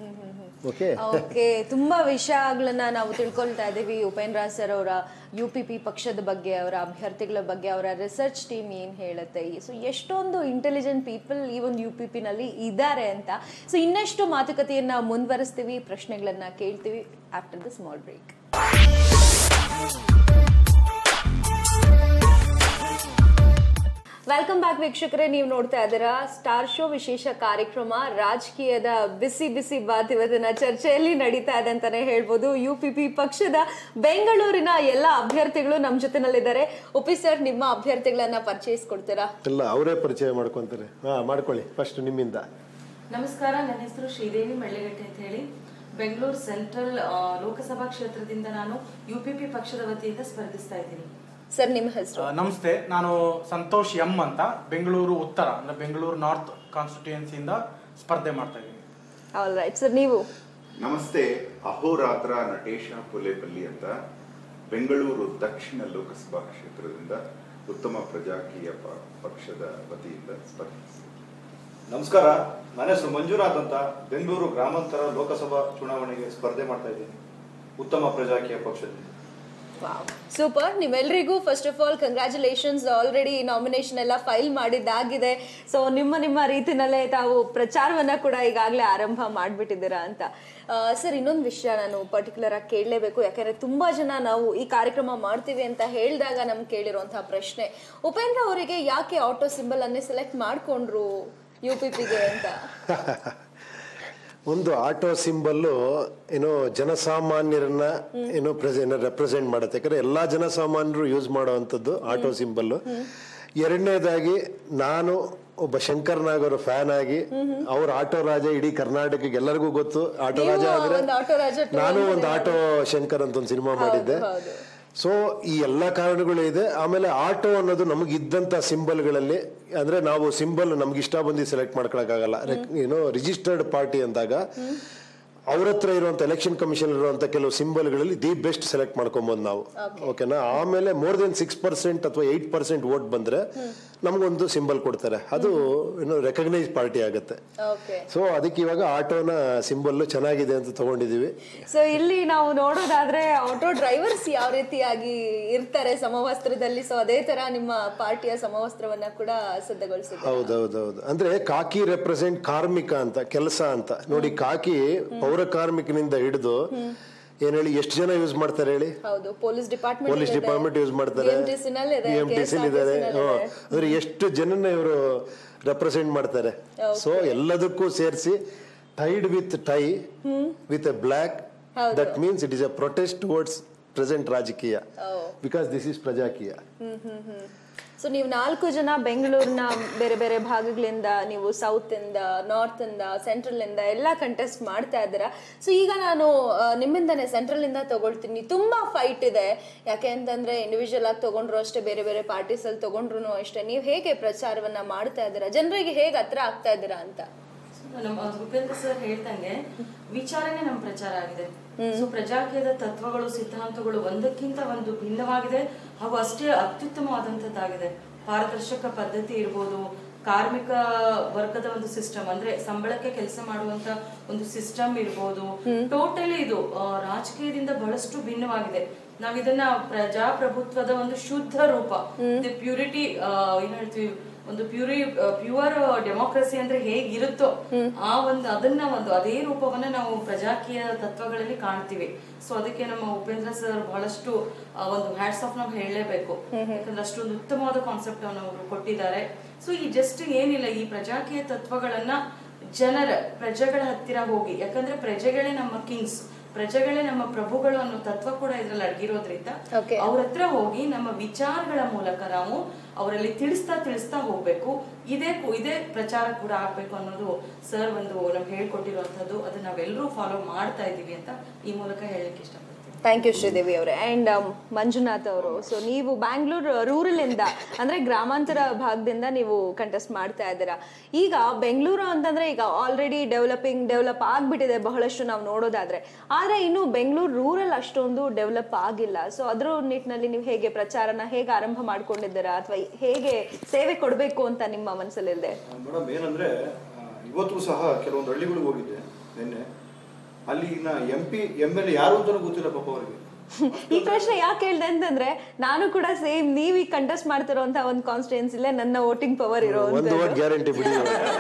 ಓಕೆ
ಓಕೆ ತುಂಬಾ ವಿಷಯಗಳನ್ನ ನಾವು ತಿಳ್ಕೊಳ್ತಾ ಇದ್ದೀವಿ ಉಪೇಂದ್ರ ಸರ್ ಅವರ ಯು ಪಿ ಪಿ ಪಕ್ಷದ ಬಗ್ಗೆ ಅವರ ಅಭ್ಯರ್ಥಿಗಳ ಬಗ್ಗೆ ಅವರ ರಿಸರ್ಚ್ ಟೀಮ್ ಏನ್ ಹೇಳುತ್ತೆ ಸೊ ಎಷ್ಟೊಂದು ಇಂಟೆಲಿಜೆಂಟ್ ಪೀಪಲ್ ಈ ಒಂದು ಯು ಪಿ ಪಿ ನಲ್ಲಿ ಇದ್ದಾರೆ ಅಂತ ಸೊ ಇನ್ನಷ್ಟು ಮಾತುಕತೆಯನ್ನ ಮುಂದುವರಿಸ್ತೀವಿ ಪ್ರಶ್ನೆಗಳನ್ನ ಕೇಳ್ತೀವಿ after the small break welcome back ವೀಕ್ಷಕರೇ ನೀವು ನೋಡ್ತಾ ಇದ್ದೀರಾ ಸ್ಟಾರ್ ಶೋ ವಿಶೇಷ ಕಾರ್ಯಕ್ರಮ ರಾಜಕೀಯದ ಬಿಸಿ ಬಿಸಿ ಬಾತ್ ಇವತ್ತಿನ ಚರ್ಚೆಯಲ್ಲಿ ನಡೀತಾ ಇದೆ ಅಂತಾನೆ ಹೇಳ್ಬೋದು ಯು ಪಿ ಪಿ ಪಕ್ಷದ ಬೆಂಗಳೂರಿನ ಎಲ್ಲ ಅಭ್ಯರ್ಥಿಗಳು ನಮ್ಮ ಜೊತೆನಲ್ಲಿದ್ದಾರೆ ಉಪಿ ಸರ್ ನಿಮ್ಮ ಅಭ್ಯರ್ಥಿಗಳನ್ನ ಪರಿಚಯಿಸ್ಕೊಡ್ತೀರಾ
ಇಲ್ಲ ಅವರೇ ಪರಿಚಯ ಮಾಡ್ಕೊಂತಾರೆ ಹಾ ಮಾಡ್ಕೊಳ್ಳಿ ಫಸ್ಟ್ ನಿಮ್ಮಿಂದ
ನಮಸ್ಕಾರ ನನ್ನ ಹೆಸರು ಶ್ರೀದೇವಿ ಮಳ್ಳೆಗಟ್ಟೆ ಅಂತ ಹೇಳಿ ಬೆಂಗಳೂರು ಸೆಂಟ್ರಲ್ ಆ, ಲೋಕಸಭಾ ಕ್ಷೇತ್ರದಿಂದ ನಾನು ಯು ಪಿ ಪಿ ಪಕ್ಷದ ವತಿಯಿಂದ ಸ್ಪರ್ಧಿಸ್ತಾ ಇದ್ದೀನಿ
ಸರ್ ನಿಮ್ಮ ಹೆಸರು
ಆ, ನಮಸ್ತೆ ನಾನು ಸಂತೋಷ್ ಎಂ ಅಂತ ಬೆಂಗಳೂರು ಉತ್ತರ ಅಂದ್ರೆ ಬೆಂಗಳೂರು ನಾರ್ತ್ ಕಾನ್ಸ್ಟಿಟ್ಯೂಯೆನ್ಸಿಯಿಂದ ಸ್ಪರ್ಧೆ ಮಾಡ್ತಾ ಇದ್ದೀನಿ
ಆಲ್ ರೈಟ್ ಸರ್ ನೀವು
ನಮಸ್ತೆ ಅಹೋರಾತ್ರ ನಟೇಶ ಪುಲೇಪಲ್ಲಿ ಅಂತ ಬೆಂಗಳೂರು ದಕ್ಷಿಣ ಲೋಕಸಭಾ ಕ್ಷೇತ್ರದಿಂದ ಉತ್ತಮ ಪ್ರಜಾಕೀಯ ಪ- ಪಕ್ಷದ ವತಿಯಿಂದ ಸ್ಪರ್ಧಿಸಿದೆ
ನಮಸ್ಕಾರ ನನ್ನ ಹೆಸರು ಮಂಜುನಾಥ್ ಅಂತ ಬೆಂಗಳೂರು ಗ್ರಾಮಾಂತರ ಲೋಕಸಭಾ ಚುನಾವಣೆಗೆ ಸ್ಪರ್ಧೆ ಮಾಡ್ತಾ ಇದ್ದೀನಿ ಉತ್ತಮ ಪ್ರಜಾಕೀಯ ಪಕ್ಷದಿಂದ
ಸೂಪರ್ ನಿಮ್ಮೆಲ್ಲರಿಗೂ first of all congratulations already nomination ಎಲ್ಲ ಫೈಲ್ ಮಾಡಿದ್ದಾಗಿದೆ ಸೊ ನಿಮ್ಮ ನಿಮ್ಮ ರೀತಿನಲ್ಲೇ ತಾವು ಪ್ರಚಾರವನ್ನ ಕೂಡ ಈಗಾಗಲೇ ಆರಂಭ ಮಾಡಿಬಿಟ್ಟಿದ್ದೀರಾ ಅಂತ ಸರ್ ಇನ್ನೊಂದು ವಿಷಯ ನಾನು ಪರ್ಟಿಕ್ಯುಲರ್ ಆಗಿ ಕೇಳಲೇಬೇಕು ಯಾಕಂದ್ರೆ ತುಂಬಾ ಜನ ನಾವು ಈ ಕಾರ್ಯಕ್ರಮ ಮಾಡ್ತೀವಿ ಅಂತ ಹೇಳಿದಾಗ ನಮ್ಗೆ ಕೇಳಿರುವಂತಹ ಪ್ರಶ್ನೆ ಉಪೇಂದ್ರ ಅವರಿಗೆ ಯಾಕೆ ಆಟೋ ಸಿಂಬಲ್ ಅನ್ನೇ ಸೆಲೆಕ್ಟ್ ಮಾಡ್ಕೊಂಡ್ರು ಯು ಪಿ ಪಿಗೆ ಅಂತ
ಒಂದು ಆಟೋ ಸಿಂಬಲ್ಲು ಏನೋ ಜನಸಾಮಾನ್ಯರನ್ನ ಏನೋ ಪ್ರೆಸೆಂಟ್ ರೆಪ್ರೆಸೆಂಟ್ ಮಾಡುತ್ತೆ ಯಾಕಂದ್ರೆ ಎಲ್ಲಾ ಜನಸಾಮಾನ್ಯರು ಯೂಸ್ ಮಾಡುವಂಥದ್ದು ಆಟೋ ಸಿಂಬಲ್ಲು ಎರಡನೇದಾಗಿ ನಾನು ಒಬ್ಬ ಶಂಕರ್ ನಾಗ್ ಅವರ ಫ್ಯಾನ್ ಆಗಿ ಅವ್ರ ಆಟೋ ರಾಜ ಇಡೀ ಕರ್ನಾಟಕಕ್ಕೆ ಎಲ್ಲರಿಗೂ ಗೊತ್ತು ಆಟೋ
ನೀವು
ರಾಜ ಆದ್ರೆ
ಒಂದು ಆಟೋ ರಾಜ tour
ನಾನು ಒಂದು
ಮಾಡಿದ್ದೀರಾ?
ಆಟೋ ಶಂಕರ್ ಅಂತ ಒಂದು ಸಿನಿಮಾ ಮಾಡಿದ್ದೆ
ಹೌದು.
ಸೊ ಈ ಎಲ್ಲ ಕಾರಣಗಳು ಇದೆ ಆಮೇಲೆ ಆಟೋ ಅನ್ನೋದು ನಮಗಿದ್ದಂಥ ಸಿಂಬಲ್ಗಳಲ್ಲಿ ಅಂದ್ರೆ ನಾವು ಸಿಂಬಲ್ ನಮ್ಗೆ ಇಷ್ಟ ಬಂದು ಸೆಲೆಕ್ಟ್ ಮಾಡ್ಕೊಳಕ್ಕಾಗಲ್ಲ ರೆ- ಏನೋ ರಿಜಿಸ್ಟರ್ಡ್ ಪಾರ್ಟಿ ಅಂದಾಗ ಅವ್ರ ಹತ್ರ ಇರುವಂತ ಎಲೆಕ್ಷನ್ ಕಮಿಷನ್ ಇರುವಂತ ಕೆಲವು ಸಿಂಬಲ್ಗಳಲ್ಲಿ ದಿ ಬೆಸ್ಟ್ ಸೆಲೆಕ್ಟ್ ಮಾಡ್ಕೊಂಬೋದು ನಾವು ಓಕೆನಾ ಆಮೇಲೆ ಮೋರ್ ದೆನ್ ಸಿಕ್ಸ್ ಪರ್ಸೆಂಟ್ ಅಥವಾ ಏಟ್ ಪರ್ಸೆಂಟ್ ವೋಟ್ ಬಂದ್ರೆ ನಮಗೊಂದು ಸಿಂಬಲ್ ಕೊಡ್ತಾರೆ ಅದು ಏನು ರೆಕಗ್ನೈಸ್ ಪಾರ್ಟಿ ಆಗುತ್ತೆ
ಓಕೆ
ಸೊ ಅದಕ್ಕೆ ಇವಾಗ ಆಟೋನ ಸಿಂಬಲ್ ಚೆನ್ನಾಗಿದೆ ಅಂತ ತಗೊಂಡಿದೀವಿ
ಸೊ ಇಲ್ಲಿ ನಾವು ನೋಡೋದಾದ್ರೆ ಆಟೋ ಡ್ರೈವರ್ಸ್ ಯಾವ ರೀತಿಯಾಗಿ ಇರ್ತಾರೆ ಸಮವಸ್ತ್ರದಲ್ಲಿ ಸೊ ಅದೇ ತರ ನಿಮ್ಮ ಪಾರ್ಟಿಯ ಸಮವಸ್ತ್ರವನ್ನ ಕೂಡ ಸಿದ್ಧಗೊಳಿಸಿದ್ದಾರೆ
ಹೌದೌದೌದು ಅಂದ್ರೆ ಕಾಕಿ ರೆಪ್ರೆಸೆಂಟ್ ಕಾರ್ಮಿಕ ಅಂತ ಕೆಲಸ ಅಂತ ನೋಡಿ ಕಾಕಿ ಪೌರ ಕಾರ್ಮಿಕನಿಂದ ಹಿಡಿದು ಏನ್ ಹೇಳಿ ಎಷ್ಟು ಜನ ಯೂಸ್ ಮಾಡ್ತಾರೆ ಹೇಳಿ
ಹೌದು police department
police department use ಮಾಡ್ತಾರೆ ಬಿ ಎಂ ಟಿ ಸಿಲ್ ಇದ್ದಾರೆ ಅಂದ್ರೆ ಎಷ್ಟು ಜನನ ಇವರು ರೆಪ್ರೆಸೆಂಟ್ ಮಾಡ್ತಾರೆ ಸೊ ಎಲ್ಲದಕ್ಕೂ ಸೇರಿಸಿ tied with tie with a black that means it is a protest towards present ರಾಜಕೀಯ because this is Prajaakeeya
so ನೀವು ನಾಲ್ಕು ಜನ ಬೆಂಗಳೂರಿನ ಬೇರೆ ಬೇರೆ ಭಾಗಗಳಿಂದ ನೀವು ಸೌತ್ ಇಂದ ನಾರ್ತ್ ಇಂದ ಸೆಂಟ್ರಲ್ ಇಂದ ಎಲ್ಲ ಕಂಟೆಸ್ಟ್ ಮಾಡ್ತಾ ಇದ್ದೀರಾ ಸೊ ಈಗ ನಾನು ಆ, ನಿಮ್ಮಿಂದನೇ ಸೆಂಟ್ರಲ್ ಇಂದ ತಗೊಳ್ತೀನಿ ತುಂಬಾ ಫೈಟ್ ಇದೆ ಯಾಕೆ ಅಂತಂದ್ರೆ ಇಂಡಿವಿಜುವಲ್ ಆಗಿ ತಗೊಂಡ್ರು ಅಷ್ಟೇ ಬೇರೆ ಬೇರೆ ಪಾರ್ಟೀಸ್ ಅಲ್ಲಿ ತಗೊಂಡ್ರು ಅಷ್ಟೇ ನೀವು ಹೇಗೆ ಪ್ರಚಾರವನ್ನ ಮಾಡ್ತಾ ಇದ್ದೀರಾ ಜನರಿಗೆ ಹೇಗೆ ಹತ್ರ ಆಗ್ತಾ ಇದ್ದೀರಾ ಅಂತ
ನಮ್ಮ ಉಪೇಂದ್ರ ಸರ್ ಹೇಳ್ದಂಗೆ ವಿಚಾರನೇ ನಮ್ಮ ಪ್ರಚಾರ ಆಗಿದೆ ಸೊ ಪ್ರಜಾಕೀಯದ ತತ್ವಗಳು ಸಿದ್ಧಾಂತಗಳು ಒಂದಕ್ಕಿಂತ ಒಂದು ಭಿನ್ನವಾಗಿದೆ ಹಾಗೂ ಅಷ್ಟೇ ಅತ್ಯುತ್ತಮವಾದಂತದ್ದಾಗಿದೆ ಪಾರದರ್ಶಕ ಪದ್ಧತಿ ಇರ್ಬೋದು ಕಾರ್ಮಿಕ ವರ್ಗದ ಒಂದು ಸಿಸ್ಟಮ್ ಅಂದ್ರೆ ಸಂಬಳಕ್ಕೆ ಕೆಲಸ ಮಾಡುವಂತ ಒಂದು ಸಿಸ್ಟಮ್ ಇರ್ಬೋದು ಟೋಟಲಿ ಇದು ಆ, ರಾಜಕೀಯದಿಂದ ಬಹಳಷ್ಟು ಭಿನ್ನವಾಗಿದೆ ನಾವ್ ಇದನ್ನ ಪ್ರಜಾಪ್ರಭುತ್ವದ ಒಂದು ಶುದ್ಧ ರೂಪ ಪ್ಯೂರಿಟಿ ಏನ್ ಹೇಳ್ತೀವಿ ಒಂದು ಪ್ಯೂರಿ ಪ್ಯೂರ್ ಡೆಮೋಕ್ರಸಿ ಅಂದ್ರೆ ಹೇಗಿರುತ್ತೋ ಆ ಒಂದು ಅದನ್ನ ಒಂದು ಅದೇ ರೂಪವನ್ನ ನಾವು ಪ್ರಜಾಕೀಯ ತತ್ವಗಳಲ್ಲಿ ಕಾಣ್ತೀವಿ ಸೊ ಅದಕ್ಕೆ ನಮ್ಮ ಉಪೇಂದ್ರ ಸರ್ ಬಹಳಷ್ಟು ಆ, ಒಂದು ಹ್ಯಾಟ್ಸ್ ಆಫ್ ನಾವು ಹೇಳಲೇಬೇಕು ಯಾಕಂದ್ರೆ ಅಷ್ಟೊಂದು ಉತ್ತಮವಾದ ಕಾನ್ಸೆಪ್ಟ್ ಅನ್ನು ಅವರು ಕೊಟ್ಟಿದ್ದಾರೆ ಸೊ ಈ ಜಸ್ಟ್ ಏನಿಲ್ಲ ಈ ಪ್ರಜಾಕೀಯ ತತ್ವಗಳನ್ನ ಜನರ ಪ್ರಜೆಗಳ ಹತ್ತಿರ ಹೋಗಿ ಯಾಕಂದ್ರೆ ಪ್ರಜೆಗಳೇ ನಮ್ಮ ಕಿಂಗ್ಸ್ ಪ್ರಜೆಗಳೇ ನಮ್ಮ ಪ್ರಭುಗಳು ಅನ್ನೋ ತತ್ವ ಕೂಡ ಇದ್ರಲ್ಲಿ ಅಡಗಿರೋದ್ರಿಂದ
Okay.
ಅವ್ರ ಹತ್ರ ಹೋಗಿ ನಮ್ಮ ವಿಚಾರಗಳ ಮೂಲಕ ನಾವು ಅವರಲ್ಲಿ ತಿಳಿಸ್ತಾ ತಿಳಿಸ್ತಾ ಹೋಗ್ಬೇಕು ಇದೇ ಕು- ಇದೇ ಪ್ರಚಾರ ಕೂಡ ಆಗ್ಬೇಕು ಅನ್ನೋದು ಸರ್ ಒಂದು ನಮ್ಗೆ ಹೇಳ್ಕೊಟ್ಟಿರುವಂತದ್ದು ಅದನ್ನ ನಾವೆಲ್ಲರೂ ಫಾಲೋ ಮಾಡ್ತಾ ಇದೀವಿ ಅಂತ ಈ ಮೂಲಕ ಹೇಳಲಿಕ್ಕೆ ಇಷ್ಟಪಡ್ತೀನಿ
ಥ್ಯಾಂಕ್ ಯು ಶ್ರೀದೇವಿ ಅವರೇ ಆ್ಯಂಡ್ ಮಂಜುನಾಥ್ ಅವರು ಸೊ ನೀವು ಬ್ಯಾಂಗ್ಳೂರ್ ರೂರಲ್ ಇಂದ ಅಂದ್ರೆ ಗ್ರಾಮಾಂತರ ಭಾಗದಿಂದ ನೀವು ಕಂಟೆಸ್ಟ್ ಮಾಡ್ತಾ ಇದ್ದೀರಾ ಈಗ ಬೆಂಗಳೂರು ಅಂತಂದ್ರೆ ಈಗ ಆಲ್ರೆಡಿ ಡೆವಲಪಿಂಗ್ ಡೆವಲಪ್ ಆಗ್ಬಿಟ್ಟಿದೆ ಬಹಳಷ್ಟು ನಾವು ನೋಡೋದಾದ್ರೆ ಆದ್ರೆ ಇನ್ನು ಬೆಂಗಳೂರು ರೂರಲ್ ಅಷ್ಟೊಂದು ಡೆವಲಪ್ ಆಗಿಲ್ಲ ಸೊ ಅದ್ರ ನಿಟ್ಟಿನಲ್ಲಿ ನೀವು ಹೇಗೆ ಪ್ರಚಾರನ ಹೇಗೆ ಆರಂಭ ಮಾಡ್ಕೊಂಡಿದ್ದೀರಾ ಅಥವಾ ಹೇಗೆ ಸೇವೆ ಕೊಡಬೇಕು ಅಂತ ನಿಮ್ಮ ಮನಸ್ಸಲ್ಲಿದೆ
ಮೇಡಮ್ ಏನಂದ್ರೆ ಆ, ಇವತ್ತು ಸಹ ಕೆಲವೊಂದು ಹಳ್ಳಿಗಳಿಗೆ ಹೋಗಿದ್ದೆ ನಿನ್ನೆ ಅಲ್ಲಿನ M P M L A ಯಾರು ಅಂತಾನೂ ಗೊತ್ತಿಲ್ಲ ಪಾಪ ಅವರಿಗೆ
ಈ ಪ್ರಶ್ನೆ ಯಾಕೆ ಹೇಳ್ದೆ ಅಂತಂದ್ರೆ ನಾನು ಕೂಡ ಸೇಮ್ ನೀವ್ ಈಗ ಕಂಟೆಸ್ಟ್ ಮಾಡ್ತಿರೋಂತ ಒಂದು ಕಾನ್ಸ್ಟಿಟ್ಯೂನ್ಸಿಲೇ ನನ್ನ ವೋಟಿಂಗ್ ಪವರ್ ಇರೋ
ಒಂದು ವೋಟ್ ಗ್ಯಾರಂಟಿ ಬಿಡಿ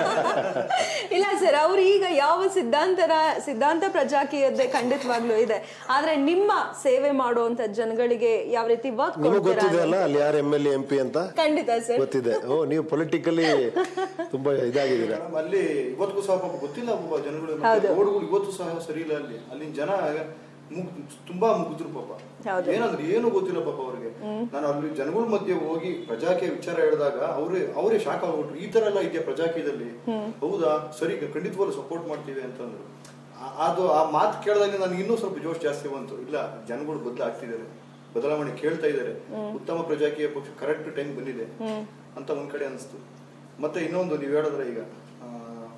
ಇಲ್ಲ ಸರ್ ಅವ್ರು ಈಗ ಯಾವ ಸಿದ್ಧಾಂತರ ಸಿದ್ಧಾಂತ ಪ್ರಜಾಕೀಯದ್ದೇ ಖಂಡಿತವಾಗ್ಲೂ ಇದೆ ಆದ್ರೆ ನಿಮ್ಮ ಸೇವೆ ಮಾಡುವಂತ ಜನಗಳಿಗೆ ಯಾವ ರೀತಿ ವರ್ಕ್
ನಿಮಗೆ ಗೊತ್ತಿದೆ ಅಲ್ಲ ಅಲ್ಲಿ ಯಾರು ಎಮ್ ಎಲ್ ಎಂ ಪಿ ಅಂತ
ಖಂಡಿತ ಸರ್
ಗೊತ್ತಿದೆ ಓ ನೀವು ಪೊಲಿಟಿಕಲಿ ತುಂಬಾ ಇದಾಗಿದ್ದೀರಾ
ಮೇಡಮ್ ಅಲ್ಲಿ ಇವತ್ತಿಗೂ ಸಹ ಪಾಪ ಗೊತ್ತಿಲ್ಲ ಪಾಪ ಜನಗಳು ಮತ್ತೆ ರೋಡ್ಗಳು ಇವತ್ತು ಸಹ ಸರಿ ಇಲ್ಲ ಅಲ್ಲಿ ಅಲ್ಲಿನ ಜನ ಮುಗ್ ತುಂಬಾ ಮುಗಿದ್ರು ಪಾಪ
ಹೌದು.
ಏನಂದ್ರೆ ಏನು ಗೊತ್ತಿಲ್ಲ ಪಾಪ ಅವ್ರಿಗೆ ನಾನು ಅಲ್ಲಿ ಜನಗಳ ಮಧ್ಯೆ ಹೋಗಿ ಪ್ರಜಾಕೀಯ ವಿಚಾರ ಹೇಳಿದಾಗ ಅವರೇ ಅವರೇ ಶಾಕ್ ಆಗ್ಬಿಟ್ರು ಈ ತರ ಎಲ್ಲ ಇದೆಯಾ ಪ್ರಜಾಕೀಯದಲ್ಲಿ ಹೌದಾ ಸರಿ ಖಂಡಿತವಾಗ್ಲೂ ಸಪೋರ್ಟ್ ಮಾಡ್ತೀವಿ ಅಂತಂದ್ರು ಆ- ಅದು ಆ ಮಾತು ಕೇಳಿದಾಗ ನನಗೆ ಇನ್ನೂ ಸ್ವಲ್ಪ ಜೋಶ್ ಜಾಸ್ತಿ ಬಂತು ಇಲ್ಲ ಜನಗಳು ಬದಲಾಗ್ತಿದ್ದಾರೆ ಬದಲಾವಣೆ ಕೇಳ್ತಾ ಇದ್ದಾರೆ ಉತ್ತಮ ಪ್ರಜಾಕೀಯ ಪಕ್ಷ ಕರೆಕ್ಟ್ ಟೈಮ್ ಬಂದಿದೆ ಅಂತ ಒಂದ್ ಕಡೆ ಅನಿಸ್ತು ಮತ್ತೆ ಇನ್ನೊಂದು ನೀವು ಹೇಳಿದ್ರೆ ಈಗ ಆ,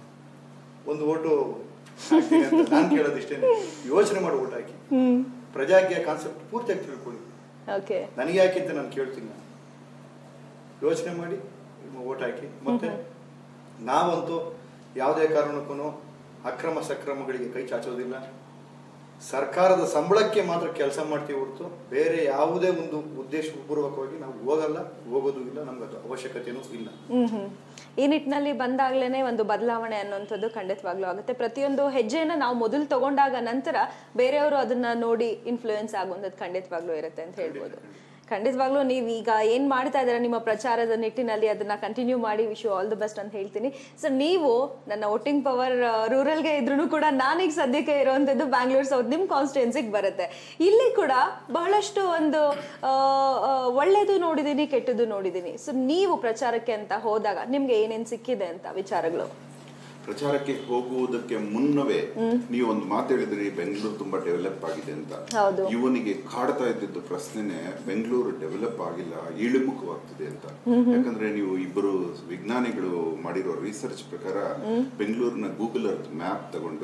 ಒಂದು ಓಟು ಹಾಕ್ತೀನಿ ಅಂತ ನಾನು ಕೇಳೋದು ಇಷ್ಟೇ ಯೋಚನೆ ಮಾಡಿ ಓಟ್ ಹಾಕಿ ಪ್ರಜಾಕೀಯ ಕಾನ್ಸೆಪ್ಟ್ ಪೂರ್ತಿಯಾಗಿ ತಿಳ್ಕೊಳ್ಳಿ
ಓಕೆ
ನನಗೆ ಯಾಕಿಂತ ನಾನು ಕೇಳ್ತೀನಿ ನಾನು. ಯೋಚನೆ ಮಾಡಿ ಓಟ್ ಹಾಕಿ ಮತ್ತೆ ನಾವಂತೂ ಯಾವುದೇ ಕಾರಣಕ್ಕೂ ಅಕ್ರಮ ಸಕ್ರಮಗಳಿಗೆ ಕೈ ಚಾಚೋದಿಲ್ಲ ಸರ್ಕಾರದ ಸಂಬಳಕ್ಕೆ ಮಾತ್ರ ಕೆಲಸ ಮಾಡ್ತೀವಿ ಹೊರತು ಬೇರೆ ಯಾವುದೇ ಒಂದು ಉದ್ದೇಶಪೂರ್ವಕವಾಗಿ ನಾವು ಹೋಗಲ್ಲ ಹೋಗೋದು ಇಲ್ಲ ನಮ್ಗೆ ಅದು ಅವಶ್ಯಕತೆನೂ ಇಲ್ಲ
ಹ್ಮ್ ಹ್ಮ್ ಈ ನಿಟ್ಟಿನಲ್ಲಿ ಬಂದಾಗ್ಲೇನೆ ಒಂದು ಬದಲಾವಣೆ ಅನ್ನುವಂಥದ್ದು ಖಂಡಿತವಾಗ್ಲೂ ಆಗುತ್ತೆ ಪ್ರತಿಯೊಂದು ಹೆಜ್ಜೆಯನ್ನ ನಾವು ಮೊದಲು ತಗೊಂಡಾಗ ನಂತರ ಬೇರೆಯವರು ಅದನ್ನ ನೋಡಿ ಇನ್ಫ್ಲೂಯೆನ್ಸ್ ಆಗುವಂಥದ್ದು ಖಂಡಿತವಾಗ್ಲೂ ಇರುತ್ತೆ ಅಂತ ಹೇಳ್ಬೋದು ಖಂಡಿತವಾಗ್ಲೂ ನೀವು ಈಗ ಏನ್ ಮಾಡ್ತಾ ಇದ್ದೀರಾ ನಿಮ್ಮ ಪ್ರಚಾರದ ನಿಟ್ಟಿನಲ್ಲಿ ಅದನ್ನ ಕಂಟಿನ್ಯೂ ಮಾಡಿ ವಿಶ್ ಆಲ್ ದ ಬೆಸ್ಟ್ ಅಂತ ಹೇಳ್ತೀನಿ ಸರ್ ನೀವು ನನ್ನ ವೋಟಿಂಗ್ ಪವರ್ ರೂರಲ್ಗೆ ಇದ್ರೂ ಕೂಡ ನಾನೀಗ ಸದ್ಯಕ್ಕೆ ಇರುವಂಥದ್ದು ಬ್ಯಾಂಗ್ಳೂರ್ ಸೌತ್ ನಿಮ್ಮ ಕಾನ್ಸ್ಟಿಟ್ಯೂನ್ಸಿಗೆ ಬರುತ್ತೆ ಇಲ್ಲಿ ಕೂಡ ಬಹಳಷ್ಟು ಒಂದು ಆ, ಆ, ಒಳ್ಳೇದು ನೋಡಿದ್ದೀನಿ ಕೆಟ್ಟದ್ದು ನೋಡಿದ್ದೀನಿ ಸೊ ನೀವು ಪ್ರಚಾರಕ್ಕೆ ಅಂತ ಹೋದಾಗ ನಿಮ್ಗೆ ಏನೇನ್ ಸಿಕ್ಕಿದೆ ಅಂತ ವಿಚಾರಗಳು
ಪ್ರಚಾರಕ್ಕೆ ಹೋಗುವುದಕ್ಕೆ ಮುನ್ನವೇ ನೀವು ಒಂದು ಮಾತು ಹೇಳಿದ್ರಿ ಬೆಂಗಳೂರು ತುಂಬಾ ಡೆವಲಪ್ ಆಗಿದೆ ಅಂತ
ಹೌದು.
ಇವನಿಗೆ ಕಾಡ್ತಾ ಇದ್ದಿದ್ದು ಪ್ರಶ್ನೆನೆ ಬೆಂಗಳೂರು ಡೆವಲಪ್ ಆಗಿಲ್ಲ ಇಳಿಮುಖವಾಗ್ತಿದೆ ಅಂತ ಯಾಕಂದ್ರೆ ನೀವು ಇಬ್ಬರು ವಿಜ್ಞಾನಿಗಳು ಮಾಡಿರೋ ರಿಸರ್ಚ್ ಪ್ರಕಾರ ಬೆಂಗಳೂರಿನ ಗೂಗಲ್ ಅರ್ತ್ ಮ್ಯಾಪ್ ತಗೊಂಡು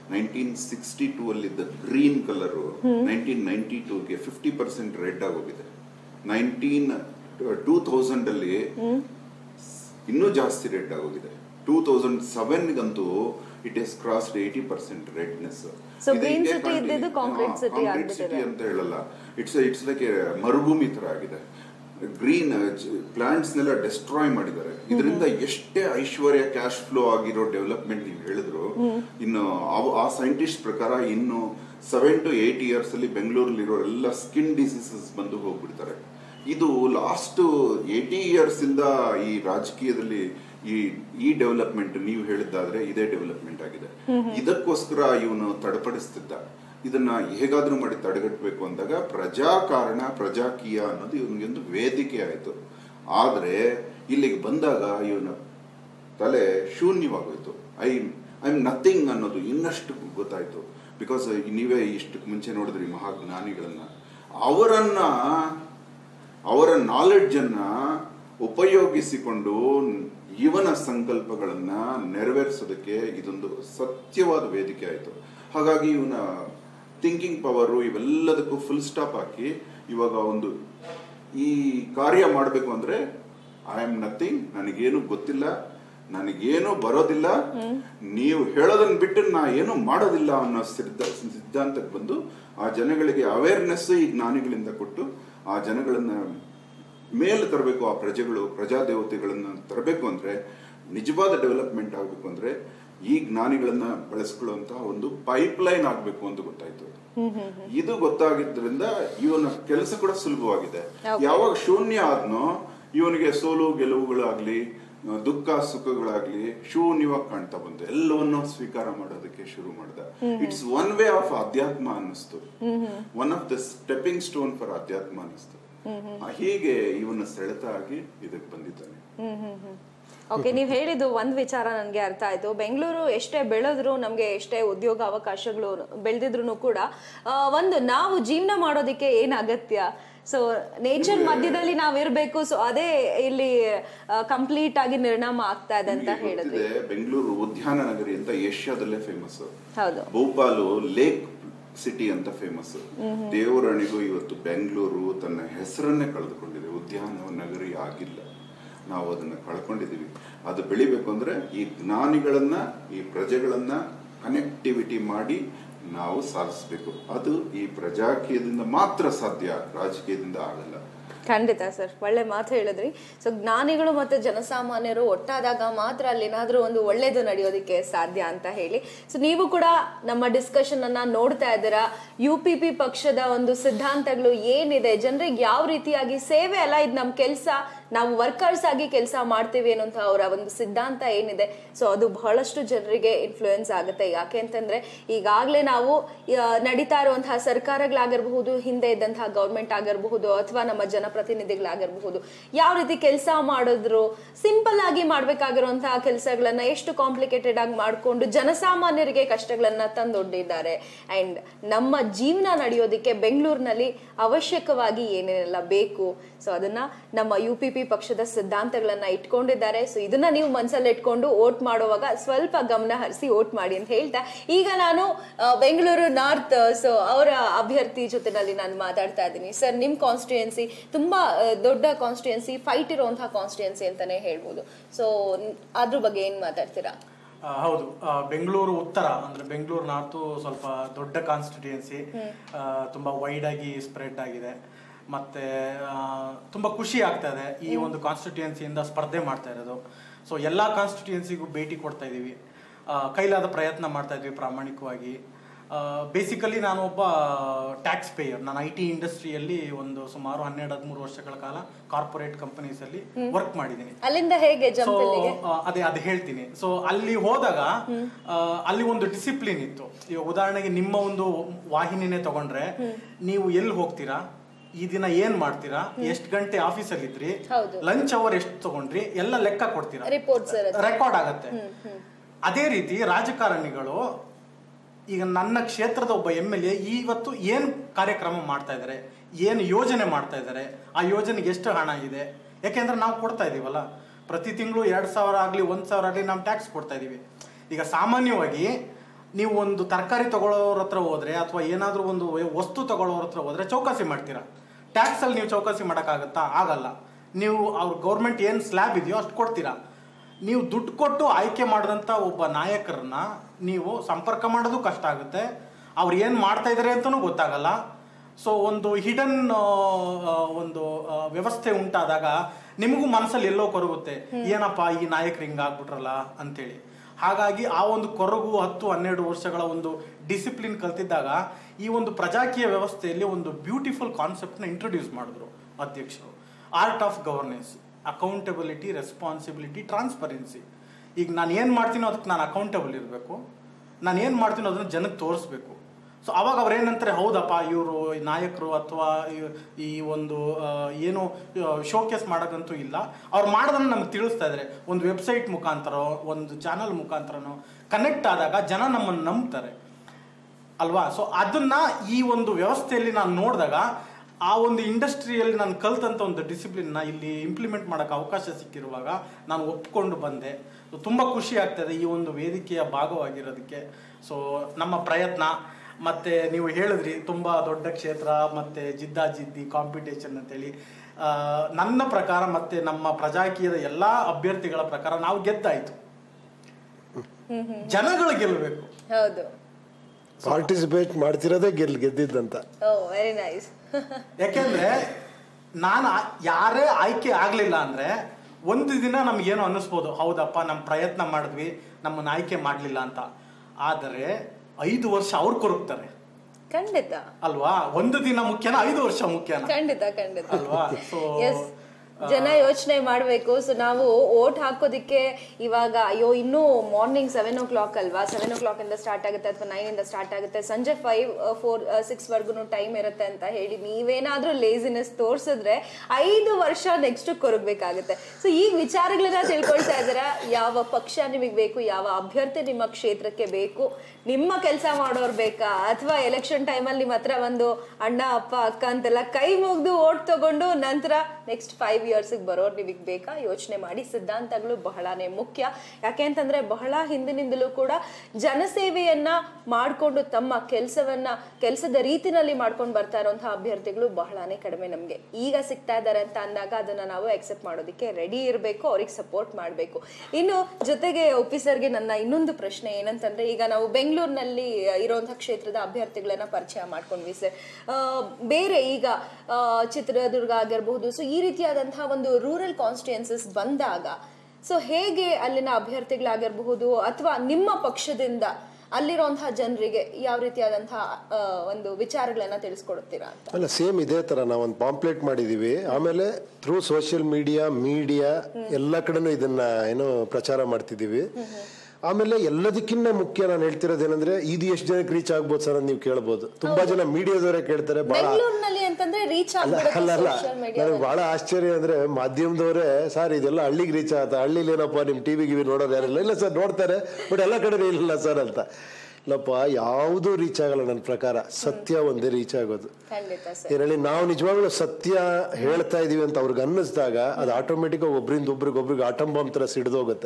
ನೈನ್ಟೀನ್ ಸಿಕ್ಸ್ಟಿ ಟೂ ಅಲ್ಲಿದ್ದ ಗ್ರೀನ್ ಕಲರು ನೈನ್ಟೀನ್ ನೈನ್ಟಿ ಟೂಗೆ ಫಿಫ್ಟಿ ಪರ್ಸೆಂಟ್ ರೆಡ್ ಆಗೋಗಿದೆ ನೈನ್ಟೀನ್ ಟೂ ತೌಸಂಡ್ ಅಲ್ಲಿ ಇನ್ನೂ ಜಾಸ್ತಿ ರೆಡ್ ಆಗೋಗಿದೆ ಟೂ ತೌಸಂಡ್ ಸೆವೆನ್ಗಂತೂ it is crossed eighty percent redness
So, green city ಇದ್ದಿದ್ದು concrete city ಆಗ್ಬಿಟ್ಟಿದೆ.
ಸಿಟಿ ಅಂತ ಹೇಳಲ್ಲ ಇಟ್ಸ್ ಇಟ್ಸ್ ಲೈಕ್ ಮರುಭೂಮಿ ತರ ಆಗಿದೆ ಗ್ರೀನ್ ಪ್ಲಾಂಟ್ಸ್ನೆಲ್ಲ ಡೆಸ್ಟ್ರಾಯ್ ಮಾಡಿದ್ದಾರೆ ಇದರಿಂದ ಎಷ್ಟೇ ಐಶ್ವರ್ಯ ಕ್ಯಾಶ್ ಫ್ಲೋ ಆಗಿರೋ ಡೆವಲಪ್ಮೆಂಟ್ ನೀವು ಹೇಳಿದ್ರು ಇನ್ನು ಅವ್- ಆ ಸೈಂಟಿಸ್ಟ್ ಪ್ರಕಾರ ಇನ್ನು ಸೆವೆನ್ ಟು ಏಟ್ ಇಯರ್ಸ್ ಅಲ್ಲಿ ಬೆಂಗಳೂರಲ್ಲಿರೋ ಎಲ್ಲ ಸ್ಕಿನ್ ಡಿಸೀಸಸ್ ಬಂದು ಹೋಗ್ಬಿಡ್ತಾರೆ ಇದು ಲಾಸ್ಟ್ ಏಟಿ ಇಯರ್ಸ್ ಇಂದ ಈ ರಾಜಕೀಯದಲ್ಲಿ ಈ ಈ ಡೆವಲಪ್ಮೆಂಟ್ ನೀವು ಹೇಳಿದ್ದಾದ್ರೆ ಇದೇ ಡೆವಲಪ್ಮೆಂಟ್ ಆಗಿದೆ ಇದಕ್ಕೋಸ್ಕರ ಇವನು ತಡಪಡಿಸ್ತಿದ್ದ ಇದನ್ನ ಹೇಗಾದ್ರೂ ಮಾಡಿ ತಡೆಗಟ್ಟಬೇಕು ಅಂದಾಗ ಪ್ರಜಾಕಾರಣ ಪ್ರಜಾಕೀಯ ಅನ್ನೋದು ಇವನಿಗೆ ಒಂದು ವೇದಿಕೆ ಆಯಿತು ಆದ್ರೆ ಇಲ್ಲಿಗೆ ಬಂದಾಗ ಇವನ ತಲೆ ಶೂನ್ಯವಾಗೋಯ್ತು ಐ ಐ ಆಮ್ ನಥಿಂಗ್ ಅನ್ನೋದು ಇನ್ನಷ್ಟು ಗೊತ್ತಾಯ್ತು ಬಿಕಾಸ್ ನೀವೇ ಇಷ್ಟಕ್ಕೆ ಮುಂಚೆ ನೋಡಿದ್ರಿ ಮಹಾಜ್ಞಾನಿಗಳನ್ನ ಅವರನ್ನ ಅವರ ನಾಲೆಡ್ಜ್ ಅನ್ನ ಉಪಯೋಗಿಸಿಕೊಂಡು ಇವನ ಸಂಕಲ್ಪಗಳನ್ನ ನೆರವೇರಿಸೋದಕ್ಕೆ ಇದೊಂದು ಸತ್ಯವಾದ ವೇದಿಕೆ ಆಯಿತು ಹಾಗಾಗಿ ಇವನ ಥಿಂಕಿಂಗ್ ಪವರು ಇವೆಲ್ಲದಕ್ಕೂ ಫುಲ್ ಸ್ಟಾಪ್ ಹಾಕಿ ಇವಾಗ ಒಂದು ಈ ಕಾರ್ಯ ಮಾಡಬೇಕು ಅಂದ್ರೆ ಐ ಆಮ್ ನಥಿಂಗ್ ನನಗೇನು ಗೊತ್ತಿಲ್ಲ ನನಗೇನು ಬರೋದಿಲ್ಲ ನೀವು ಹೇಳೋದನ್ನ ಬಿಟ್ಟು ನಾ ಏನು ಮಾಡೋದಿಲ್ಲ ಅನ್ನೋ ಸಿದ್ಧ ಸಿದ್ಧಾಂತಕ್ಕೆ ಬಂದು ಆ ಜನಗಳಿಗೆ ಅವೇರ್ನೆಸ್ ಈ ಜ್ಞಾನಿಗಳಿಂದ ಕೊಟ್ಟು ಆ ಜನಗಳನ್ನ ಮೇಲೆ ತರಬೇಕು ಆ ಪ್ರಜೆಗಳು ಪ್ರಜಾದೇವತೆಗಳನ್ನ ತರಬೇಕು ಅಂದ್ರೆ ನಿಜವಾದ ಡೆವಲಪ್ಮೆಂಟ್ ಆಗಬೇಕು ಅಂದ್ರೆ ಈ ಜ್ಞಾನಿಗಳನ್ನ ಬಳಸ್ಕೊಳ್ಳುವಂತಹ ಒಂದು ಪೈಪ್ ಲೈನ್ ಆಗಬೇಕು ಅಂತ ಗೊತ್ತಾಯ್ತು ಇದು ಗೊತ್ತಾಗಿದ್ರಿಂದ ಇವನ ಕೆಲಸ ಕೂಡ ಸುಲಭವಾಗಿದೆ ಯಾವಾಗ ಶೂನ್ಯ ಆದ್ನೋ ಇವನಿಗೆ ಸೋಲು ಗೆಲುವುಗಳಾಗ್ಲಿ ಆ, ದುಃಖ ಸುಖಗಳಾಗ್ಲಿ ಶೂನ್ಯವಾಗಿ ಕಾಣ್ತಾ ಬಂತು ಎಲ್ಲವನ್ನೂ ಸ್ವೀಕಾರ ಮಾಡೋದಕ್ಕೆ ಶುರು ಮಾಡ್ದ ಇಟ್ಸ್ ಒನ್ ವೇ ಆಫ್ ಅಧ್ಯಾತ್ಮ ಅನ್ನಿಸ್ತು one of the stepping stone for ಅಧ್ಯಾತ್ಮ ಅನ್ನಿಸ್ತು ಆ, ಹೀಗೆ ಇವನ ಸೆಳೆತ ಆಗಿ ಇದಕ್ಕೆ ಬಂದಿದ್ದಾನೆ
ಓಕೆ ನೀವು ಹೇಳಿದ್ದು ಒಂದು ವಿಚಾರ ನನಗೆ ಅರ್ಥ ಆಯ್ತು ಬೆಂಗಳೂರು ಎಷ್ಟೇ ಬೆಳೆದ್ರು ನಮಗೆ ಎಷ್ಟೇ ಉದ್ಯೋಗ ಅವಕಾಶಗಳು ಬೆಳೆದಿದ್ರು ಕೂಡ ಆ, ಒಂದು ನಾವು ಜೀವನ ಮಾಡೋದಕ್ಕೆ ಏನ್ ಅಗತ್ಯ ಸೊ ನೇಚರ್ ಮಧ್ಯದಲ್ಲಿ ನಾವ್ ಇರ್ಬೇಕು ಸೊ ಅದೇ ಇಲ್ಲಿ ಕಂಪ್ಲೀಟ್ ಆಗಿ ನಿರ್ಣಾಮ ಆಗ್ತಾ ಇದೆ ಅಂತ
ನಿಮ್ಗೆ
ಹೇಳಿದ್ರಿ
ಗೊತ್ತಿದೆ ಬೆಂಗಳೂರು ಉದ್ಯಾನ ನಗರಿ ಅಂತ ಏಷ್ಯಾದಲ್ಲೇ ಫೇಮಸ್
ಹೌದು
ಭೋಪಾಲು ಲೇಕ್ ಸಿಟಿ ಅಂತ ಫೇಮಸ್ ದೇವರಣಿಗೂ ಇವತ್ತು ಬೆಂಗಳೂರು ತನ್ನ ಹೆಸರನ್ನೇ ಕಳೆದುಕೊಂಡಿದೆ ಉದ್ಯಾನ ನಗರಿ ಆಗಿಲ್ಲ ನಾವು ಅದನ್ನ ಕಳ್ಕೊಂಡಿದೀವಿ ಅದು ಬೆಳಿಬೇಕು ಅಂದ್ರೆ ಈ ಜ್ಞಾನಿಗಳನ್ನ ಈ ಪ್ರಜೆಗಳನ್ನ ಕನೆಕ್ಟಿವಿಟಿ ಮಾಡಿ ನಾವು ಸಾಧಿಸಬೇಕು ಅದು ಈ ಪ್ರಜಾಕೀಯದಿಂದ ಮಾತ್ರ ಸಾಧ್ಯ ರಾಜಕೀಯದಿಂದ ಆಗಲ್ಲ
ಖಂಡಿತ ಸರ್ ಒಳ್ಳೆ ಮಾತು ಹೇಳಿದ್ರಿ ಸೊ ಜ್ಞಾನಿಗಳು ಮತ್ತೆ ಜನಸಾಮಾನ್ಯರು ಒಟ್ಟಾದಾಗ ಮಾತ್ರ ಅಲ್ಲಿ ಏನಾದ್ರೂ ಒಂದು ಒಳ್ಳೇದು ನಡೆಯೋದಕ್ಕೆ ಸಾಧ್ಯ ಅಂತ ಹೇಳಿ ಸೊ ನೀವು ಕೂಡ ನಮ್ಮ ಡಿಸ್ಕಷನ್ ಅನ್ನ ನೋಡ್ತಾ ಇದ್ದೀರಾ ಯು ಪಿ ಪಿ ಪಕ್ಷದ ಒಂದು ಸಿದ್ಧಾಂತಗಳು ಏನಿದೆ ಜನರಿಗೆ ಯಾವ ರೀತಿಯಾಗಿ ಸೇವೆ ಅಲ್ಲ ಇದು ನಮ್ಮ ಕೆಲಸ ನಾವು ವರ್ಕರ್ಸ್ ಆಗಿ ಕೆಲಸ ಮಾಡ್ತೀವಿ ಅನ್ನೋಂಥ ಅವರ ಒಂದು ಸಿದ್ಧಾಂತ ಏನಿದೆ ಸೊ ಅದು ಬಹಳಷ್ಟು ಜನರಿಗೆ ಇನ್ಫ್ಲೂಯೆನ್ಸ್ ಆಗುತ್ತೆ ಯಾಕೆ ಅಂತಂದ್ರೆ ಈಗಾಗಲೇ ನಾವು ಆ, ನಡೀತಾ ಇರುವಂತಹ ಸರ್ಕಾರಗಳಾಗಿರಬಹುದು ಹಿಂದೆ ಇದ್ದಂತಹ ಗೌರ್ಮೆಂಟ್ ಆಗಿರಬಹುದು ಅಥವಾ ನಮ್ಮ ಜನಪ್ರತಿನಿಧಿಗಳಾಗಿರಬಹುದು ಯಾವ ರೀತಿ ಕೆಲಸ ಮಾಡಿದ್ರು ಸಿಂಪಲ್ ಆಗಿ ಮಾಡ್ಬೇಕಾಗಿರುವಂತಹ ಕೆಲಸಗಳನ್ನ ಎಷ್ಟು ಕಾಂಪ್ಲಿಕೇಟೆಡ್ ಆಗಿ ಮಾಡಿಕೊಂಡು ಜನಸಾಮಾನ್ಯರಿಗೆ ಕಷ್ಟಗಳನ್ನ ತಂದೊಡ್ಡಿದ್ದಾರೆ ಅಂಡ್ ನಮ್ಮ ಜೀವನ ನಡೆಯೋದಕ್ಕೆ ಬೆಂಗಳೂರಿನಲ್ಲಿ ಅವಶ್ಯಕವಾಗಿ ಏನೇನೆಲ್ಲ ಬೇಕು ಸೊ ಅದನ್ನ ನಮ್ಮ ಯು ಪಿ ಪಿ ಪಕ್ಷದ ಸಿದ್ಧಾಂತಗಳನ್ನ ಇಟ್ಕೊಂಡಿದ್ದಾರೆ ಸೊ ಇದನ್ನ ನೀವು ಮನಸ್ಸಲ್ಲಿ ಇಟ್ಕೊಂಡು ಓಟ್ ಮಾಡುವಾಗ ಸ್ವಲ್ಪ ಗಮನ ಹರಿಸಿ ಓಟ್ ಮಾಡಿ ಅಂತ ಹೇಳ್ತಾ ಈಗ ನಾನು ಆ, ಬೆಂಗಳೂರು ನಾರ್ತ್ ಸೊ ಅವರ ಅಭ್ಯರ್ಥಿ ಜೊತೆನಲ್ಲಿ ನಾನು ಮಾತಾಡ್ತಾ ಇದ್ದೀನಿ ಸರ್ ನಿಮ್ ಕಾನ್ಸ್ಟಿಟ್ಯೂಯನ್ಸಿ ತುಂಬಾ ಆ, ದೊಡ್ಡ ಕಾನ್ಸ್ಟಿಟ್ಯೂಯನ್ಸಿ ಫೈಟ್ ಇರುವಂತಹ ಕಾನ್ಸ್ಟಿಟ್ಯೂಯನ್ಸಿ ಅಂತಾನೆ ಹೇಳ್ಬೋದು ಸೊ ಅದ್ರ ಬಗ್ಗೆ ಏನ್ ಮಾತಾಡ್ತೀರಾ
ಆ, ಹೌದು ಆ, ಬೆಂಗಳೂರು ಉತ್ತರ ಅಂದ್ರೆ ಬೆಂಗಳೂರು ನಾರ್ತು ಸ್ವಲ್ಪ ದೊಡ್ಡ ಕಾನ್ಸ್ಟಿಟ್ಯೂಯನ್ಸಿ ತುಂಬಾ ವೈಡ್ ಆಗಿ ಸ್ಪ್ರೆಡ್ ಆಗಿದೆ ಮತ್ತೆ ಆ, ತುಂಬಾ ಖುಷಿ ಆಗ್ತಾ ಇದೆ ಈ ಒಂದು ಕಾನ್ಸ್ಟಿಟ್ಯೂಯನ್ಸಿಯಿಂದ ಸ್ಪರ್ಧೆ ಮಾಡ್ತಾ ಇರೋದು ಸೊ ಎಲ್ಲಾ ಕಾನ್ಸ್ಟಿಟ್ಯೂಯನ್ಸಿಗೂ ಭೇಟಿ ಕೊಡ್ತಾ ಇದೀವಿ ಆ, ಕೈಲಾದ ಪ್ರಯತ್ನ ಮಾಡ್ತಾ ಇದ್ವಿ ಪ್ರಾಮಾಣಿಕವಾಗಿ ಬೇಸಿಕಲಿ ನಾನು ಒಬ್ಬ ಟ್ಯಾಕ್ಸ್ ಪೇಯರ್ ನಾನು ಐ ಟಿ ಇಂಡಸ್ಟ್ರಿಯಲ್ಲಿ ಒಂದು ಸುಮಾರು ಹನ್ನೆರಡು ಹದಿಮೂರು ವರ್ಷಗಳ ಕಾಲ ಕಾರ್ಪೊರೇಟ್ ಕಂಪನೀಸ್ ಅಲ್ಲಿ ವರ್ಕ್ ಮಾಡಿದ್ದೀನಿ
ಅಲ್ಲಿಂದ ಹೇಗೆ
ಸೊ
ಜಂಪ್ ಇಲ್ಲಿಗೆ
ಅದೇ ಅದು ಹೇಳ್ತೀನಿ ಸೊ ಅಲ್ಲಿ ಹೋದಾಗ ಆ, ಅಲ್ಲಿ ಒಂದು ಡಿಸಿಪ್ಲಿನ್ ಇತ್ತು ಈಗ ಉದಾಹರಣೆಗೆ ನಿಮ್ಮ ಒಂದು ವಾಹಿನಿನೇ ತಗೊಂಡ್ರೆ ನೀವು ಎಲ್ಲಿ ಹೋಗ್ತೀರಾ ಈ ದಿನ ಏನ್ ಮಾಡ್ತೀರಾ ಎಷ್ಟು ಗಂಟೆ ಆಫೀಸಲ್ಲಿ ಇದ್ರಿ
ಹೌದು.
ಲಂಚ್ ಅವರ್ ಎಷ್ಟು ತಗೊಂಡ್ರಿ ಎಲ್ಲ ಲೆಕ್ಕ ಕೊಡ್ತೀರಾ
ರಿಪೋರ್ಟ್ಸ್ ಇರುತ್ತೆ
ರೆಕಾರ್ಡ್ ಆಗತ್ತೆ ಅದೇ ರೀತಿ ರಾಜಕಾರಣಿಗಳು ಈಗ ನನ್ನ ಕ್ಷೇತ್ರದ ಒಬ್ಬ ಎಮ್ ಎಲ್ ಎ ಇವತ್ತು ಏನು ಕಾರ್ಯಕ್ರಮ ಮಾಡ್ತಾ ಇದ್ದಾರೆ ಏನು ಯೋಜನೆ ಮಾಡ್ತಾ ಇದ್ದಾರೆ ಆ ಯೋಜನೆಗೆ ಎಷ್ಟು ಹಣ ಇದೆ ಯಾಕೆಂದ್ರೆ ನಾವು ಕೊಡ್ತಾ ಇದೀವಲ್ಲ ಪ್ರತಿ ತಿಂಗಳು ಎರಡು ಸಾವಿರ ಆಗಲಿ ಒಂದು ಸಾವಿರ ಆಗಲಿ ನಾವು ಟ್ಯಾಕ್ಸ್ ಕೊಡ್ತಾ ಇದೀವಿ ಈಗ ಸಾಮಾನ್ಯವಾಗಿ ನೀವು ಒಂದು ತರಕಾರಿ ತಗೊಳ್ಳೋರ ಹತ್ರ ಹೋದ್ರೆ ಅಥವಾ ಏನಾದರೂ ಒಂದು ವೆ- ವಸ್ತು ತಗೊಳ್ಳೋರ ಹತ್ರ ಹೋದ್ರೆ ಚೌಕಾಸಿ ಮಾಡ್ತೀರಾ ಟ್ಯಾಕ್ಸಲ್ಲಿ ನೀವು ಚೌಕಾಸಿ ಮಾಡೋಕ್ಕಾಗತ್ತಾ ಆಗಲ್ಲ ನೀವು ಅವ್ರ ಗೌರ್ಮೆಂಟ್ ಏನು ಸ್ಲ್ಯಾಬ್ ಇದೆಯೋ ಅಷ್ಟು ಕೊಡ್ತೀರಾ ನೀವು ದುಡ್ಡು ಕೊಟ್ಟು ಆಯ್ಕೆ ಮಾಡಿದಂಥ ಒಬ್ಬ ನಾಯಕರನ್ನ ನೀವು ಸಂಪರ್ಕ ಮಾಡೋದು ಕಷ್ಟ ಆಗುತ್ತೆ ಅವ್ರು ಏನು ಮಾಡ್ತಾ ಇದ್ದಾರೆ ಅಂತಲೂ ಗೊತ್ತಾಗಲ್ಲ ಸೊ ಒಂದು ಹಿಡನ್ ಒಂದು ಆ, ವ್ಯವಸ್ಥೆ ಉಂಟಾದಾಗ ನಿಮಗೂ ಮನಸ್ಸಲ್ಲಿ ಎಲ್ಲೋ ಕೊರಗುತ್ತೆ ಏನಪ್ಪ ಈ ನಾಯಕರು ಹಿಂಗಾಗ್ಬಿಟ್ರಲ್ಲ ಅಂತೇಳಿ ಹಾಗಾಗಿ ಆ ಒಂದು ಕೊರಗು ಹತ್ತು ಹನ್ನೆರಡು ವರ್ಷಗಳ ಒಂದು ಡಿಸಿಪ್ಲಿನ್ ಕಲ್ತಿದ್ದಾಗ ಈ ಒಂದು ಪ್ರಜಾಕೀಯ ವ್ಯವಸ್ಥೆಯಲ್ಲಿ ಒಂದು ಬ್ಯೂಟಿಫುಲ್ ಕಾನ್ಸೆಪ್ಟ್ನ ಇಂಟ್ರೊಡ್ಯೂಸ್ ಮಾಡಿದ್ರು ಅಧ್ಯಕ್ಷರು art of governance accountability responsibility transparency ಈಗ ನಾನು ಏನು ಮಾಡ್ತೀನೋ ಅದಕ್ಕೆ ನಾನು ಅಕೌಂಟಬಲ್ ಇರಬೇಕು ನಾನು ಏನು ಮಾಡ್ತೀನೋ ಅದನ್ನು ಜನಕ್ಕೆ ತೋರಿಸ್ಬೇಕು ಸೊ ಅವಾಗ ಅವ್ರು ಏನಂತಾರೆ ಹೌದಪ್ಪ ಇವರು ನಾಯಕರು ಅಥವಾ ಈ ಒಂದು ಆ, ಏನು ಶೋಕೇಸ್ ಮಾಡೋಕ್ಕಂತೂ ಇಲ್ಲ ಅವ್ರು ಮಾಡೋದನ್ನು ನಮ್ಗೆ ತಿಳಿಸ್ತಾ ಇದ್ದಾರೆ ಒಂದು ವೆಬ್ಸೈಟ್ ಮುಖಾಂತರ ಒಂದು ಚಾನಲ್ ಮುಖಾಂತರನೋ ಕನೆಕ್ಟ್ ಆದಾಗ ಜನ ನಮ್ಮನ್ನು ನಂಬ್ತಾರೆ ಅಲ್ವಾ ಸೊ ಅದನ್ನ ಈ ಒಂದು ವ್ಯವಸ್ಥೆಯಲ್ಲಿ ನಾನು ನೋಡಿದಾಗ ಆ ಒಂದು ಇಂಡಸ್ಟ್ರಿಯಲ್ಲಿ ನಾನು ಕಲ್ತಂತ ಒಂದು ಡಿಸಿಪ್ಲಿನ್ನ ಇಲ್ಲಿ ಇಂಪ್ಲಿಮೆಂಟ್ ಮಾಡೋಕ್ಕೆ ಅವಕಾಶ ಸಿಕ್ಕಿರುವಾಗ ನಾನು ಒಪ್ಕೊಂಡು ಬಂದೆ ಸೊ ತುಂಬ ಖುಷಿ ಆಗ್ತದೆ ಈ ಒಂದು ವೇದಿಕೆಯ ಭಾಗವಾಗಿರೋದಕ್ಕೆ ಸೊ ನಮ್ಮ ಪ್ರಯತ್ನ ಮತ್ತೆ ನೀವು ಹೇಳಿದ್ರಿ ತುಂಬ ದೊಡ್ಡ ಕ್ಷೇತ್ರ ಮತ್ತೆ ಜಿದ್ದಾಜಿದ್ದಿ ಕಾಂಪಿಟೇಷನ್ ಅಂತೇಳಿ ಆ, ನನ್ನ ಪ್ರಕಾರ ಮತ್ತೆ ನಮ್ಮ ಪ್ರಜಾಕೀಯದ ಎಲ್ಲ ಅಭ್ಯರ್ಥಿಗಳ ಪ್ರಕಾರ ನಾವು ಗೆದ್ದಾಯ್ತು ಜನಗಳು ಗೆಲ್ಲಬೇಕು
ಹೌದು
ಪಾರ್ಟಿಸಿಪೇಟ್ ಮಾಡ್ತಿರೋದೇ ಗೆಲ್ ಗೆದ್ದಿದ್ದಂತ
ಓ ವೆರಿ ನೈಸ್
ಯಾಕೆಂದ್ರೆ ನಾನು ಆ- ಯಾರೇ ಆಯ್ಕೆ ಆಗ್ಲಿಲ್ಲ ಅಂದ್ರೆ ಒಂದು ದಿನ ನಮ್ಗೇನೋ ಅನ್ನಿಸ್ಬೋದು ಹೌದಪ್ಪ ನಮ್ಮ ಪ್ರಯತ್ನ ಮಾಡಿದ್ವಿ ನಮ್ಮನ್ನ ಆಯ್ಕೆ ಮಾಡಲಿಲ್ಲ ಅಂತ ಆದರೆ ಐದು ವರ್ಷ ಅವ್ರು ಕೊರಗ್ತಾರೆ
ಖಂಡಿತ
ಅಲ್ವಾ ಒಂದು ದಿನ ಮುಖ್ಯನಾ ಐದು ವರ್ಷ ಮುಖ್ಯನಾ
ಖಂಡಿತ ಖಂಡಿತ
ಅಲ್ವಾ ಸೊ
ಎಸ್ ಜನ ಯೋಚನೆ ಮಾಡಬೇಕು ಸೊ ನಾವು ಓಟ್ ಹಾಕೋದಿಕ್ಕೆ ಇವಾಗ ಅಯ್ಯೋ ಇನ್ನೂ ಮಾರ್ನಿಂಗ್ ಸೆವೆನ್ ಓ ಕ್ಲಾಕ್ ಅಲ್ವಾ ಸೆವೆನ್ ಓ ಕ್ಲಾಕ್ ಇಂದ ಸ್ಟಾರ್ಟ್ ಆಗುತ್ತೆ ಅಥವಾ ನೈನ್ ಇಂದ ಸ್ಟಾರ್ಟ್ ಆಗುತ್ತೆ ಸಂಜೆ ಫೈವ್ ಫೋರ್ ಸಿಕ್ಸ್ ವರ್ಗು ಟೈಮ್ ಇರುತ್ತೆ ಅಂತ ಹೇಳಿ ನೀವೇನಾದ್ರೂ ಲೇಸಿನೆಸ್ ತೋರಿಸಿದ್ರೆ ಐದು ವರ್ಷ ನೆಕ್ಸ್ಟ್ ಕೊರಗಬೇಕಾಗುತ್ತೆ ಸೊ ಈ ವಿಚಾರಗಳನ್ನ ತಿಳ್ಕೊಳ್ತಾ ಇದ್ದೀರಾ ಯಾವ ಪಕ್ಷ ನಿಮಗೆ ಬೇಕು ಯಾವ ಅಭ್ಯರ್ಥಿ ನಿಮ್ಮ ಕ್ಷೇತ್ರಕ್ಕೆ ಬೇಕು ನಿಮ್ಮ ಕೆಲಸ ಮಾಡೋರು ಬೇಕಾ ಅಥವಾ ಎಲೆಕ್ಷನ್ ಟೈಮಲ್ಲಿ ನಿಮ್ಮ ಹತ್ರ ಒಂದು ಅಣ್ಣ ಅಪ್ಪ ಅಕ್ಕ ಅಂತೆಲ್ಲ ಕೈ ಮುಗ್ದು ಓಟ್ ತಗೊಂಡು ನಂತರ ನೆಕ್ಸ್ಟ್ ಫೈವ್ ಇಯರ್ಸಿಗೆ ಬರೋರು ನಿಮಗೆ ಬೇಕಾ ಯೋಚನೆ ಮಾಡಿ ಸಿದ್ಧಾಂತಗಳು ಬಹಳನೇ ಮುಖ್ಯ ಯಾಕೆ ಅಂತಂದ್ರೆ ಬಹಳ ಹಿಂದಿನಿಂದಲೂ ಕೂಡ ಜನಸೇವೆಯನ್ನ ಮಾಡಿಕೊಂಡು ತಮ್ಮ ಕೆಲಸವನ್ನ ಕೆಲಸದ ರೀತಿನಲ್ಲಿ ಮಾಡ್ಕೊಂಡು ಬರ್ತಾ ಇರುವಂತಹ ಅಭ್ಯರ್ಥಿಗಳು ಬಹಳನೇ ಕಡಿಮೆ ನಮಗೆ ಈಗ ಸಿಗ್ತಾ ಇದ್ದಾರೆ ಅಂತ ಅಂದಾಗ ಅದನ್ನ ನಾವು ಅಕ್ಸೆಪ್ಟ್ ಮಾಡೋದಕ್ಕೆ ರೆಡಿ ಇರಬೇಕು ಅವ್ರಿಗೆ ಸಪೋರ್ಟ್ ಮಾಡಬೇಕು ಇನ್ನು ಜೊತೆಗೆ ಸರ್ಗೆ ನನ್ನ ಇನ್ನೊಂದು ಪ್ರಶ್ನೆ ಏನಂತಂದ್ರೆ ಈಗ ನಾವು ಬೆಂಗಳೂರಿನಲ್ಲಿ ಇರುವಂತಹ ಕ್ಷೇತ್ರದ ಅಭ್ಯರ್ಥಿಗಳನ್ನ ಪರಿಚಯ ಮಾಡ್ಕೊಂಡ್ವಿ ಸರ್ ಬೇರೆ ಈಗ ಆ, ಚಿತ್ರದುರ್ಗ ಆಗಿರಬಹುದು ಸೊ ಈ ರೀತಿಯಾದಂತಹ ಒಂದು ರೂರಲ್ ಕಾನ್ಸ್ಟಿಟ್ಯೂನ್ಸಸ್ ಬಂದಾಗ ಸೊ ಹೇಗೆ ಅಲ್ಲಿನ ಅಭ್ಯರ್ಥಿಗಳಾಗಿರಬಹುದು ಅಥವಾ ನಿಮ್ಮ ಪಕ್ಷದಿಂದ ಅಲ್ಲಿರುವಂತಹ ಜನರಿಗೆ ಯಾವ ರೀತಿಯಾದಂತಹ ಆ, ಒಂದು ವಿಚಾರಗಳನ್ನ ತಿಳಿಸ್ಕೊಡುತ್ತೀರಾ ಅಂತ
ಅಲ್ಲ ಸೇಮ್ ಇದೇ ತರ ನಾವೊಂದು ಪಾಂಪ್ಲೆಟ್ ಮಾಡಿದೀವಿ ಆಮೇಲೆ ಥ್ರೂ ಸೋಷಿಯಲ್ ಮೀಡಿಯಾ ಮೀಡಿಯಾ ಎಲ್ಲ ಕಡೆನೂ ಇದನ್ನ ಏನೋ ಪ್ರಚಾರ ಮಾಡ್ತಿದೀವಿ ಆಮೇಲೆ ಎಲ್ಲದಕ್ಕಿಂತ ಮುಖ್ಯ ನಾನು ಹೇಳ್ತಿರೋದೇನಂದ್ರೆ ಇದು ಎಷ್ಟು ಜನಕ್ಕೆ ರೀಚ್ ಆಗ್ಬೋದು ಸರ್ ಅಂತ ನೀವು ಕೇಳ್ಬೋದು ತುಂಬಾ ಜನ ಮೀಡಿಯಾದವರೇ ಕೇಳ್ತಾರೆ ಬಹಳ
ಬೆಂಗಳೂರಿನಲ್ಲಿ ಅಂತಂದ್ರೆ ರೀಚ್
ಅಲ್ಲ ಅಲ್ಲ ಅಲ್ಲ
ಸೋಷಿಯಲ್ ಮೀಡಿಯಾ
ನನಗೆ ಬಹಳ ಆಶ್ಚರ್ಯ ಅಂದ್ರೆ ಮಾಧ್ಯಮದವರೇ ಸರ್ ಇದೆಲ್ಲ ಹಳ್ಳಿಗೆ ರೀಚ್ ಆಗುತ್ತೆ ಹಳ್ಳಿಲಿ ಏನಪ್ಪ ನಿಮ್ ಟಿವಿ ಗಿವಿ ನೋಡೋರು ಯಾರಿಲ್ಲ ಇಲ್ಲ ಸರ್ ನೋಡ್ತಾರೆ ಬಟ್ ಎಲ್ಲ ಕಡೆ ಇಲ್ಲ ಸರ್ ಅಂತ ಇಲ್ಲಪ್ಪ ಯಾವುದೂ ರೀಚ್ ಆಗಲ್ಲ ನನ್ನ ಪ್ರಕಾರ ಸತ್ಯ ಒಂದೇ ರೀಚ್ ಆಗೋದು
ಖಂಡಿತ ಸರ್
ಏನ್ ಹೇಳಿ ನಾವು ನಿಜವಾಗ್ಲೂ ಸತ್ಯ ಹೇಳ್ತಾ ಇದೀವಿ ಅಂತ ಅವ್ರಿಗೆ ಅನ್ನಿಸ್ದಾಗ ಅದು ಆಟೋಮೆಟಿಕ್ ಒಬ್ರಿಂದ ಒಬ್ರಿಗೆ ಒಬ್ರಿಗೆ ಆಟಮ್ ಬಾಂಬ್ ತರ ಸಿಡ್ದೋಗುತ್ತೆ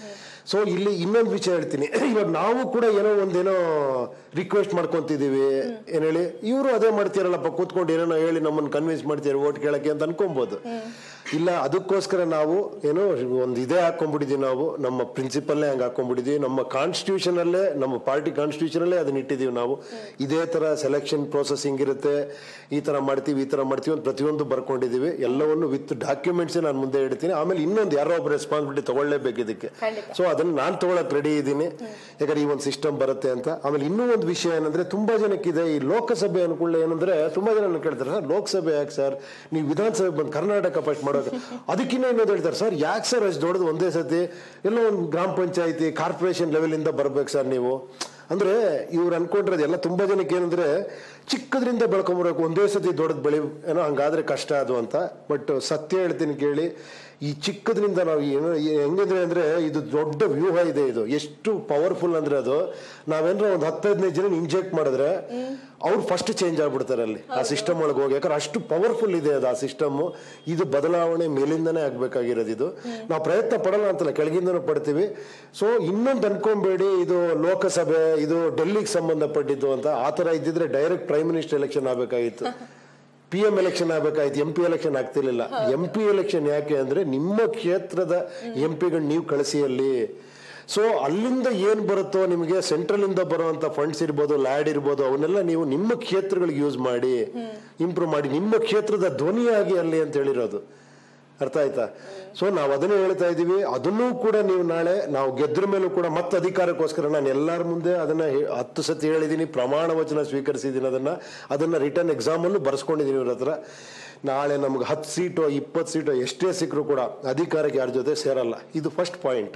ಸೊ ಇಲ್ಲಿ ಇನ್ನೊಂದು ವಿಷಯ ಹೇಳ್ತೀನಿ ಇವಾಗ ನಾವು ಕೂಡ ಏನೋ ಒಂದೇನೋ ರಿಕ್ವೆಸ್ಟ್ ಮಾಡ್ಕೊಂತಿದೀವಿ ಏನ್ ಹೇಳಿ ಇವರು ಅದೇ ಮಾಡ್ತೀರಲ್ಲಪ್ಪ ಕೂತ್ಕೊಂಡು ಏನೇನೋ ಹೇಳಿ ನಮ್ಮನ್ನು ಕನ್ವಿನ್ಸ್ ಮಾಡ್ತೀರಿ ಓಟ್ ಕೇಳಕ್ಕೆ ಅಂತ ಅನ್ಕೊಬೋದು ಇಲ್ಲ ಅದಕ್ಕೋಸ್ಕರ ನಾವು ಏನೋ ಒಂದು ಇದೇ ಹಾಕೊಂಡ್ಬಿಟ್ಟಿದೀವಿ ನಾವು ನಮ್ಮ ಪ್ರಿನ್ಸಿಪಲ್ನೇ ಹಂಗೆ ಹಾಕೊಂಡ್ಬಿಟ್ಟಿದೀವಿ ನಮ್ಮ ಕಾನ್ಸ್ಟಿಟ್ಯೂಷನ್ ಅಲ್ಲೇ ನಮ್ಮ ಪಾರ್ಟಿ ಕಾನ್ಸ್ಟಿಟ್ಯೂಷನ್ ಅಲ್ಲೇ ಅದನ್ನ ಇಟ್ಟಿದೀವಿ ನಾವು ಇದೇ ತರ ಸೆಲೆಕ್ಷನ್ ಪ್ರೋಸೆಸ್ ಹಿಂಗಿರುತ್ತೆ ಈ ತರ ಮಾಡ್ತೀವಿ ಈ ತರ ಮಾಡ್ತೀವಿ ಅಂತ ಪ್ರತಿಯೊಂದು ಬರ್ಕೊಂಡಿದೀವಿ ಎಲ್ಲವನ್ನು ವಿತ್ ಡಾಕ್ಯುಮೆಂಟ್ಸ್ ನಾನು ಮುಂದೆ ಇಡ್ತೀನಿ ಆಮೇಲೆ ಇನ್ನೊಂದು ಯಾರೋ ಒಬ್ಬ ರೆಸ್ಪಾನ್ಸಿಬಿಲಿಟಿ ತಗೊಳ್ಳೇಬೇಕು ಇದಕ್ಕೆ
ಖಂಡಿತ.
ಸೊ ಅದನ್ನ ನಾನು ತಗೊಳಕ್ ರೆಡಿ ಇದ್ದೀನಿ ಯಾಕಂದ್ರೆ ಈ ಒಂದು ಸಿಸ್ಟಮ್ ಬರುತ್ತೆ ಅಂತ ಆಮೇಲೆ ಇನ್ನೂ ಒಂದು ವಿಷಯ ಏನಂದ್ರೆ ತುಂಬಾ ಜನಕ್ಕಿದೆ ಈ ಲೋಕಸಭೆ ಅನುಕೂಲ ಏನಂದ್ರೆ ತುಂಬಾ ಜನ ನನ್ನ ಕೇಳ್ತಾರೆ ಸರ್ ಲೋಕಸಭೆ ಯಾಕೆ ಸರ್ ನೀವು ವಿಧಾನಸಭೆ ಬಂದು ಕರ್ನಾಟಕ ಫಸ್ಟ್ ಮಾಡೋಕೆ ಅದಕ್ಕಿನ್ನ ಇನ್ನೊಂದು ಹೇಳ್ತಾರೆ ಸರ್ ಯಾಕೆ ಸರ್ ಅಷ್ಟು ದೊಡ್ಡದು ಒಂದೇ ಸತಿ ಎಲ್ಲೋ ಒಂದು ಗ್ರಾಮ ಪಂಚಾಯತಿ ಕಾರ್ಪೊರೇಷನ್ ಲೆವೆಲ್ ಇಂದ ಬರ್ಬೇಕು ಸರ್ ನೀವು ಅಂದ್ರೆ ಇವ್ರು ಅನ್ಕೊಂಡಿರೋದು ಎಲ್ಲ ತುಂಬಾ ಜನಕ್ಕೆ ಏನಂದ್ರೆ ಚಿಕ್ಕದ್ರಿಂದ ಬೆಳ್ಕೊಂಬರ್ಬೇಕು ಒಂದೇ ಸತಿ ದೊಡ್ಡದು ಬೆಳಿ ಏನೋ ಹಂಗಾದ್ರೆ ಕಷ್ಟ ಅದು ಅಂತ ಬಟ್ ಸತ್ಯ ಹೇಳ್ತೀನಿ ಕೇಳಿ ಈ ಚಿಕ್ಕದ್ರಿಂದ ನಾವು ಏನು ಈ- ಹೆಂಗಂದ್ರೆ ಅಂದ್ರೆ ಇದು ದೊಡ್ಡ ವ್ಯೂಹ ಇದೆ ಇದು ಎಷ್ಟು ಪವರ್ಫುಲ್ ಅಂದ್ರೆ ಅದು ನಾವೇನ್ರ ಒಂದು ಹತ್ತು ಹದಿನೈದು ಜನ ಇಂಜೆಕ್ಟ್ ಮಾಡಿದ್ರೆ ಅವ್ರು ಫಸ್ಟ್ ಚೇಂಜ್ ಆಗ್ಬಿಡ್ತಾರೆ ಅಲ್ಲಿ ಆ ಸಿಸ್ಟಮ್ ಒಳಗೆ ಹೋಗಿ ಯಾಕಂದ್ರೆ ಅಷ್ಟು ಪವರ್ಫುಲ್ ಇದೆ ಅದು ಆ ಸಿಸ್ಟಮ್ ಇದು ಬದಲಾವಣೆ ಮೇಲಿಂದನೇ ಆಗ್ಬೇಕಾಗಿರೋದು ಇದು ನಾವು ಪ್ರಯತ್ನ ಪಡಲ್ಲ ಅಂತಲ್ಲ ಕೆಳಗಿಂದನೂ ಪಡ್ತೀವಿ ಸೊ ಇನ್ನೊಂದು ಅನ್ಕೊಂಬೇಡಿ ಇದು ಲೋಕಸಭೆ ಇದು ಡೆಲ್ಲಿಗೆ ಸಂಬಂಧಪಟ್ಟಿದ್ದು ಅಂತ ಆ ಥರ ಇದ್ದಿದ್ರೆ ಡೈರೆಕ್ಟ್ ಪ್ರೈಮ್ ಮಿನಿಸ್ಟರ್ ಎಲೆಕ್ಷನ್ ಆಗಬೇಕಾಗಿತ್ತು ಪಿ ಎಂ ಎಲೆಕ್ಷನ್ ಆಗಬೇಕಾಯ್ತು ಎಂ ಪಿ ಎಲೆಕ್ಷನ್ ಆಗ್ತಿರ್ಲಿಲ್ಲ ಎಂ ಪಿ ಎಲೆಕ್ಷನ್ ಯಾಕೆ ಅಂದ್ರೆ ನಿಮ್ಮ ಕ್ಷೇತ್ರದ ಎಂ ಪಿಗಳು ನೀವು ಕಳಿಸಿ ಅಲ್ಲಿ ಸೊ ಅಲ್ಲಿಂದ ಏನ್ ಬರುತ್ತೋ ನಿಮಗೆ ಸೆಂಟ್ರಲ್ ಇಂದ ಬರುವಂತ ಫಂಡ್ಸ್ ಇರ್ಬೋದು ಲ್ಯಾಡ್ ಇರ್ಬೋದು ಅವನ್ನೆಲ್ಲ ನೀವು ನಿಮ್ಮ ಕ್ಷೇತ್ರಗಳಿಗೆ ಯೂಸ್ ಮಾಡಿ ಇಂಪ್ರೂವ್ ಮಾಡಿ ನಿಮ್ಮ ಕ್ಷೇತ್ರದ ಧ್ವನಿಯಾಗಿ ಅಲ್ಲಿ ಅಂತ ಹೇಳಿರೋದು ಅರ್ಥ ಆಯ್ತಾ ಸೊ ನಾವು ಅದನ್ನೇ ಹೇಳ್ತಾ ಇದೀವಿ ಅದನ್ನೂ ಕೂಡ ನೀವು ನಾಳೆ ನಾವು ಗೆದ್ರ ಮೇಲೂ ಕೂಡ ಮತ್ತೆ ಅಧಿಕಾರಕ್ಕೋಸ್ಕರ ನಾನು ಎಲ್ಲರ ಮುಂದೆ ಅದನ್ನ ಹೇ- ಹತ್ತು ಸತಿ ಹೇಳಿದ್ದೀನಿ ಪ್ರಮಾಣ ವಚನ ಸ್ವೀಕರಿಸಿದ್ದೀನಿ ಅದನ್ನ ಅದನ್ನ ರಿಟರ್ನ್ ಎಕ್ಸಾಮ್ ಅನ್ನು ಬರ್ಸ್ಕೊಂಡಿದ್ದೀನಿ ಇವ್ರ ಹತ್ರ ನಾಳೆ ನಮ್ಗೆ ಹತ್ತು ಸೀಟು ಇಪ್ಪತ್ತು ಸೀಟು ಎಷ್ಟೇ ಸಿಕ್ಕರು ಕೂಡ ಅಧಿಕಾರಕ್ಕೆ ಯಾರ ಜೊತೆ ಸೇರಲ್ಲ ಇದು ಫಸ್ಟ್ ಪಾಯಿಂಟ್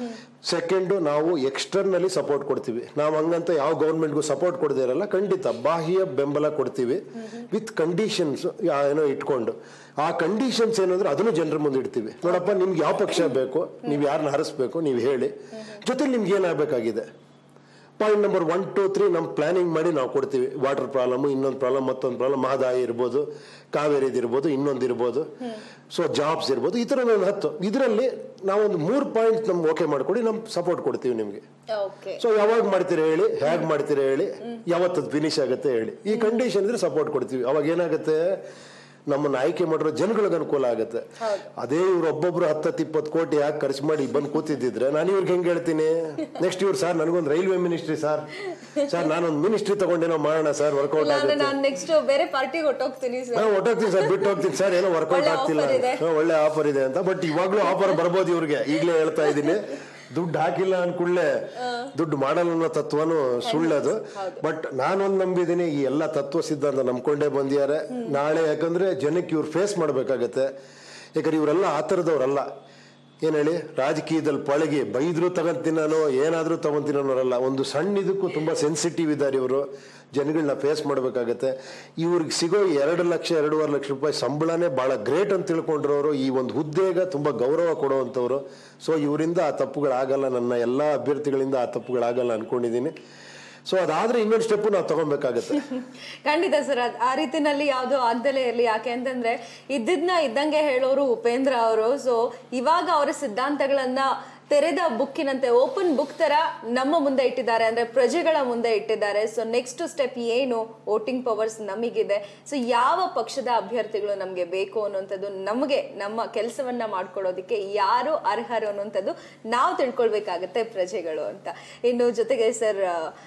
ಸೆಕೆಂಡು ನಾವು ಎಕ್ಸ್ಟರ್ನಲಿ ಸಪೋರ್ಟ್ ಕೊಡ್ತೀವಿ ನಾವು ಹಂಗಂತ ಯಾವ ಗೌರ್ಮೆಂಟ್ಗೂ ಸಪೋರ್ಟ್ ಕೊಡದೇ ಇರಲ್ಲ ಖಂಡಿತ ಬಾಹ್ಯ ಬೆಂಬಲ ಕೊಡ್ತೀವಿ ವಿತ್ ಕಂಡೀಷನ್ಸ್ ಏನೋ ಇಟ್ಕೊಂಡು ಆ ಕಂಡೀಷನ್ಸ್ ಏನಂದ್ರೆ ಅದನ್ನು ಜನರ ಮುಂದೆ ಇಡ್ತೀವಿ ನೋಡಪ್ಪ ನಿಮ್ಗೆ ಯಾವ ಪಕ್ಷ ಬೇಕು ನೀವು ಯಾರನ್ನ ಹರಿಸ್ಬೇಕು ನೀವು ಹೇಳಿ ಜೊತೆಲಿ ನಿಮ್ಗೆ ಏನಾಗಬೇಕಾಗಿದೆ point number one two three ನಮ್ಮ ಪ್ಲಾನಿಂಗ್ ಮಾಡಿ ನಾವು ಕೊಡ್ತೀವಿ ವಾಟರ್ ಪ್ರಾಬ್ಲಮ್ ಇನ್ನೊಂದು ಪ್ರಾಬ್ಲಮ್ ಮತ್ತೊಂದು ಪ್ರಾಬ್ಲಮ್ ಮಹದಾಯಿ ಇರ್ಬೋದು ಕಾವೇರಿದು ಇರ್ಬೋದು ಇನ್ನೊಂದು ಇರ್ಬೋದು ಸೊ ಜಾಬ್ಸ್ ಇರ್ಬೋದು ಈ ಥರ ಒಂದು ಹತ್ತು ಇದರಲ್ಲಿ ನಾವೊಂದು ಮೂರು ಪಾಯಿಂಟ್ ನಮ್ಗೆ ಓಕೆ ಮಾಡ್ಕೊಡಿ ನಮ್ಮ ಸಪೋರ್ಟ್ ಕೊಡ್ತೀವಿ ನಿಮಗೆ
ಓಕೆ
ಸೊ ಯಾವಾಗ ಮಾಡ್ತೀರಾ ಹೇಳಿ ಹೇಗೆ ಮಾಡ್ತೀರಾ ಹೇಳಿ ಯಾವತ್ತದು ಫಿನಿಶ್ ಆಗುತ್ತೆ ಹೇಳಿ ಈ ಕಂಡೀಷನ್ ಇದ್ರೆ ಸಪೋರ್ಟ್ ಕೊಡ್ತೀವಿ ಅವಾಗ ಏನಾಗುತ್ತೆ ನಮ್ಮನ್ನ ಆಯ್ಕೆ ಮಾಡಿರೋ ಜನಗಳಿಗೆ ಅನುಕೂಲ ಆಗುತ್ತೆ ಅದೇ ಇವ್ರು ಒಬ್ಬೊಬ್ರು ಹತ್ತತ್ತು ಇಪ್ಪತ್ತು ಕೋಟಿ ಯಾಕೆ ಖರ್ಚು ಮಾಡಿ ಬಂದು ಕೂತಿದ್ದಿದ್ರೆ ನಾನು ಇವ್ರಿಗೆ ಹೆಂಗೆ ಹೇಳ್ತೀನಿ ನೆಕ್ಸ್ಟ್ ಇವ್ರು ಸರ್ ನನಗೊಂದು ರೈಲ್ವೆ ಮಿನಿಸ್ಟ್ರಿ ಸರ್ ಸರ್ ನಾನೊಂದು ಮಿನಿಸ್ಟ್ರಿ ತಗೊಂಡೇನೋ ಮಾಡೋಣ ಸರ್ ವರ್ಕೌಟ್
ಇಲ್ಲಾಂದ್ರೆ
ಆಗುತ್ತೆ
ನಾನು ನೆಕ್ಸ್ಟ್ ಬೇರೆ ಪಾರ್ಟಿಗೆ ಹೊಟ್ಟೋಗ್ತೀನಿ
ಹಾ
ಸರ್
ಹೊಟ್ಟೋಗ್ತೀನಿ ಸರ್ ಬಿಟ್ಟು ಹೋಗ್ತೀನಿ ಸರ್ ಏನೋ ವರ್ಕೌಟ್
ಒಳ್ಳೆ
ಆಗ್ತಿಲ್ಲ
offer ಇದೆ.
ಹಾ, ಒಳ್ಳೆ ಆಫರ್ ಇದೆ ಅಂತ ಬಟ್ ಇವಾಗ್ಲೂ ಆಫರ್ ಬರ್ಬೋದು ಇವ್ರಿಗೆ ಈಗಲೇ ಹೇಳ್ತಾ ಇದ್ದೀನಿ ದುಡ್ಡು ಹಾಕಿಲ್ಲ ಅನ್ಕೂಡ್ಲೆ ದುಡ್ಡು ಮಾಡಲ್ಲ ಅನ್ನೋ ತತ್ವನು ಸುಳ್ಳದು ಬಟ್ ನಾನೊಂದು ನಂಬಿದ್ದೀನಿ ಈ ಎಲ್ಲ ತತ್ವ ಸಿದ್ಧಾಂತ ನಂಬ್ಕೊಂಡೇ ಬಂದಿದ್ದಾರೆ ನಾಳೆ ಯಾಕಂದ್ರೆ ಜನಕ್ಕೆ ಇವ್ರು ಫೇಸ್ ಮಾಡ್ಬೇಕಾಗತ್ತೆ ಯಾಕಂದ್ರೆ ಇವರೆಲ್ಲ ಆ ಥರದವ್ರಲ್ಲ ಏನ್ ಹೇಳಿ ರಾಜಕೀಯದಲ್ಲಿ ಪಳಗಿ ಬೈದ್ರು ತಗೊಂತೀನೋ ಏನಾದ್ರೂ ತಗೊಂತೀನೋರಲ್ಲ ಒಂದು ಸಣ್ಣ ಇದಕ್ಕೂ ತುಂಬಾ ಸೆನ್ಸಿಟಿವ್ ಇದ್ದಾರೆ ಇವರು ಜನಗಳನ್ನ ಫೇಸ್ ಮಾಡ್ಬೇಕಾಗತ್ತೆ ಇವ್ರಿಗೆ ಸಿಗೋ ಎರಡು ಲಕ್ಷ ಎರಡೂವರೆ ಲಕ್ಷ ರೂಪಾಯಿ ಸಂಬಳನೇ ಬಹಳ ಗ್ರೇಟ್ ಅಂತ ತಿಳ್ಕೊಂಡಿರೋರು ಈ ಒಂದು ಹುದ್ದೆಗೆ ತುಂಬಾ ಗೌರವ ಕೊಡುವಂಥವ್ರು ಸೊ ಇವರಿಂದ ಆ ತಪ್ಪುಗಳಾಗಲ್ಲ ನನ್ನ ಎಲ್ಲ ಅಭ್ಯರ್ಥಿಗಳಿಂದ ಆ ತಪ್ಪುಗಳಾಗಲ್ಲ ಅನ್ಕೊಂಡಿದ್ದೀನಿ ಸೊ ಅದಾದ್ರೆ ಇನ್ನೊಂದು ಸ್ಟೆಪ್ ನಾವು ತಗೊಬೇಕಾಗತ್ತೆ
ಖಂಡಿತ ಸರ್ ಅದ್ ಆ ರೀತಿನಲ್ಲಿ ಯಾವ್ದು ಆಗ್ದಲೇ ಇರ್ಲಿ ಯಾಕೆ ಅಂತಂದ್ರೆ ಇದ್ದಿದ್ನ ಇದ್ದಂಗೆ ಹೇಳೋರು ಉಪೇಂದ್ರ ಅವರು ಸೊ ಇವಾಗ ಅವರ ಸಿದ್ಧಾಂತಗಳನ್ನ ತೆರೆದ ಬುಕ್ಕಿನಂತೆ ಓಪನ್ ಬುಕ್ ತರ ನಮ್ಮ ಮುಂದೆ ಇಟ್ಟಿದ್ದಾರೆ ಅಂದ್ರೆ ಪ್ರಜೆಗಳ ಮುಂದೆ ಇಟ್ಟಿದ್ದಾರೆ ಸೊ ನೆಕ್ಸ್ಟ್ ಸ್ಟೆಪ್ ಏನು ವೋಟಿಂಗ್ ಪವರ್ಸ್ ನಮಗಿದೆ ಸೊ ಯಾವ ಪಕ್ಷದ ಅಭ್ಯರ್ಥಿಗಳು ನಮಗೆ ಬೇಕು ಅನ್ನುವಂಥದ್ದು ನಮಗೆ ನಮ್ಮ ಕೆಲಸವನ್ನ ಮಾಡ್ಕೊಳ್ಳೋದಕ್ಕೆ ಯಾರು ಅರ್ಹರು ಅನ್ನುವಂಥದ್ದು ನಾವು ತಿಳ್ಕೊಳ್ಬೇಕಾಗತ್ತೆ ಪ್ರಜೆಗಳು ಅಂತ ಇನ್ನು ಜೊತೆಗೆ ಸರ್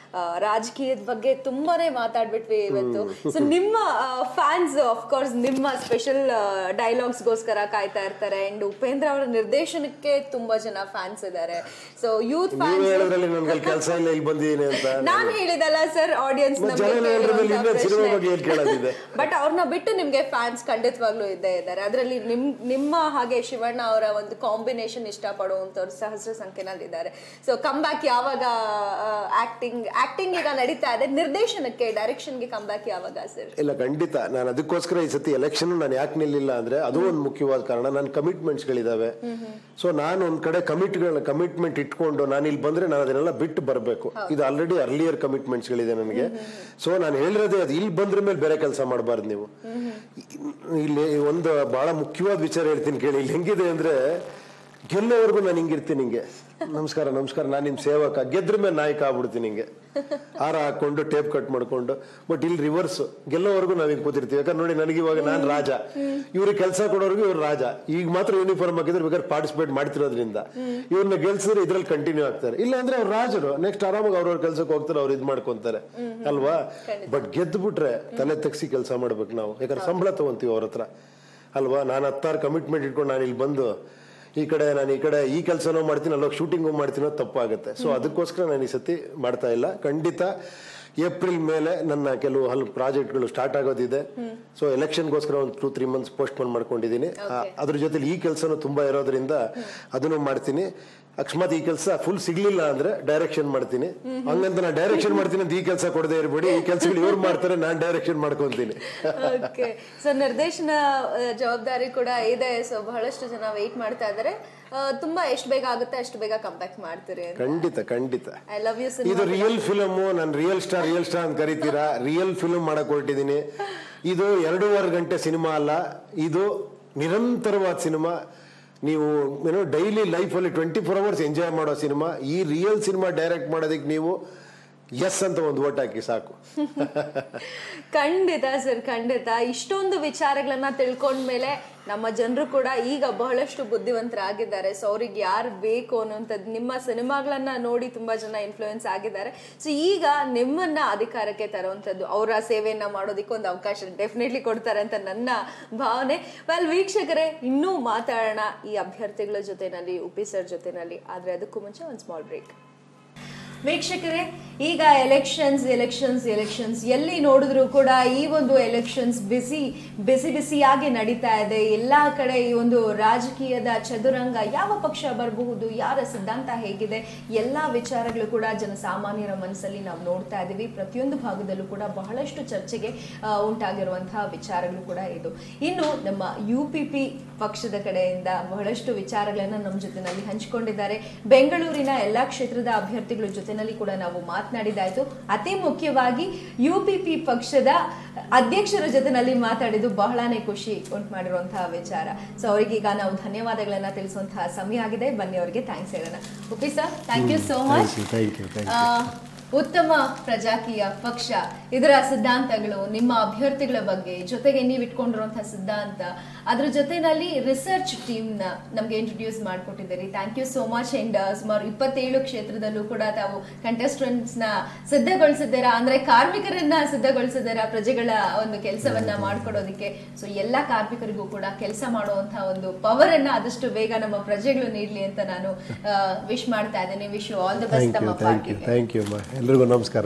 ರಾಜಕೀಯದ ಬಗ್ಗೆ ತುಂಬಾನೇ ಮಾತಾಡ್ಬಿಟ್ವಿ ಇವತ್ತು ಸೊ ನಿಮ್ಮ ಫ್ಯಾನ್ಸ್ ಕೋರ್ಸ್ ನಿಮ್ಮ ಸ್ಪೆಷಲ್ ಡೈಲಾಗ್ಸ್ಗೋಸ್ಕರ ಕಾಯ್ತಾ ಇರ್ತಾರೆ ಅಂಡ್ ಉಪೇಂದ್ರ ಅವರ ನಿರ್ದೇಶನಕ್ಕೆ ತುಂಬಾ ಜನ ಫ್ಯಾನ್ಸ್ ಇದ್ದಾರೆ ಸೊ ಯೂತ್
ನೀವು
ಫ್ಯಾನ್ಸ್
ಹೇಳಿದ್ರಲ್ಲಿ ನನ್ಗೆ ಕೆಲಸ ಇಲ್ಲ ಇಲ್ಲಿ ಬಂದಿದ್ದೀನಿ ಅಂತ
ನಾನ್ ಹೇಳಿದಲ್ಲ ಸರ್ ಆಡಿಯನ್ಸ್
ಮತ್ತೆ ಜನ ಹೇಳಿದ್ರಲ್ಲಿ ಇನ್ನೊಂದು ಸಿನಿಮಾ ಬಗ್ಗೆ ಏನ್ ಕೇಳೋದಿದೆ
ಬಟ್ ಅವ್ರನ್ನ ಬಿಟ್ಟು ನಿಮ್ಗೆ ಫ್ಯಾನ್ಸ್ ಖಂಡಿತವಾಗ್ಲೂ ಇದ್ದೇ ಇದ್ದಾರೆ ಅದರಲ್ಲಿ ನಿಮ್ ನಿಮ್ಮ ಹಾಗೆ ಶಿವಣ್ಣ ಅವರ ಒಂದು ಕಾಂಬಿನೇಷನ್ ಇಷ್ಟಪಡುವಂತವ್ರು ಸಹಸ್ರ ಸಂಖ್ಯೆನಲ್ಲಿ ಇದ್ದಾರೆ ಸೊ ಕಮ್ ಬ್ಯಾಕ್ ಯಾವಾಗ ಆಕ್ಟಿಂಗ್ ಆಕ್ಟಿಂಗ್ ಈಗ ನಡೀತಾ ಇದೆ ನಿರ್ದೇಶನಕ್ಕೆ ಡೈರೆಕ್ಷನ್ಗೆ ಕಮ್ ಬ್ಯಾಕ್ ಯಾವಾಗ ಸರ್
ಇಲ್ಲ ಖಂಡಿತ ನಾನು ಅದಕ್ಕೋಸ್ಕರ ಈ ಸತಿ ಎಲೆಕ್ಷನ್ ನಾನು ಯಾಕೆ ನಿಲ್ಲಿಲ್ಲ ಅಂದ್ರೆ ಅದು ಒಂದು ಮುಖ್ಯವಾದ ಕಾರಣ ನನ್ನ ಕಮಿಟ್ಮೆಂಟ್ಸ್ ಗಳಿದಾವೆ ಸೊ ನಾನು ಒಂದ್ ಕಡೆ ಕಮಿಟ್ಗಳ ಕಮಿಟ್ಮೆಂಟ್ ಇಟ್ಕೊಂಡು ನಾನು ಇಲ್ಲಿ ಬಂದ್ರೆ ನಾನು ಅದನ್ನೆಲ್ಲ ಬಿಟ್ಟು ಬರಬೇಕು ಇದು ಆಲ್ರೆಡಿ ಅರ್ಲಿಯರ್ ಕಮಿಟ್ಮೆಂಟ್ಸ್ ಗಳಿದೆ ನನಗೆ ಸೊ ನಾನು ಹೇಳಿರೋದೇ ಅದು ಇಲ್ಲಿ ಬಂದ್ರ ಮೇಲೆ ಬೇರೆ ಕೆಲಸ ಮಾಡಬಾರ್ದು ನೀವು ಇಲ್ಲಿ ಒಂದು ಬಹಳ ಮುಖ್ಯವಾದ ವಿಚಾರ ಹೇಳ್ತೀನಿ ಕೇಳಿ ಇಲ್ಲಿ ಹೆಂಗಿದೆ ಅಂದ್ರೆ ಗೆಲ್ಲೋವರೆಗೂ ನಾನು ಹಿಂಗಿರ್ತೀನಿ ಹಿಂಗೆ ನಮಸ್ಕಾರ ನಮಸ್ಕಾರ ನಾನು ನಿಮ್ ಸೇವಕ ಗೆದ್ರ ಮೇಲೆ ನಾಯಕ ಆಗ್ಬಿಡ್ತೀನಿ ಹಿಂಗೆ ಹಾರ ಹಾಕೊಂಡು ಟೇಪ್ ಕಟ್ ಮಾಡ್ಕೊಂಡು ಬಟ್ ಇಲ್ಲಿ ರಿವರ್ಸ್ ಗೆಲ್ಲೋವರೆಗೂ ನಾವ್ ಹಿಂಗ್ ಕೂತಿರ್ತೀವಿ ಯಾಕಂದ್ರೆ ನೋಡಿ ನನಗೆ ಇವಾಗ ನಾನು ರಾಜ ಇವ್ರಿಗೆ ಕೆಲಸ ಕೊಡೋರ್ಗು ಇವ್ರು ರಾಜ ಈಗ ಮಾತ್ರ ಯೂನಿಫಾರ್ಮ್ ಹಾಕಿದ್ರೆ ಬೇಕಾದ್ರೆ ಪಾರ್ಟಿಸಿಪೇಟ್ ಮಾಡ್ತಿರೋದ್ರಿಂದ ಇವ್ರನ್ನ ಗೆಲ್ಸಿದ್ರೆ ಇದ್ರಲ್ಲಿ ಕಂಟಿನ್ಯೂ ಆಗ್ತಾರೆ ಇಲ್ಲ ಅಂದ್ರೆ ಅವ್ರು ರಾಜರು ನೆಕ್ಸ್ಟ್ ಆರಾಮಾಗಿ ಅವ್ರವ್ರ ಕೆಲ್ಸಕ್ಕೆ ಹೋಗ್ತಾರೆ ಅವ್ರು ಇದ್ ಮಾಡ್ಕೊಂತಾರೆ ಅಲ್ವಾ ಬಟ್ ಗೆದ್ದು ಬಿಟ್ರೆ ತಲೆ ತಗ್ಸಿ ಕೆಲಸ ಮಾಡ್ಬೇಕು ನಾವು ಯಾಕಂದ್ರೆ ಸಂಬಳ ತಗೊಂತೀವಿ ಅವ್ರ ಹತ್ರ ಅಲ್ವಾ ನಾನು ಹತ್ತಾರು ಕಮಿಟ್ಮೆಂಟ್ ಇಟ್ಕೊಂಡು ನಾನು ಇಲ್ಲಿ ಬಂದು ಈ ಕಡೆ ನಾನು ಈ ಕಡೆ ಈ ಕೆಲಸನೂ ಮಾಡ್ತೀನಿ ಅಲ್ಲೋಗಿ ಶೂಟಿಂಗು ಮಾಡ್ತೀನೋ ತಪ್ಪಾಗುತ್ತೆ ಸೊ ಅದಕ್ಕೋಸ್ಕರ ನಾನು ಈ ಸತಿ ಮಾಡ್ತಾ ಇಲ್ಲ ಖಂಡಿತ ಏಪ್ರಿಲ್ ಮೇಲೆ ನನ್ನ ಕೆಲವು ಹಲವು ಪ್ರಾಜೆಕ್ಟ್ಗಳು ಸ್ಟಾರ್ಟ್ ಆಗೋದಿದೆ ಸೊ ಎಲೆಕ್ಷನ್ಗೋಸ್ಕರ ಒಂದು two three months postpone ಮಾಡ್ಕೊಂಡಿದ್ದೀನಿ ಆ, ಅದ್ರ ಜೊತೆಲಿ ಈ ಕೆಲಸನೂ ತುಂಬಾ ಇರೋದ್ರಿಂದ ಅದನ್ನು ಮಾಡ್ತೀನಿ ಅಕಸ್ಮಾತ್ ಈ ಕೆಲಸ ಫುಲ್ ಸಿಗ್ಲಿಲ್ಲ ಅಂದ್ರೆ ಡೈರೆಕ್ಷನ್ ಮಾಡ್ತೀನಿ ಹಂಗಂತ ನಾನು ಡೈರೆಕ್ಷನ್ ಮಾಡ್ತೀನಿ ಅಂತ ಈ ಕೆಲಸ ಕೊಡದೆ ಇರ್ಬೇಡಿ ಈ ಕೆಲಸಗಳು ಇವ್ರು ಮಾಡ್ತಾರೆ ನಾನು ಡೈರೆಕ್ಷನ್ ಮಾಡ್ಕೊಂತೀನಿ
ಓಕೆ ಸೊ ನಿರ್ದೇಶನ ಆ, ಜವಾಬ್ದಾರಿ ಕೂಡ ಇದೆ ಸೊ ಬಹಳಷ್ಟು ಜನ ವೆಯ್ಟ್ ಮಾಡ್ತಾ ಇದ್ದಾರೆ ಆ, ತುಂಬಾ ಎಷ್ಟು ಬೇಗ ಆಗುತ್ತೆ ಅಷ್ಟು ಬೇಗ ಕಂಪ್ಯಾಕ್ಟ್ ಮಾಡ್ತೀರಿ
ಖಂಡಿತ ಖಂಡಿತ
ಐ ಲವ್ ಯು
ಇದು ರಿಯಲ್ ಫಿಲಮ್ ನಾನು ರಿಯಲ್ ಸ್ಟಾರ್ ರಿಯಲ್ ಸ್ಟಾರ್ ಅಂತ ಕರಿತೀರಾ ರಿಯಲ್ ಫಿಲ್ಮ್ ಮಾಡಕ್ ಹೊರಟಿದ್ದೀನಿ ಇದು ಎರಡೂವರೆ ಗಂಟೆ ಸಿನಿಮಾ ಅಲ್ಲ ಇದು ನಿರಂತರವಾದ ಸಿನಿಮಾ ನೀವು ಏನೋ ಡೈಲಿ ಲೈಫಲ್ಲಿ ಟ್ವೆಂಟಿ ಫೋರ್ ಅವರ್ಸ್ ಎಂಜಾಯ್ ಮಾಡೋ ಸಿನಿಮಾ ಈ ರಿಯಲ್ ಸಿನಿಮಾ ಡೈರೆಕ್ಟ್ ಮಾಡೋದಕ್ಕೆ ನೀವು ಎಸ್ ಅಂತ ಒಂದು ಓಟ್ ಹಾಕಿ ಸಾಕು
ಖಂಡಿತ ಸರ್ ಖಂಡಿತ ಇಷ್ಟೊಂದು ವಿಚಾರಗಳನ್ನ ತಿಳ್ಕೊಂಡ್ಮೇಲೆ ನಮ್ಮ ಜನರು ಕೂಡ ಈಗ ಬಹಳಷ್ಟು ಬುದ್ಧಿವಂತರಾಗಿದ್ದಾರೆ ಸೊ ಅವ್ರಿಗೆ ಯಾರು ಬೇಕು ಅನ್ನೋಂಥದ್ದು ನಿಮ್ಮ ಸಿನಿಮಾಗಳನ್ನ ನೋಡಿ ತುಂಬಾ ಜನ ಇನ್ಫ್ಲೂಯೆನ್ಸ್ ಆಗಿದ್ದಾರೆ ಸೊ ಈಗ ನಿಮ್ಮನ್ನ ಅಧಿಕಾರಕ್ಕೆ ತರುವಂಥದ್ದು ಅವರ ಸೇವೆಯನ್ನ ಮಾಡೋದಕ್ಕೆ ಒಂದು ಅವಕಾಶ ಡೆಫಿನೆಟ್ಲಿ ಕೊಡ್ತಾರೆ ಅಂತ ನನ್ನ ಭಾವನೆ ವೆಲ್ ವೀಕ್ಷಕರೇ ಇನ್ನೂ ಮಾತಾಡೋಣ ಈ ಅಭ್ಯರ್ಥಿಗಳ ಜೊತೆನಲ್ಲಿ ಉಪಿ ಸರ್ ಜೊತೆನಲ್ಲಿ ಆದ್ರೆ ಅದಕ್ಕೂ ಮುಂಚೆ ಒಂದು ಸ್ಮಾಲ್ ಬ್ರೇಕ್ ವೀಕ್ಷಕರೇ ಈಗ ಎಲೆಕ್ಷನ್ಸ್ ಎಲೆಕ್ಷನ್ಸ್ ಎಲೆಕ್ಷನ್ಸ್ ಎಲ್ಲಿ ನೋಡಿದ್ರು ಕೂಡ ಈ ಒಂದು ಎಲೆಕ್ಷನ್ಸ್ ಬಿಸಿ ಬಿಸಿ ಬಿಸಿಯಾಗಿ ನಡೀತಾ ಇದೆ ಎಲ್ಲಾ ಕಡೆ ಈ ಒಂದು ರಾಜಕೀಯದ ಚದುರಂಗ ಯಾವ ಪಕ್ಷ ಬರಬಹುದು ಯಾರ ಸಿದ್ಧಾಂತ ಹೇಗಿದೆ ಎಲ್ಲಾ ವಿಚಾರಗಳು ಕೂಡ ಜನಸಾಮಾನ್ಯರ ಮನಸ್ಸಲ್ಲಿ ನಾವು ನೋಡ್ತಾ ಇದ್ದೀವಿ ಪ್ರತಿಯೊಂದು ಭಾಗದಲ್ಲೂ ಕೂಡ ಬಹಳಷ್ಟು ಚರ್ಚೆಗೆ ಆ, ಉಂಟಾಗಿರುವಂತಹ ವಿಚಾರಗಳು ಕೂಡ ಇದು ಇನ್ನು ನಮ್ಮ ಯು ಪಿ ಪಿ ಪಕ್ಷದ ಕಡೆಯಿಂದ ಬಹಳಷ್ಟು ವಿಚಾರಗಳನ್ನ ನಮ್ಮ ಜೊತೆನಲ್ಲಿ ಹಂಚಿಕೊಂಡಿದ್ದಾರೆ ಬೆಂಗಳೂರಿನ ಎಲ್ಲಾ ಕ್ಷೇತ್ರದ ಅಭ್ಯರ್ಥಿಗಳ ಜೊತೆನಲ್ಲಿ ಕೂಡ ನಾವು ಮಾತನಾಡಿದಾಯ್ತು ಅತಿ ಮುಖ್ಯವಾಗಿ ಯು ಪಿ ಪಿ ಪಕ್ಷದ ಅಧ್ಯಕ್ಷರ ಜೊತೆನಲ್ಲಿ ಮಾತಾಡಿದ್ದು ಬಹಳನೇ ಖುಷಿ ಉಂಟು ಮಾಡಿರುವಂತಹ ವಿಚಾರ ಸೊ ಅವರಿಗೆ ಈಗ ನಾವು ಧನ್ಯವಾದಗಳನ್ನ ತಿಳಿಸುವಂತಹ ಸಮಯ ಆಗಿದೆ ಬನ್ನಿ ಅವರಿಗೆ ಥ್ಯಾಂಕ್ಸ್ ಹೇಳೋಣ Uppi sir thank you so much
thank you thank
ಆ, ಉತ್ತಮ ಪ್ರಜಾಕೀಯ ಪಕ್ಷ ಇದರ ಸಿದ್ಧಾಂತಗಳು ನಿಮ್ಮ ಅಭ್ಯರ್ಥಿಗಳ ಬಗ್ಗೆ ಜೊತೆಗೆ ನೀವು ಇಟ್ಕೊಂಡಿರುವಂತಹ ಸಿದ್ಧಾಂತ ಅದ್ರ ಜೊತೆನಲ್ಲಿ ರಿಸರ್ಚ್ ಟೀಮ್ ನ ನಮ್ಗೆ ಇಂಟ್ರೊಡ್ಯೂಸ್ ಮಾಡಿಕೊಟ್ಟಿದ್ದೀರಿ thank you so much and ಸುಮಾರು ಇಪ್ಪತ್ತೇಳು ಕ್ಷೇತ್ರದಲ್ಲೂ ಕೂಡ ತಾವು ಕಂಟೆಸ್ಟೆಂಟ್ಸ್ ನ ಸಿದ್ಧಗೊಳಿಸಿದ್ದೀರಾ ಅಂದ್ರೆ ಕಾರ್ಮಿಕರನ್ನ ಸಿದ್ಧಗೊಳಿಸಿದ್ದೀರಾ ಪ್ರಜೆಗಳ ಒಂದು ಕೆಲಸವನ್ನ ಮಾಡ್ಕೊಡೋದಕ್ಕೆ ಸೊ ಎಲ್ಲಾ ಕಾರ್ಮಿಕರಿಗೂ ಕೂಡ ಕೆಲಸ ಮಾಡುವಂತಹ ಒಂದು ಪವರ್ ಅನ್ನ ಆದಷ್ಟು ಬೇಗ ನಮ್ಮ ಪ್ರಜೆಗಳು ನೀಡ್ಲಿ ಅಂತ ನಾನು ವಿಶ್ ಮಾಡ್ತಾ ಇದ್ದೇನೆ wish all the best
thank you
ನಮ್ಮ
ಥ್ಯಾಂಕ್ ಯು
ಪಾರ್ಟಿಗೆ
ಥ್ಯಾಂಕ್ ಯು ಅಮ್ಮ ಎಲ್ರಿಗೂ ನಮಸ್ಕಾರ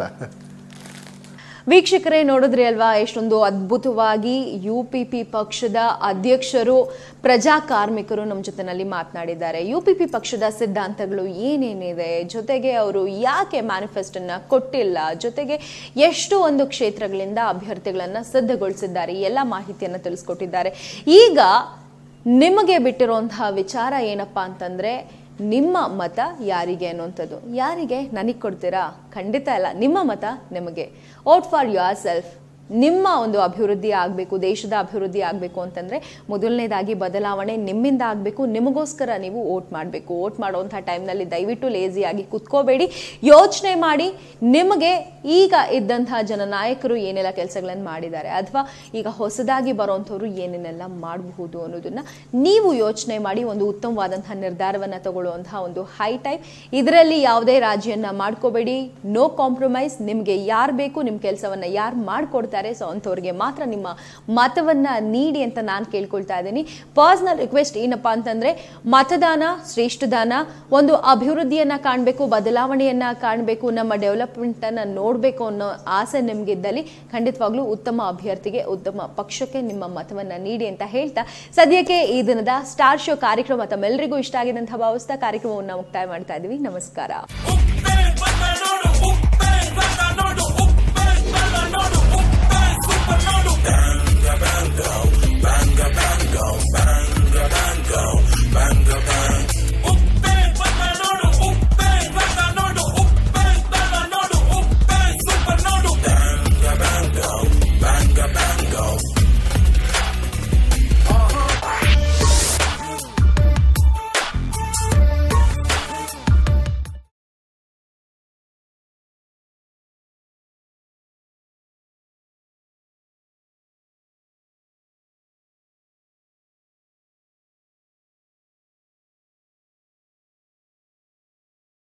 ವೀಕ್ಷಕರೇ ನೋಡಿದ್ರಿ ಅಲ್ವಾ ಎಷ್ಟೊಂದು ಅದ್ಭುತವಾಗಿ ಯು ಪಿ ಪಿ ಪಕ್ಷದ ಅಧ್ಯಕ್ಷರು ಪ್ರಜಾ ಕಾರ್ಮಿಕರು ನಮ್ಮ ಜೊತೆನಲ್ಲಿ ಮಾತನಾಡಿದ್ದಾರೆ ಯು ಪಿ ಪಿ ಪಕ್ಷದ ಸಿದ್ಧಾಂತಗಳು ಏನೇನಿದೆ ಜೊತೆಗೆ ಅವರು ಯಾಕೆ ಮ್ಯಾನಿಫೆಸ್ಟನ್ನ ಕೊಟ್ಟಿಲ್ಲ ಜೊತೆಗೆ ಎಷ್ಟು ಒಂದು ಕ್ಷೇತ್ರಗಳಿಂದ ಅಭ್ಯರ್ಥಿಗಳನ್ನ ಸಿದ್ಧಗೊಳಿಸಿದ್ದಾರೆ ಈ ಎಲ್ಲ ಮಾಹಿತಿಯನ್ನು ತಿಳಿಸ್ಕೊಟ್ಟಿದ್ದಾರೆ ಈಗ ನಿಮಗೆ ಬಿಟ್ಟಿರುವಂತಹ ವಿಚಾರ ಏನಪ್ಪಾ ಅಂತಂದ್ರೆ ನಿಮ್ಮ ಮತ ಯಾರಿಗೆ ಅನ್ನುವಂಥದ್ದು ಯಾರಿಗೆ ನನಗೆ ಕೊಡ್ತೀರಾ ಖಂಡಿತ ಇಲ್ಲ ನಿಮ್ಮ ಮತ ನಿಮಗೆ ಓಟ್ ಫಾರ್ ಯುವರ್ ಸೆಲ್ಫ್ ನಿಮ್ಮ ಒಂದು ಅಭಿವೃದ್ಧಿ ಆಗಬೇಕು ದೇಶದ ಅಭಿವೃದ್ಧಿ ಆಗಬೇಕು ಅಂತಂದ್ರೆ ಮೊದಲನೇದಾಗಿ ಬದಲಾವಣೆ ನಿಮ್ಮಿಂದ ಆಗಬೇಕು ನಿಮಗೋಸ್ಕರ ನೀವು ಓಟ್ ಮಾಡಬೇಕು ಓಟ್ ಮಾಡುವಂಥ ಟೈಮ್ನಲ್ಲಿ ದಯವಿಟ್ಟು ಲೇಸಿಯಾಗಿ ಕುತ್ಕೋಬೇಡಿ ಯೋಚನೆ ಮಾಡಿ ನಿಮಗೆ ಈಗ ಇದ್ದಂತಹ ಜನನಾಯಕರು ಏನೆಲ್ಲ ಕೆಲಸಗಳನ್ನು ಮಾಡಿದ್ದಾರೆ ಅಥವಾ ಈಗ ಹೊಸದಾಗಿ ಬರುವಂಥವ್ರು ಏನೇನೆಲ್ಲ ಮಾಡಬಹುದು ಅನ್ನೋದನ್ನ ನೀವು ಯೋಚನೆ ಮಾಡಿ ಒಂದು ಉತ್ತಮವಾದಂತಹ ನಿರ್ಧಾರವನ್ನು ತಗೊಳ್ಳುವಂತಹ ಒಂದು ಹೈ ಟೈಮ್ ಇದರಲ್ಲಿ ಯಾವುದೇ ರಾಜಿಯನ್ನ ಮಾಡ್ಕೋಬೇಡಿ ನೋ ಕಾಂಪ್ರಮೈಸ್ ನಿಮಗೆ ಯಾರು ಬೇಕು ನಿಮ್ಮ ಕೆಲಸವನ್ನ ಯಾರು ಮಾಡ್ಕೊಡ್ತಾರೆ ಸೊ ಅಂಥವ್ರಿಗೆ ಮಾತ್ರ ನಿಮ್ಮ ಮತವನ್ನ ನೀಡಿ ಅಂತ ನಾನು ಕೇಳ್ಕೊಳ್ತಾ ಇದ್ದೀನಿ ಪರ್ಸನಲ್ ರಿಕ್ವೆಸ್ಟ್ ಏನಪ್ಪಾ ಅಂತಂದ್ರೆ ಮತದಾನ ಶ್ರೇಷ್ಠ ದಾನ ಒಂದು ಅಭಿವೃದ್ಧಿಯನ್ನ ಕಾಣಬೇಕು ಬದಲಾವಣೆಯನ್ನ ಕಾಣಬೇಕು ನಮ್ಮ ಡೆವಲಪ್ಮೆಂಟ್ ಅನ್ನ ನೋಡಬೇಕು ಅನ್ನೋ ಆಸೆ ನಿಮ್ಗಿದ್ದಲ್ಲಿ ಖಂಡಿತವಾಗ್ಲೂ ಉತ್ತಮ ಅಭ್ಯರ್ಥಿಗೆ ಉತ್ತಮ ಪಕ್ಷಕ್ಕೆ ನಿಮ್ಮ ಮತವನ್ನ ನೀಡಿ ಅಂತ ಹೇಳ್ತಾ ಸದ್ಯಕ್ಕೆ ಈ ದಿನದ ಸ್ಟಾರ್ ಶೋ ಕಾರ್ಯಕ್ರಮ ತಮ್ಮೆಲ್ಲರಿಗೂ ಇಷ್ಟ ಆಗಿದೆ ಅಂತ ಭಾವಿಸ್ತಾ ಕಾರ್ಯಕ್ರಮವನ್ನು ಮುಕ್ತಾಯ ಮಾಡ್ತಾ ಇದೀವಿ ನಮಸ್ಕಾರ
ಉಪ್ಪೆ ಬಲ್ಲ ನೋಡು ಉಪ್ಪೆ ಬಲ್ಲ ನೋಡು ಉಪ್ಪೆ ಬಲ್ಲ ನೋಡು ಉಪ್ಪೆ ಸೂಪರ್ ನೋಡು